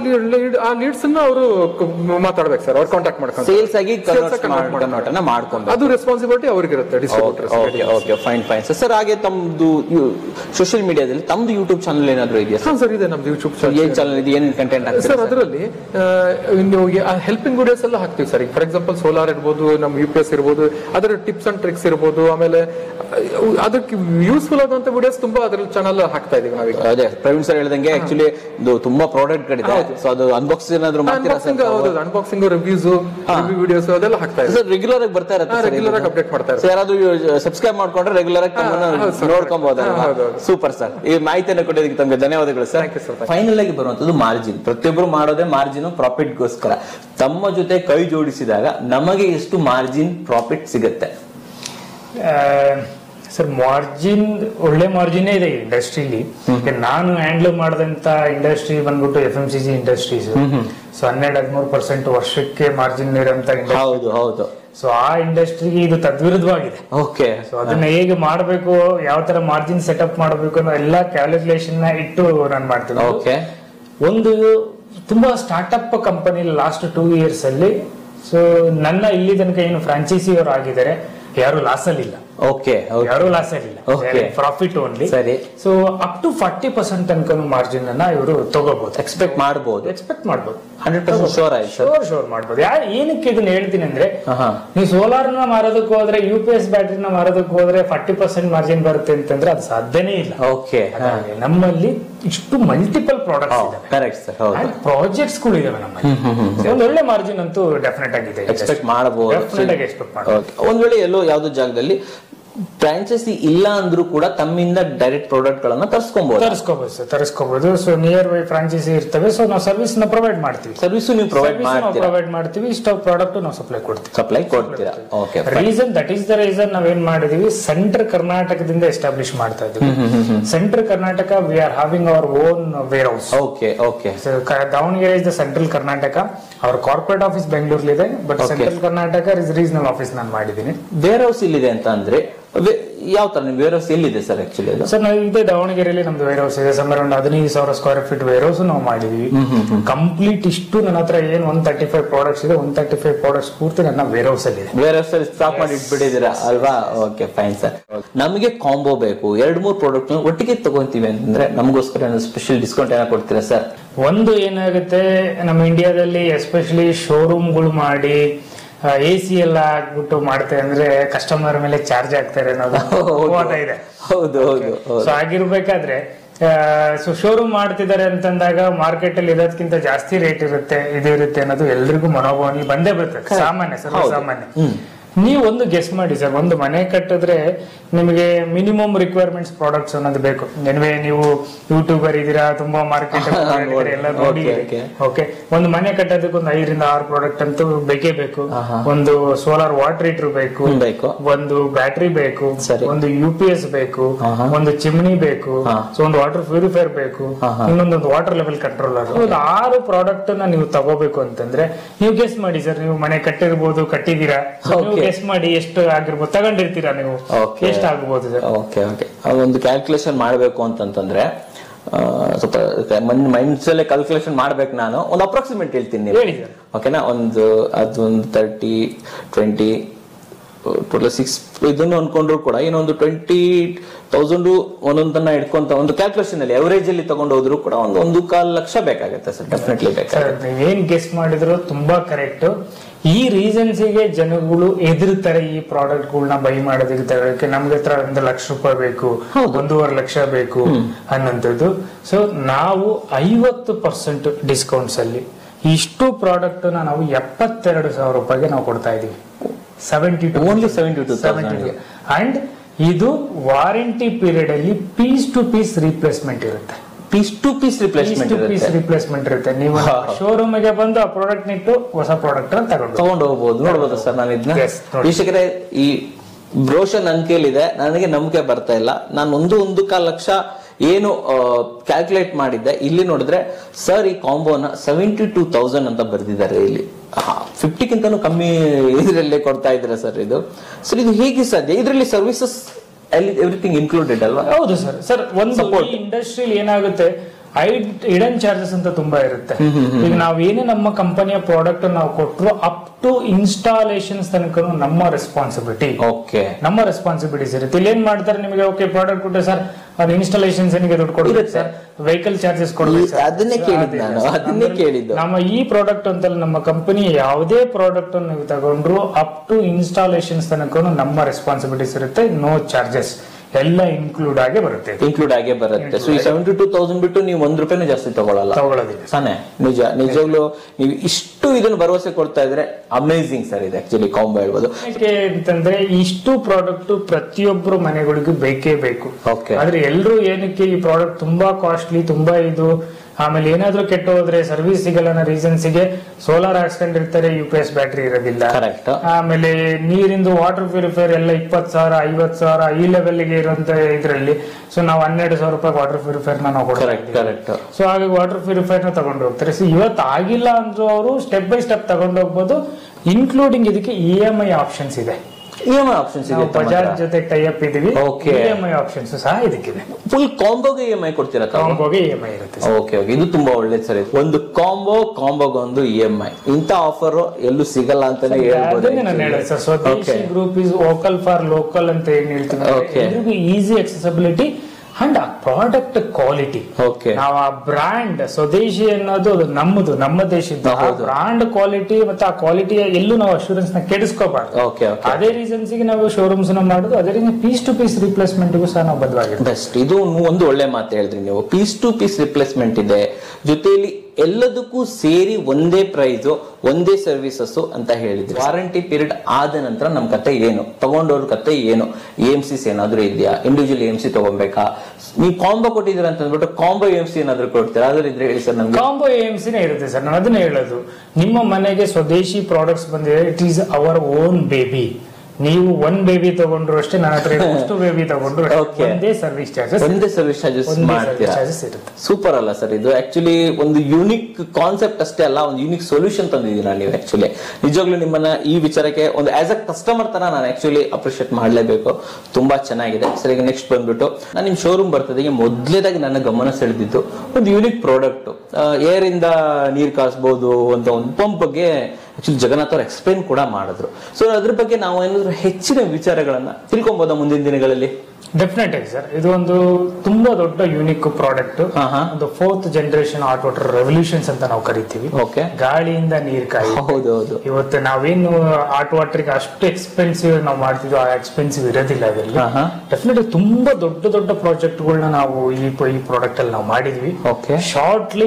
Speaker 4: ಆ ಲೀಡ್ಸ್ ಅನ್ನ ಅವರು ಮಾತಾಡ್ಬೇಕು ಸರ್ ಅವ್ರು ಕಾಂಟ್ಯಾಕ್ಟ್ ಮಾಡ್ಕೊಂಡು
Speaker 3: ಸೇಲ್ಸ್ ಆಗಿ
Speaker 4: Sales ಆಗಿ convert
Speaker 3: ಕನ್ವರ್ಟ್ ಅನ್ನ ಮಾಡ್ಕೊಂಡು
Speaker 4: ಅದು ರೆಸ್ಪಾನ್ಸಿಬಿಲಿಟಿ ಅವ್ರಿಗಿರುತ್ತೆ distributors
Speaker 3: okay okay fine fine sir sir ಹಾಗೆ ತಮ್ದು ಸೋಷಿಯಲ್ ಮೀಡಿಯಾದಲ್ಲಿ ತಮ್ದು ಯೂಟ್ಯೂಬ್ ಚಾನಲ್ ಏನಾದ್ರು ಇದೆಯಾ
Speaker 4: ಹಾ ಸರ್ ಇದೆ ನಮ್ದು ಯೂಟ್ಯೂಬ್ ಚಾನಲ್
Speaker 3: ಏನ್ ಚಾನಲ್ ಇದೆ ಏನೇನು ಕಂಟೆಂಟ್
Speaker 4: ಸರ್
Speaker 3: ಆಗ್ತದೆ
Speaker 4: ಅದರಲ್ಲಿ ನೀವು ಹೆಲ್ಪಿಂಗ್ ವಿಡಿಯೋಸ್ ಎಲ್ಲ ಹಾಕ್ತೀವಿ ಸರ್ ಈಗ ಫಾರ್ ಎಕ್ಸಾಂಪಲ್ ಸೋಲಾರ್ ಇರ್ಬೋದು ನಮ್ಮ ಯು ಪಿ ಎಸ್ ಇರ್ಬೋದು ಅದರ ಟಿಪ್ಸ್ ಅಂಡ್ ಟ್ರಿಕ್ಸ್ ಇರ್ಬೋದು ಆಮೇಲೆ ಅಹ್, ಅದಕ್ಕೆ ಯೂಸ್ಫುಲ್ ಆದಂತ ವಿಡಿಯೋಸ್ ತುಂಬಾ ಅದ್ರಲ್ಲಿ ಚಾನಲ್ ಹಾಕ್ತಾ ಇದೀವಿ ನಾವೀಗ
Speaker 3: ಅದೇ ಪ್ರವೀಣ್ ಸರ್ ಹೇಳ್ದಂಗೆ ಆಕ್ಚುಲಿ ಇದು ತುಂಬಾ ಪ್ರಾಡಕ್ಟ್ ಗಳಿದೆ ಸೊ ಅದು ಅನ್ಬಾಕ್ಸ್ ಏನಾದ್ರು ಮಾಡ್ತೀರಾ
Speaker 4: ಅನ್ಬಾಕ್ಸಿಂಗ್ ಹೌದು ಅನ್ಬಾಕ್ಸಿಂಗ್ ರಿವ್ಯೂಸ್ ರಿವ್ಯೂ ವಿಡಿಯೋಸ್ ಅದೆಲ್ಲ ಹಾಕ್ತಾ ಇದ್ದೀವಿ
Speaker 3: ಸರ್ ರೆಗ್ಯುಲರ್ ಆಗಿ ಬರ್ತಾ ಇರುತ್ತೆ sir
Speaker 4: ರೆಗ್ಯುಲರ್ ಆಗಿ
Speaker 3: ಇದು?
Speaker 4: ಅಪ್ಡೇಟ್ ಮಾಡ್ತಾ
Speaker 3: So, ಯಾರಾದ್ರೂ ಸಬ್ಸ್ಕ್ರೈಬ್ ಮಾಡ್ಕೊಂಡ್ರೆ ರೆಗ್ಯುಲರ್ ಆಗಿ ತಮ್ಮನ್ನ
Speaker 4: ಹೌದು sir.
Speaker 3: ನೋಡ್ಕೊಬಹುದಲ್ಲ
Speaker 4: ಹಾ, ಹೌದು, ಹೌದು.
Speaker 3: ಸೂಪರ್ ಸರ್ ಈ ಮಾಹಿತಿಯನ್ನು ಕೊಡೋದಕ್ಕೆ ತಮಗೆ ಧನ್ಯವಾದಗಳು sir
Speaker 4: Thank you, sir.
Speaker 3: Final ಆಗಿ ಬರುವಂತದ್ದು ಮಾರ್ಜಿನ್ ಪ್ರತಿಯೊಬ್ಬರು ಮಾಡೋದೇ ಮಾರ್ಜಿನ್ ಪ್ರಾಫಿಟ್ ಗೋಸ್ಕರ ತಮ್ಮ ಜೊತೆ ಕೈ ಜೋಡಿಸಿದಾಗ ನಮಗೆ ಎಷ್ಟು ಮಾರ್ಜಿನ್ ಪ್ರಾಫಿಟ್ ಸಿಗುತ್ತೆ
Speaker 1: ಸರ್ ಮಾರ್ಜಿನ್ ಒಳ್ಳೆ ಮಾರ್ಜಿನೇ ಇದೆ ಇಂಡಸ್ಟ್ರಿಲಿ ನಾನು ಹ್ಯಾಂಡಲ್ ಮಾಡಿದಂತ ಇಂಡಸ್ಟ್ರಿ ಬಂದ್ಬಿಟ್ಟು F M C G industries so ಹನ್ನೆರಡು ಹದಿಮೂರು ಪರ್ಸೆಂಟ್ ವರ್ಷಕ್ಕೆ ಮಾರ್ಜಿನ್ ಇರೋಂತ ಇಂಡಸ್ಟ್ರಿ
Speaker 3: ಹೌದು ಹೌದು
Speaker 1: ಸೊ ಆ ಇಂಡಸ್ಟ್ರಿಗೆ ಇದು ತದ್ವಿರುದ್ಧವಾಗಿದೆ
Speaker 3: ಓಕೆ
Speaker 1: ಸೊ ಅದನ್ನ ಹೇಗೆ ಮಾಡಬೇಕು ಯಾವ ತರ ಮಾರ್ಜಿನ್ ಸೆಟಪ್ ಮಾಡಬೇಕು ಅನ್ನೋ ಎಲ್ಲಾ ಕ್ಯಾಲ್ಕುಲೇಷನ್ ನ ಇಟ್ಟು ನಾನು ಮಾಡ್ತೀನಿ
Speaker 3: ಓಕೆ
Speaker 1: ಒಂದು ತುಂಬಾ startup company last two years ಅಲ್ಲಿ ಸೊ ನನ್ನ ಇಲ್ಲಿ ತನಕ ಏನು ಫ್ರಾಂಚೈಸಿ ಅವರು ಆಗಿದ್ದಾರೆ ಯಾರು ಲಾಸ್ ಅಲ್ಲಿ ಇಲ್ಲ
Speaker 3: ಓಕೆ
Speaker 1: ಯಾರು ಲಾಸ್ ಅಲ್ಲಿ
Speaker 3: Okay.
Speaker 1: ಇಲ್ಲ ಪ್ರಾಫಿಟ್ ಓನ್ಲಿ
Speaker 3: ಸರಿ
Speaker 1: so up to forty percent ತನಕ ಮಾರ್ಜಿನ್ ಅನ್ನ ಇವರು ತಗೋಬಹುದು
Speaker 3: ಎಕ್ಸ್ಪೆಕ್ಟ್ ಮಾಡಬಹುದು
Speaker 1: ಎಕ್ಸ್ಪೆಕ್ಟ್ ಮಾಡ್ಬೋದು
Speaker 3: ಹಂಡ್ರೆಡ್ ಪರ್ಸೆಂಟ್ ಶೋರ್ ಆಯ್ತು ಸರ್
Speaker 1: ಶೋರ್ ಶೋರ್ ಮಾಡ್ಬೋದು ಯಾ ಏನಕ್ಕೆ ಇದನ್ನ ಹೇಳ್ತೀನಿ ಅಂದ್ರೆ
Speaker 3: ಹಾ
Speaker 1: ನೀವು ಸೋಲಾರ್ ನ ಮಾರೋದಕ್ಕೆ ಹೋದ್ರೆ ಯು ಪಿ ಎಸ್ ಬ್ಯಾಟ್ರಿನ ಮಾರೋದಕ್ಕೆ ಹೋದ್ರೆ ಫಾರ್ಟಿ ಪರ್ಸೆಂಟ್ ಮಾರ್ಜಿನ್ ಬರುತ್ತೆ ಅಂತಂದ್ರೆ ಅದು ಸಾಧ್ಯನೇ ಇಲ್ಲ
Speaker 3: ಓಕೆ
Speaker 1: ಹಾಗಾಗಿ ನಮ್ಮಲ್ಲಿ ಇಷ್ಟು ಮಲ್ಟಿಪಲ್ ಪ್ರಾಡಕ್ಟ್ಸ್ ಇದಾವೆ
Speaker 3: ಕರೆಕ್ಟ್ ಸರ್ ಹೌದು
Speaker 1: ಪ್ರಾಜೆಕ್ಟ್ಸ್ ಗಳು ಇದಾವೆ ನಮ್ಮಲ್ಲಿ So, ಒಂದು ಒಳ್ಳೆ ಮಾರ್ಜಿನ್ ಅಂತೂ ಡೆಫಿನೆಟ್ ಆಗಿದೆ
Speaker 3: ಎಕ್ಸ್ಪೆಕ್ಟ್ ಮಾಡಬಹುದು
Speaker 1: ಡೆಫಿನೆಟ್ ಆಗಿ ಎಕ್ಸ್ಪೆಕ್ಟ್ ಮಾಡಬಹುದು
Speaker 3: Okay. ಒಂದ್ ವೇಳೆ ಎಲ್ಲೋ ಯಾವ್ದೋ ಜಾಗದಲ್ಲಿ ಫ್ರಾಂಚೈಸಿ ಇಲ್ಲ ಅಂದ್ರೂ ಕೂಡ ತಮ್ಮಿಂದ ಡೈರೆಕ್ಟ್ ಪ್ರಾಡಕ್ಟ್ ಗಳನ್ನ ತರಿಸ್ಕೊಬಹುದು
Speaker 1: ತರಿಸ್ಕೋಬಹುದು ಸರ್ ತರಿಸ್ಕೋಬಹುದು ಸೊ ನಿಯರ್ ಬೈ ಫ್ರಾಂಚೈಸಿ ಇರ್ತವೆ ಸೊ ನಾವು ಸರ್ವಿಸ್ ನ ಪ್ರೊವೈಡ್ ಮಾಡ್ತೀವಿ
Speaker 3: ಸರ್ವಿಸ್ ನೀವು ಪ್ರೊವೈಡ್ ಮಾಡ್ತೀರಾ
Speaker 1: ಪ್ರೊವೈಡ್ ಮಾಡ್ತೀವಿ ಇಷ್ಟ ಪ್ರಾಡಕ್ಟ್ ನಾವು ಸಪ್ಲೈ ಕೊಡ್ತೀವಿ
Speaker 3: ಸಪ್ಲೈ ಕೊಡ್ತೀರಾ okay
Speaker 1: reason that is the reason ನಾವೇನ್ ಮಾಡಿದೀವಿ ಸೆಂಟರ್ ಕರ್ನಾಟಕದಿಂದ ಎಸ್ಟಾಬ್ಲಿಷ್ ಮಾಡ್ತಾ ಇದೀವಿ centre Karnataka we are having our own warehouse
Speaker 3: okay okay
Speaker 1: Davanagere is the central Karnataka ಅವ್ರ ಕಾರ್ಪೊರೇಟ್ ಆಫೀಸ್ ಬೆಂಗಳೂರಲ್ಲಿದೆ but
Speaker 3: Okay.
Speaker 1: Central Karnataka is regional office ನಾನು ಮಾಡಿದ್ದೀನಿ
Speaker 3: ವೇರ್ ಹೌಸ್ ಇಲ್ಲಿದೆ ಅಂತ ಅಂದ್ರೆ ವೇ- ಯಾವ ತರ ನೀವು ವೇರ್ ಹೌಸ್ ಎಲ್ಲಿದೆ ಸರ್ ಆಕ್ಚುಲಿ ಅದು
Speaker 1: ಸರ್ ನಾವು ಇದೇ ದಾವಣಗೆರೆಯಲ್ಲಿ ನಮ್ದು ವೇರ್ ಹೌಸ್ ಇದೆ ಸಮ್ ಅರೌಂಡ್ ಹದಿನೈದು ಸಾವಿರ ಸ್ಕ್ವೇರ್ ಫೀಟ್ ವೇರ್ ಹೌಸ್ ನಾವು ಮಾಡಿದೀವಿ ಕಂಪ್ಲೀಟ್ ಇಷ್ಟು ನನ್ನ ಹತ್ರ ಏನ್ ಒನ್ ತರ್ಟಿ ಫೈವ್ ಪ್ರಾಡಕ್ಟ್ಸ್ ಇದೆ ಒನ್ ತರ್ಟಿ ಫೈವ್ ಪ್ರಾಡಕ್ಟ್ಸ್ ಪೂರ್ತಿ ನನ್ನ ವೇರ್ ಹೌಸ್ ಅಲ್ಲಿ ಇದೆ
Speaker 3: ವೇರ್ ಹೌಸ್ ಅಲ್ಲಿ ಸ್ಟಾಕ್ ಮಾಡಿ ಇಟ್ಬಿಟ್ಟಿದ್ದೀರಾ ಅಲ್ವಾ ಓಕೆ ಫೈನ್ ಸರ್ ನಮಗೆ ಕಾಂಬೋ ಬೇಕು ಎರಡ್ ಮೂರು ಪ್ರಾಡಕ್ಟ್ ಒಟ್ಟಿಗೆ ತಗೊಂತೀವಿ ಅಂತಂದ್ರೆ ನಮಗೋಸ್ಕರ ಸ್ಪೆಷಲ್ ಡಿಸ್ಕೌಂಟ್ ಏನೋ ಕೊಡ್ತೀರಾ ಸರ್
Speaker 1: ಒಂದು ಏನಾಗುತ್ತೆ ನಮ್ಮ ಇಂಡಿಯಾದಲ್ಲಿ ಎಸ್ಪೆಷಲಿ ಶೋರೂಮ್ಗಳು ಮಾಡಿ ಎ ಸಿ ಎಲ್ಲ ಹಾಕ್ಬಿಟ್ಟು ಮಾಡ್ತಾರೆ ಅಂದ್ರೆ ಕಸ್ಟಮರ್ ಮೇಲೆ ಚಾರ್ಜ್ ಆಗ್ತಾರೆ ಅನ್ನೋದು ಅಪವಾದ ಇದೆ
Speaker 3: ಹೌದು ಹೌದು ಹೌದು
Speaker 1: ಸೊ ಆಗಿರ್ಬೇಕಾದ್ರೆ ಸೊ ಶೋರೂಮ್ ಮಾಡ್ತಿದ್ದಾರೆ ಅಂತಂದಾಗ ಮಾರ್ಕೆಟ್ ಅಲ್ಲಿ ಇರೋದಕ್ಕಿಂತ ಜಾಸ್ತಿ ರೇಟ್ ಇರುತ್ತೆ ಇದು ಇರುತ್ತೆ ಅನ್ನೋದು ಎಲ್ರಿಗೂ ಮನೋಭಾವನೆ ಬಂದೇ ಬರ್ತದೆ ಸಾಮಾನ್ಯ ಸರ್ವ ಸಾಮಾನ್ಯ ನೀವು ಒಂದು ಗೆಸ್ ಮಾಡಿ ಸರ್ ಒಂದು ಮನೆ ಕಟ್ಟಿದ್ರೆ ನಿಮಗೆ ಮಿನಿಮಮ್ ರಿಕ್ವೈರ್ಮೆಂಟ್ಸ್ ಪ್ರಾಡಕ್ಟ್ಸ್ ಅನ್ನೋದು ಬೇಕು ಎನ್ವೆ ನೀವು ಯೂಟ್ಯೂಬರ್ ಇದ್ದೀರಾ ತುಂಬಾ ಮಾರ್ಕೆಟ್ ಎಲ್ಲ ನೋಡಿ
Speaker 3: Okay, okay.
Speaker 1: ಓಕೆ ಒಂದು ಮನೆ ಕಟ್ಟೋದಕ್ಕೆ ಒಂದು ಐದರಿಂದ ಆರು ಪ್ರಾಡಕ್ಟ್ ಅಂತೂ ಬೇಕೇ ಬೇಕು ಒಂದು ಸೋಲಾರ್ ವಾಟರ್ ಹೀಟರ್ ಬೇಕು
Speaker 3: ಹ್ಮ್, ಬೇಕು.
Speaker 1: ಒಂದು ಬ್ಯಾಟ್ರಿ ಬೇಕು
Speaker 3: ಸರಿ.
Speaker 1: ಒಂದು ಯು ಪಿ ಎಸ್ ಬೇಕು ಒಂದು ಚಿಮ್ನಿ ಬೇಕು ಸೊ ಒಂದು ವಾಟರ್ ಪ್ಯೂರಿಫೈರ್ ಬೇಕು ಇನ್ನೊಂದೊಂದು ವಾಟರ್ ಲೆವೆಲ್ ಕಂಟ್ರೋಲರ್ ಒಂದು ಆರು ಪ್ರಾಡಕ್ಟ್ ನ ನೀವು ತಗೋಬೇಕು ಅಂತಂದ್ರೆ ನೀವು ಗೆಸ್ ಮಾಡಿ ಸರ್ ನೀವು ಮನೆ ಕಟ್ಟಿರ್ಬೋದು ಕಟ್ಟಿದೀರಾ So ನೀವು ಗೆಸ್ ಮಾಡಿ ಎಷ್ಟು ಆಗಿರ್ಬೋದು ತಗೊಂಡಿರ್ತೀರಾ ನೀವು
Speaker 3: Okay.
Speaker 1: ಎಷ್ಟು ಆಗ್ಬೋದು ಸರ್
Speaker 3: ಓಕೆ ಓಕೆ ಒಂದು ಕ್ಯಾಲ್ಕುಲೇಷನ್ ಮಾಡಬೇಕು ಅಂತಂತಂದ್ರೆ ಆ, ಸ್ವಲ್ಪ ಮೈಂಡ್ಸ್ ಅಲ್ಲೇ ಕ್ಯಾಲ್ಕುಲೇಷನ್ ಮಾಡ್ಬೇಕು ನಾನು ಒಂದು ಅಪ್ರಾಕ್ಸಿಮೇಟ್ ಹೇಳ್ತೀನಿ ನೀವು
Speaker 1: ಹೇಳಿ ಸರ್
Speaker 3: ಓಕೆನಾ ಒಂದು ಅದೊಂದು ತರ್ಟಿ ಟ್ವೆಂಟಿ ಟೋಟಲ್ ಸಿಕ್ಸ್ ಇದನ್ನು ಅನ್ಕೊಂಡ್ರು ಕೂಡ ಇನ್ನೊಂದು ಟ್ವೆಂಟಿ ತೌಸಂಡ್ ಒಂದೊಂದನ್ನ ಇಟ್ಕೊಂತ ಒಂದು ಕ್ಯಾಲ್ಕುಲೇಷನ್ ಅಲ್ಲಿ ಅವರೇಜ್ ಅಲ್ಲಿ ತಗೊಂಡು ಹೋದ್ರು ಕೂಡ ಒಂದು ಒಂದು ಕಾಲ್ ಲಕ್ಷ ಬೇಕಾಗುತ್ತೆ ಸರ್ ಡೆಫಿನೆಟ್ಲಿ ಬೇಕಾಗುತ್ತೆ
Speaker 1: ಸರ್ ನೀವೇನ್ ಗೆಸ್ ಮಾಡಿದ್ರು ತುಂಬಾ ಕರೆಕ್ಟ್ ಈ ರೀಸನ್ಸ್ ಗೆ ಜನಗಳು ಎದುರ್ತಾರೆ ಈ ಪ್ರಾಡಕ್ಟ್ ಗಳನ್ನ ಬೈ ಮಾಡೋದಕ್ಕೆ ತಗೊಳಕ್ಕೆ ನಮ್ಗೆ ಹತ್ರ ಒಂದು ಲಕ್ಷ ರೂಪಾಯಿ ಬೇಕು ಒಂದೂವರೆ ಲಕ್ಷ ಬೇಕು ಅನ್ನೋಂಥದ್ದು ಸೊ ನಾವು ಐವತ್ತು ಪರ್ಸೆಂಟ್ ಡಿಸ್ಕೌಂಟ್ಸ್ ಅಲ್ಲಿ ಇಷ್ಟು ಪ್ರಾಡಕ್ಟ್ ನಾವು ಎಪ್ಪತ್ತೆರಡು ಸಾವಿರ ರೂಪಾಯಿಗೆ ನಾವು ಕೊಡ್ತಾ ಇದೀವಿ ಸೆವೆಂಟಿ ಟು
Speaker 3: Only 72,000
Speaker 1: ಅಂಡ್ ಇದು ವಾರಂಟಿ ಪೀರಿಯಡ್ ಅಲ್ಲಿ ಪೀಸ್ ಟು ಪೀಸ್ ರೀಪ್ಲೇಸ್ಮೆಂಟ್ ಇರುತ್ತೆ
Speaker 3: piece to piece replacement
Speaker 1: piece
Speaker 3: ಇರುತ್ತೆ
Speaker 1: ರಿಪ್ಲೇಸ್ಮೆಂಟ್ ಇರುತ್ತೆ ನೀವು ಶೋರೂಮ್ ಗೆ ಬಂದು ಆ ಪ್ರಾಡಕ್ಟ್ ನಿಟ್ಟು ಹೊಸ ಪ್ರಾಡಕ್ಟ್ ತಗೊಂಡು
Speaker 3: ತಗೊಂಡು ಹೋಗ್ಬೋದು ನೋಡ್ಬೋದು ಸರ್ ನಾನು ಇದನ್ನ
Speaker 1: Yes, ನೋಡಿ.
Speaker 3: ವೀಕ್ಷಕರೇ ಈ ಬ್ರೋಷರ್ ನನ್ನ ಕೈಲಿದೆ ನನಗೆ ನಂಬಿಕೆ ಬರ್ತಾ ಇಲ್ಲ ನಾನು ಒಂದು ಒಂದು ಕಾಲ್ ಲಕ್ಷ ಏನು ಕ್ಯಾಲ್ಕುಲೇಟ್ ಮಾಡಿದ್ದೆ ಇಲ್ಲಿ ನೋಡಿದ್ರೆ ಸರ್ ಈ ಕಾಂಬೋನ ಸೆವೆಂಟಿ ಟೂ ತೌಸಂಡ್ ಅಂತ ಬರೆದಿದ್ದಾರೆ ಇಲ್ಲಿ ಫಿಫ್ಟಿಗಿಂತನೂ ಕಮ್ಮಿ ಇದರಲ್ಲೇ ಕೊಡ್ತಾ ಇದ್ದಾರೆ ಸರ್ ಇದು ಸರ್ ಇದು ಹೇಗೆ ಸಾಧ್ಯ ಇದರಲ್ಲಿ ಸರ್ವಿಸಸ್ ಎವ್ರಿಥಿಂಗ್ ಇನ್ಕ್ಲೂಡೆಡ್ ಅಲ್ವಾ
Speaker 1: ಹೌದು ಸರ್ ಸರ್ ಒಂದು ಇಂಡಸ್ಟ್ರಿಯಲ್ಲಿ ಏನಾಗುತ್ತೆ ಹಿಡನ್ ಚಾರ್ಜಸ್ ಅಂತ ತುಂಬಾ ಇರುತ್ತೆ ಈಗ ನಾವ್ ಏನೇ ನಮ್ಮ ಕಂಪನಿಯ ಪ್ರಾಡಕ್ಟ್ ನಾವು ಕೊಟ್ಟರು ಅಪ್ ಟು ಇನ್ಸ್ಟಾಲೇಷನ್ಸ್ ತನಕ ನಮ್ಮ ರೆಸ್ಪಾನ್ಸಿಬಿಲಿಟಿ
Speaker 3: ಓಕೆ
Speaker 1: ನಮ್ಮ ರೆಸ್ಪಾನ್ಸಿಬಿಲಿಟೀಸ್ ಇರುತ್ತೆ ಇಲ್ಲಿ ಏನ್ ಮಾಡ್ತಾರೆ ನಿಮಗೆ ಓಕೆ ಪ್ರಾಡಕ್ಟ್ ಕೊಟ್ಟರೆ ಸರ್ ಅದು ಇನ್ಸ್ಟಾಲೇಷನ್ಸ್ ಏನಿಗೆ ದುಡ್ಡು ಕೊಡ್ಬೇಕು ಸರ್ ವೆಹಿಕಲ್ ಚಾರ್ಜಸ್ ಕೊಡ್ಬೇಕು sir.
Speaker 3: ಅದನ್ನೇ
Speaker 1: So,
Speaker 3: ಕೇಳಿದ್ದು
Speaker 1: ಅದಿಲ್ಲ
Speaker 3: ನಾನು,
Speaker 1: sir.
Speaker 3: ಅದನ್ನೇ
Speaker 1: ನಮ್ಮಲ್ಲಿ-
Speaker 3: ಕೇಳಿದ್ದು.
Speaker 1: ನಮ್ಮ ಈ ಪ್ರಾಡಕ್ಟ್ ಅಂತಲ್ಲ ನಮ್ಮ ಕಂಪನಿ ಯಾವುದೇ ಪ್ರಾಡಕ್ಟ್ ನೀವು ತಗೊಂಡ್ರು ಅಪ್ ಟು ಇನ್ಸ್ಟಾಲೇಷನ್ಸ್ ತನಕ ನಮ್ಮ ರೆಸ್ಪಾನ್ಸಿಬಿಲಿಟೀಸ್ ಇರುತ್ತೆ ನೋ ಚಾರ್ಜಸ್ ಎಲ್ಲ ಇನ್ಕ್ಲೂಡ್ ಆಗಿ ಬರುತ್ತೆ ಇದು.
Speaker 3: ಇನ್ಕ್ಲೂಡ್ ಆಗೇ ಬರುತ್ತೆ ಸೊ ಈ ಸೆವೆಂಟಿ ಟೂ ತೌಸಂಡ್ ಬಿಟ್ಟು ನೀವು ಒಂದ್ ರೂಪಾಯಿನೂ ಜಾಸ್ತಿ ತಗೊಳಲ್ಲ
Speaker 1: ತಗೊಳ್ಳೋದಿಲ್ಲ
Speaker 3: ತಾನೆ ನಿಜ ನಿಜವಾಗ್ಲೂ ನೀವು ಇಷ್ಟು ಇದನ್ನ ಭರವಸೆ ಕೊಡ್ತಾ ಇದ್ರೆ ಅಮೇಸಿಂಗ್ ಸರ್ ಇದು ಆಕ್ಚುಲಿ ಕಾಂಬೋ ಹೇಳ್ಬೋದು
Speaker 1: ಯಾಕೆ ಅಂತಂದ್ರೆ ಇಷ್ಟು ಪ್ರಾಡಕ್ಟ್ ಪ್ರತಿಯೊಬ್ಬರು ಮನೆಗಳಿಗೂ ಬೇಕೇ ಬೇಕು
Speaker 3: Okay.
Speaker 1: ಆದ್ರೆ ಎಲ್ರು ಏನಕ್ಕೆ ಈ ಪ್ರಾಡಕ್ಟ್ ತುಂಬಾ ಕಾಸ್ಟ್ಲಿ ತುಂಬಾ ಇದು ಆಮೇಲೆ ಏನಾದ್ರೂ ಕೆಟ್ಟು ಹೋದ್ರೆ ಸರ್ವಿಸ್ ಸಿಗಲ್ಲ ಅನ್ನೋ reasons ಗೆ ಸೋಲಾರ್ ಹಾಕ್ಸ್ಕೊಂಡಿರ್ತಾರೆ ಯು ಪಿ ಎಸ್ ಬ್ಯಾಟ್ರಿ ಇರೋದಿಲ್ಲ
Speaker 3: Correct.
Speaker 1: ಆಮೇಲೆ ನೀರಿಂದು ವಾಟರ್ ಪ್ಯೂರಿಫೈರ್ ಎಲ್ಲ ಇಪ್ಪತ್ ಸಾವಿರ ಐವತ್ ಸಾವಿರ ಈ ಲೆವೆಲ್ ಗೆ ಇರುವಂತ ಇದ್ರಲ್ಲಿ ಸೊ ನಾವು ಹನ್ನೆರಡು ಸಾವಿರ ರೂಪಾಯಿ ವಾಟರ್ ಪ್ಯೂರಿಫೈರ್ ನಾವು ಕೊಡ್ತಾ
Speaker 3: ಕರೆಕ್ಟ್
Speaker 1: ಇದ್ದೀವಿ.
Speaker 3: ಕರೆಕ್ಟ್
Speaker 1: ಸೊ ಹಾಗಾಗಿ ವಾಟರ್ ಪ್ಯೂರಿಫೈರ್ ನ ತಗೊಂಡು ಹೋಗ್ತಾರೆ ಸೊ ಇವತ್ತು ಆಗಿಲ್ಲ ಅಂದ್ರೂ ಅವರು ಸ್ಟೆಪ್ ಬೈ ಸ್ಟೆಪ್ ತಗೊಂಡು ಹೋಗ್ಬೋದು ಇನ್ಕ್ಲೂಡಿಂಗ್ ಇದಕ್ಕೆ ಇ ಎಂ ಐ ಆಪ್ಷನ್ಸ್ ಇದೆ
Speaker 3: ಇ ಎಂ ಐ ಆಪ್ಷನ್ಸ್
Speaker 1: ನಾವು
Speaker 3: ಇದೆ ತಮ್ಮ
Speaker 1: ಬಜಾಜ್
Speaker 3: ಹತ್ರ?
Speaker 1: ಜೊತೆ ಟೈ ಅಪ್ ಇದೀವಿ
Speaker 3: Okay.
Speaker 1: E M I options ಸಹ ಇದಕ್ಕಿದೆ
Speaker 3: ಫುಲ್ ಕಾಂಬೋಗೆ ಇ ಎಂ ಐ ಕೊಡ್ತೀರಾ ತಾವು
Speaker 1: ಕಾಂಬೋಗೆ ಇ ಎಂ ಐ ಇರುತ್ತೆ sir.
Speaker 3: ಓಕೆ ಓಕೆ ಇದು ತುಂಬಾ ಒಳ್ಳೇದು ಸರ್ ಇದು. ಒಂದು ಕಾಂಬೋ ಕಾಂಬೋಗೆ ಒಂದು ಇ ಎಂ ಐ ಇಂಥ ಆಫರ್ ಎಲ್ಲೂ ಸಿಗಲ್ಲ ಅಂತಾನೆ ಹೇಳ್ಬೋದು
Speaker 1: ಅದನ್ನೇ ನಾನು ಹೇಳೋದು sir swadeshi
Speaker 3: Okay.
Speaker 1: Group is vocal for local ಅಂತ ಏನ್ ಹೇಳ್ತೀವಿ
Speaker 3: Okay.
Speaker 1: ಎಲ್ರಿಗೂ ಈಸಿ ಅಕ್ಸೆಸಿಬಿಲಿಟಿ ಅಂಡ್ ಆ ಪ್ರಾಡಕ್ಟ್ ಕ್ವಾಲಿಟಿ
Speaker 3: ಓಕೆ
Speaker 1: ನಾವು ಆ ಬ್ರಾಂಡ್ ಸ್ವದೇಶಿ ಅನ್ನೋದು ಅದು ನಮ್ಮದು ನಮ್ಮ ದೇಶದ್ದು ಆ
Speaker 3: ಹೌದು.
Speaker 1: ಬ್ರಾಂಡ್ ಕ್ವಾಲಿಟಿ ಮತ್ತೆ ಆ ಕ್ವಾಲಿಟಿಯ ಎಲ್ಲೂ ನಾವು ಅಶೂರೆನ್ಸ್ ನ ಕೆಡಿಸ್ಕೋಬಾರ್ದು
Speaker 3: ಓಕೆ ಓಕೆ
Speaker 1: ಅದೇ ರೀಸನ್ಸ್ ಗೆ ನಾವು ಶೋರೂಮ್ಸ್ ನ ಮಾಡುದು ಅದೇ ರೀತಿ ಪೀಸ್ ಟು ಪೀಸ್ ರಿಪ್ಲೇಸ್ಮೆಂಟ್ ಸಹ ನಾವು ಬದ್ಧವಾಗಿರ್ತೀವಿ
Speaker 3: ಬೆಸ್ಟ್ ಇದು ಒಂದು ಒಳ್ಳೆ ಮಾತು ಹೇಳಿದ್ರಿ ನೀವು ಪೀಸ್ ಟು ಪೀಸ್ ರಿಪ್ಲೇಸ್ಮೆಂಟ್ ಇದೆ ಜೊತೆಯಲ್ಲಿ ಎಲ್ಲದಕ್ಕೂ ಸೇರಿ ಒಂದೇ ಪ್ರೈಸ್ ಒಂದೇ ಸರ್ವಿಸಸ್ ಅಂತ ಹೇಳಿದ್ರಿ ವಾರಂಟಿ ಪೀರಿಯಡ್ ಆದ ನಂತರ ನಮ್ ಕತೆ ಏನು ತಗೊಂಡವ್ರ ಕತೆ ಏನು ಎಂ ಸಿಸ್ ಏನಾದ್ರು ಇದೆಯಾ ಇಂಡಿವಿಜುವಲ್ ಎಂ ಸಿ ತಗೊಬೇಕಾ ನೀವು ಕಾಂಬೋ ಕೊಟ್ಟಿದ್ದೀರಾ ಅಂತ ಅಂದ್ಬಿಟ್ಟು ಕಾಂಬೋ ಎಂ ಸಿ ಏನಾದ್ರು ಕೊಡ್ತೀರಾ ಅದ್ರ ಇದ್ರೆ ಹೇಳಿ ಸರ್ ನಮ್ಗೆ
Speaker 1: ಕಾಂಬೋ ನೇ ಇರುತ್ತೆ ಸರ್ ನಾನು ಅದನ್ನ ಹೇಳೋದು ನಿಮ್ಮ ಮನೆಗೆ ಸ್ವದೇಶಿ ಪ್ರಾಡಕ್ಟ್ಸ್ ಬಂದಿದೆ it is our own baby ನೀವು ಒಂದ್ ಬೇಬಿ ತಗೊಂಡ್ರು ಅಷ್ಟೇ ನನ್ನ ಹತ್ರ ಎಷ್ಟು ಬೇಬಿ ತಗೊಂಡ್ರು ಅಷ್ಟೇ.
Speaker 3: Okay.
Speaker 1: ಒಂದೇ ಸರ್ವಿಸ್ ಚಾರ್ಜಸ್
Speaker 3: ಒಂದೇ ಸರ್ವಿಸ್ ಚಾರ್ಜಸ್
Speaker 1: ಒಂದೇ ಸರ್ವಿಸ್
Speaker 3: ಮಾಡ್ತೀರಾ
Speaker 1: ಚಾರ್ಜಸ್ ಇರುತ್ತೆ
Speaker 3: ಸೂಪರ್ ಅಲ್ಲ ಸರ್ ಇದು ಆಕ್ಚುಲಿ ಒಂದು ಯೂನಿಕ್ ಕಾನ್ಸೆಪ್ಟ್ ಅಷ್ಟೇ ಅಲ್ಲ ಒಂದು ಯೂನಿಕ್ ಸೊಲ್ಯೂಷನ್ ತಂದಿದ್ದೀರಾ ನೀವು ಆಕ್ಚುಲಿ ನಿಜವಾಗ್ಲೂ ನಿಮ್ಮನ್ನ ಈ ವಿಚಾರಕ್ಕೆ ಒಂದು ಆಸ್ ಅ ಕಸ್ಟಮರ್ ತರ ನಾನು ಆಕ್ಚುಲಿ ಅಪ್ರಿಶಿಯೇಟ್ ಮಾಡಲೇಬೇಕು ತುಂಬಾ ಚೆನ್ನಾಗಿದೆ ಸರ್ ಈಗ ನೆಕ್ಸ್ಟ್ ಬಂದ್ಬಿಟ್ಟು ನಾನು ನಿಮ್ ಶೋರೂಮ್ ಬರ್ತದೆ ಮೊದಲೇದಾಗಿ ನನ್ನ ಗಮನ ಸೆಳೆದಿದ್ದು ಒಂದು ಯೂನಿಕ್ ಪ್ರಾಡಕ್ಟ್ ಏರ್ ಇಂದ ನೀರ್ ಕಾಸ್ಬೋದು ಅಂತ ಒಂದು ಪಂಪ್ ಬಗ್ಗೆ ಆಕ್ಚುಲಿ ಜಗನ್ನಾಥ್ ಅವ್ರು ಎಕ್ಸ್ಪ್ಲೈನ್ ಕೂಡ ಮಾಡಿದ್ರು ಸೊ ಅದ್ರ ಬಗ್ಗೆ ನಾವು ಏನಾದ್ರು ಹೆಚ್ಚಿನ ವಿಚಾರಗಳನ್ನ ತಿಳ್ಕೊಬೋದಾ ಮುಂದಿನ ದಿನಗಳಲ್ಲಿ
Speaker 1: ಡೆಫಿನೆಟ್ ಆಗಿ ಸರ್ ಇದು ಒಂದು ತುಂಬಾ ದೊಡ್ಡ ಯೂನಿಕ್ ಪ್ರಾಡಕ್ಟ್
Speaker 3: ಹಾ, ಹಾ.
Speaker 1: ಒಂದು fourth generation hot water revolutions ಅಂತ ನಾವು ಕರಿತೀವಿ
Speaker 3: ಓಕೆ
Speaker 1: ಗಾಳಿಯಿಂದ ನೀರ್ ಕಾಯಿ
Speaker 3: ಹೌದು ಹೌದು
Speaker 1: ಇವತ್ತು ನಾವೇನು ಹಾಟ್ ವಾಟರ್ಗೆ ಅಷ್ಟು ಎಕ್ಸ್ಪೆನ್ಸಿವ್ ನಾವು ಮಾಡ್ತಿದ್ವಿ ಆ ಎಕ್ಸ್ಪೆನ್ಸಿವ್ ಇರೋದಿಲ್ಲ ಅದರಲ್ಲಿ
Speaker 3: ಹಾ, ಹಾ.
Speaker 1: ಡೆಫಿನೆಟ್ ತುಂಬಾ ದೊಡ್ಡ ದೊಡ್ಡ ಪ್ರಾಜೆಕ್ಟ್ಗಳನ್ನ ನಾವು ಈ ಈ ಪ್ರಾಡಕ್ಟ್ ಅಲ್ಲಿ ನಾವು ಮಾಡಿದ್ವಿ
Speaker 3: Okay.
Speaker 1: ಶಾರ್ಟ್ಲಿ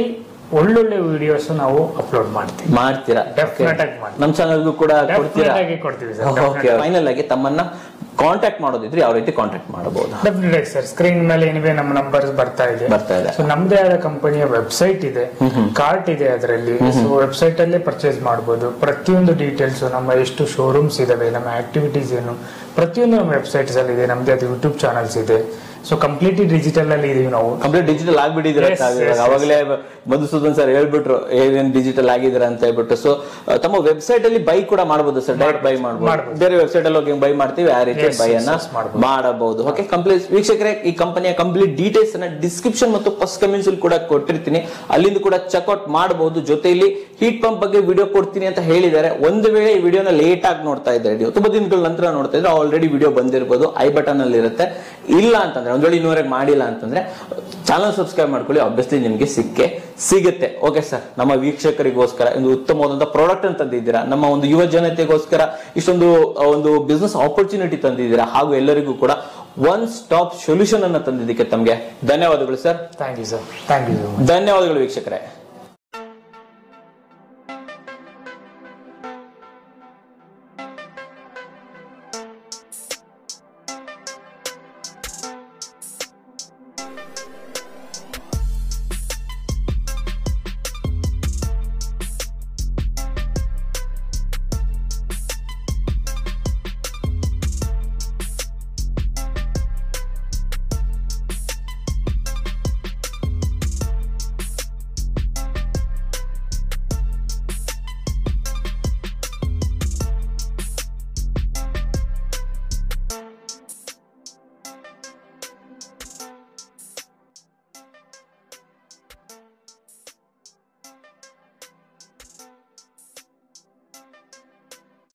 Speaker 1: ಒಳ್ಳೊಳ್ಳೆ ವಿಡಿಯೋಸ್ ನಾವು ಅಪ್ಲೋಡ್ ಮಾಡ್ತೀವಿ
Speaker 3: ಮಾಡ್ತೀರಾ
Speaker 1: ಡೆಫಿನೆಟ್ ಆಗಿ ಮಾಡ್ತೀವಿ
Speaker 3: ನಮ್ ಚಾನಲ್ಗೂ ಕೂಡ ಕೊಡ್ತೀರಾ
Speaker 1: ಡೆಫಿನೆಟ್ ಆಗಿ ಕೊಡ್ತೀವಿ ಸರ್
Speaker 3: ಓಕೆ ಫೈನಲ್ ಆಗಿ ತಮ್ಮನ್ನ ಕಾಂಟ್ಯಾಕ್ಟ್ ಮಾಡೋದಿದ್ರೆ ಯಾವ ರೀತಿ ಕಾಂಟ್ಯಾಕ್ಟ್ ಮಾಡಬಹುದು
Speaker 1: ಡೆಫಿನೆಟ್ ಆಗಿ ಸರ್ ಸ್ಕ್ರೀನ್ ಮೇಲೆ ಏನಿವೆ ನಮ್ಮ ನಂಬರ್ಸ್ ಬರ್ತಾ ಇದೆ
Speaker 3: ಬರ್ತಾ ಇದೆ
Speaker 1: ಸೊ ನಮ್ದೇ ಆದ ಕಂಪನಿಯ ವೆಬ್ಸೈಟ್ ಇದೆ ಕಾರ್ಟ್ ಇದೆ ಅದರಲ್ಲಿ ಸೊ ವೆಬ್ಸೈಟ್ ಅಲ್ಲೇ ಪರ್ಚೇಸ್ ಮಾಡಬಹುದು ಪ್ರತಿಯೊಂದು ಡೀಟೇಲ್ಸ್ ನಮ್ಮ ಎಷ್ಟು ಶೋರೂಮ್ಸ್ ಇದಾವೆ ನಮ್ಮ ಆಕ್ಟಿವಿಟೀಸ್ ಏನು ಪ್ರತಿಯೊಂದು ನಮ್ಮ ವೆಬ್ಸೈಟ್ಸ್ ಅಲ್ಲಿ ಇದೆ ನಮ್ದೇ ಅದು ಯೂಟ್ಯೂಬ್ ಚಾನಲ್ಸ್ ಇದೆ ಸೊ ಕಂಪ್ಲೀಟ್ಲಿ ಡಿಜಿಟಲ್ ಅಲ್ಲಿ ಇದೀವಿ ನಾವು
Speaker 3: ಕಂಪ್ಲೀಟ್ ಡಿಜಿಟಲ್ ಆಗ್ಬಿಟ್ಟಿದ್ದೀರಾ
Speaker 1: Yes,
Speaker 3: ತಾವು
Speaker 1: yes,
Speaker 3: ಇವಾಗ.
Speaker 1: yes.
Speaker 3: ಅವಾಗಲೇ ಮಧುಸೂದನ್ ಸರ್ ಹೇಳ್ಬಿಟ್ರು ಏನೇನ್ ಡಿಜಿಟಲ್ ಆಗಿದ್ದೀರಾ ಅಂತ ಹೇಳ್ಬಿಟ್ಟು ಸೊ ತಮ್ಮ ವೆಬ್ಸೈಟ್ ಅಲ್ಲಿ ಬೈ ಕೂಡ ಮಾಡಬಹುದು ಸರ್ ಡೈರೆಕ್ಟ್ ಬೈ ಮಾಡಬಹುದು
Speaker 1: ಮಾಡ್ಬೋದು.
Speaker 3: ಬೇರೆ ವೆಬ್ಸೈಟ್ ಅಲ್ಲಿ ಹೋಗಿ ಬೈ ಮಾಡ್ತೀವಿ ಆ ರೀತಿ
Speaker 1: Yes,
Speaker 3: ಬೈ
Speaker 1: yes,
Speaker 3: ಅನ್ನ
Speaker 1: yes, ಮಾಡ್ಬೋದು.
Speaker 3: ಮಾಡಬಹುದು ಓಕೆ ಕಂಪ್ಲೀಟ್ ವೀಕ್ಷಕರೇ ಈ ಕಂಪನಿಯ ಕಂಪ್ಲೀಟ್ ಡೀಟೇಲ್ಸ್ ಅನ್ನ ಡಿಸ್ಕ್ರಿಪ್ಷನ್ ಮತ್ತು ಫಸ್ಟ್ ಕಮೆಂಟ್ಸ್ ಅಲ್ಲಿ ಕೂಡ ಕೊಟ್ಟಿರ್ತೀನಿ ಅಲ್ಲಿಂದ ಕೂಡ ಚೆಕ್ಔಟ್ ಮಾಡಬಹುದು ಜೊತೆಯಲ್ಲಿ ಹೀಟ್ ಪಂಪ್ ಬಗ್ಗೆ ವಿಡಿಯೋ ಕೊಡ್ತೀನಿ ಅಂತ ಹೇಳಿದ್ದಾರೆ ಒಂದು ವೇಳೆ ಈ ವಿಡಿಯೋನ ಲೇಟ್ ಆಗಿ ನೋಡ್ತಾ ಇದ್ದಾರೆ ನೀವು ತುಂಬಾ ದಿನಗಳ ನಂತರ ನೋಡ್ತಾ ಇದ್ರೆ ಆಲ್ರೆಡಿ ವಿಡಿಯೋ ಬಂದಿರಬಹುದು ಐ ಬಟನ್ ಅಲ್ಲಿ ಇರುತ್ತೆ ಇಲ್ಲ ಅಂತಂದ್ರೆ ಒಂದ್ ವೇಳೆ ಇನ್ನೂವರೆಗೆ ಮಾಡಿಲ್ಲ ಅಂತಂದ್ರೆ ಚಾನಲ್ ಸಬ್ಸ್ಕ್ರೈಬ್ ಮಾಡ್ಕೊಳ್ಳಿ ಆಬ್ವಿಯಸ್ಲಿ ನಿಮ್ಗೆ ಸಿಕ್ಕೇ ಸಿಗುತ್ತೆ ಓಕೆ ಸರ್ ನಮ್ಮ ವೀಕ್ಷಕರಿಗೋಸ್ಕರ ಒಂದು ಉತ್ತಮವಾದಂತ ಪ್ರಾಡಕ್ಟ್ ಅಂತ ತಂದಿದ್ದೀರಾ ನಮ್ಮ ಒಂದು ಯುವ ಜನತೆಗೋಸ್ಕರ ಇಷ್ಟೊಂದು ಆ, ಒಂದು ಬಿಸ್ನೆಸ್ ಆಪರ್ಚುನಿಟಿ ತಂದಿದ್ದೀರಾ ಹಾಗೂ ಎಲ್ಲರಿಗೂ ಕೂಡ ಒನ್ ಸ್ಟಾಪ್ ಸೊಲ್ಯೂಷನ್ ಅನ್ನ ತಂದಿದ್ದಕ್ಕೆ ತಮಗೆ ಧನ್ಯವಾದಗಳು sir
Speaker 1: thank you sir thank you
Speaker 3: ಧನ್ಯವಾದಗಳು ವೀಕ್ಷಕರೇ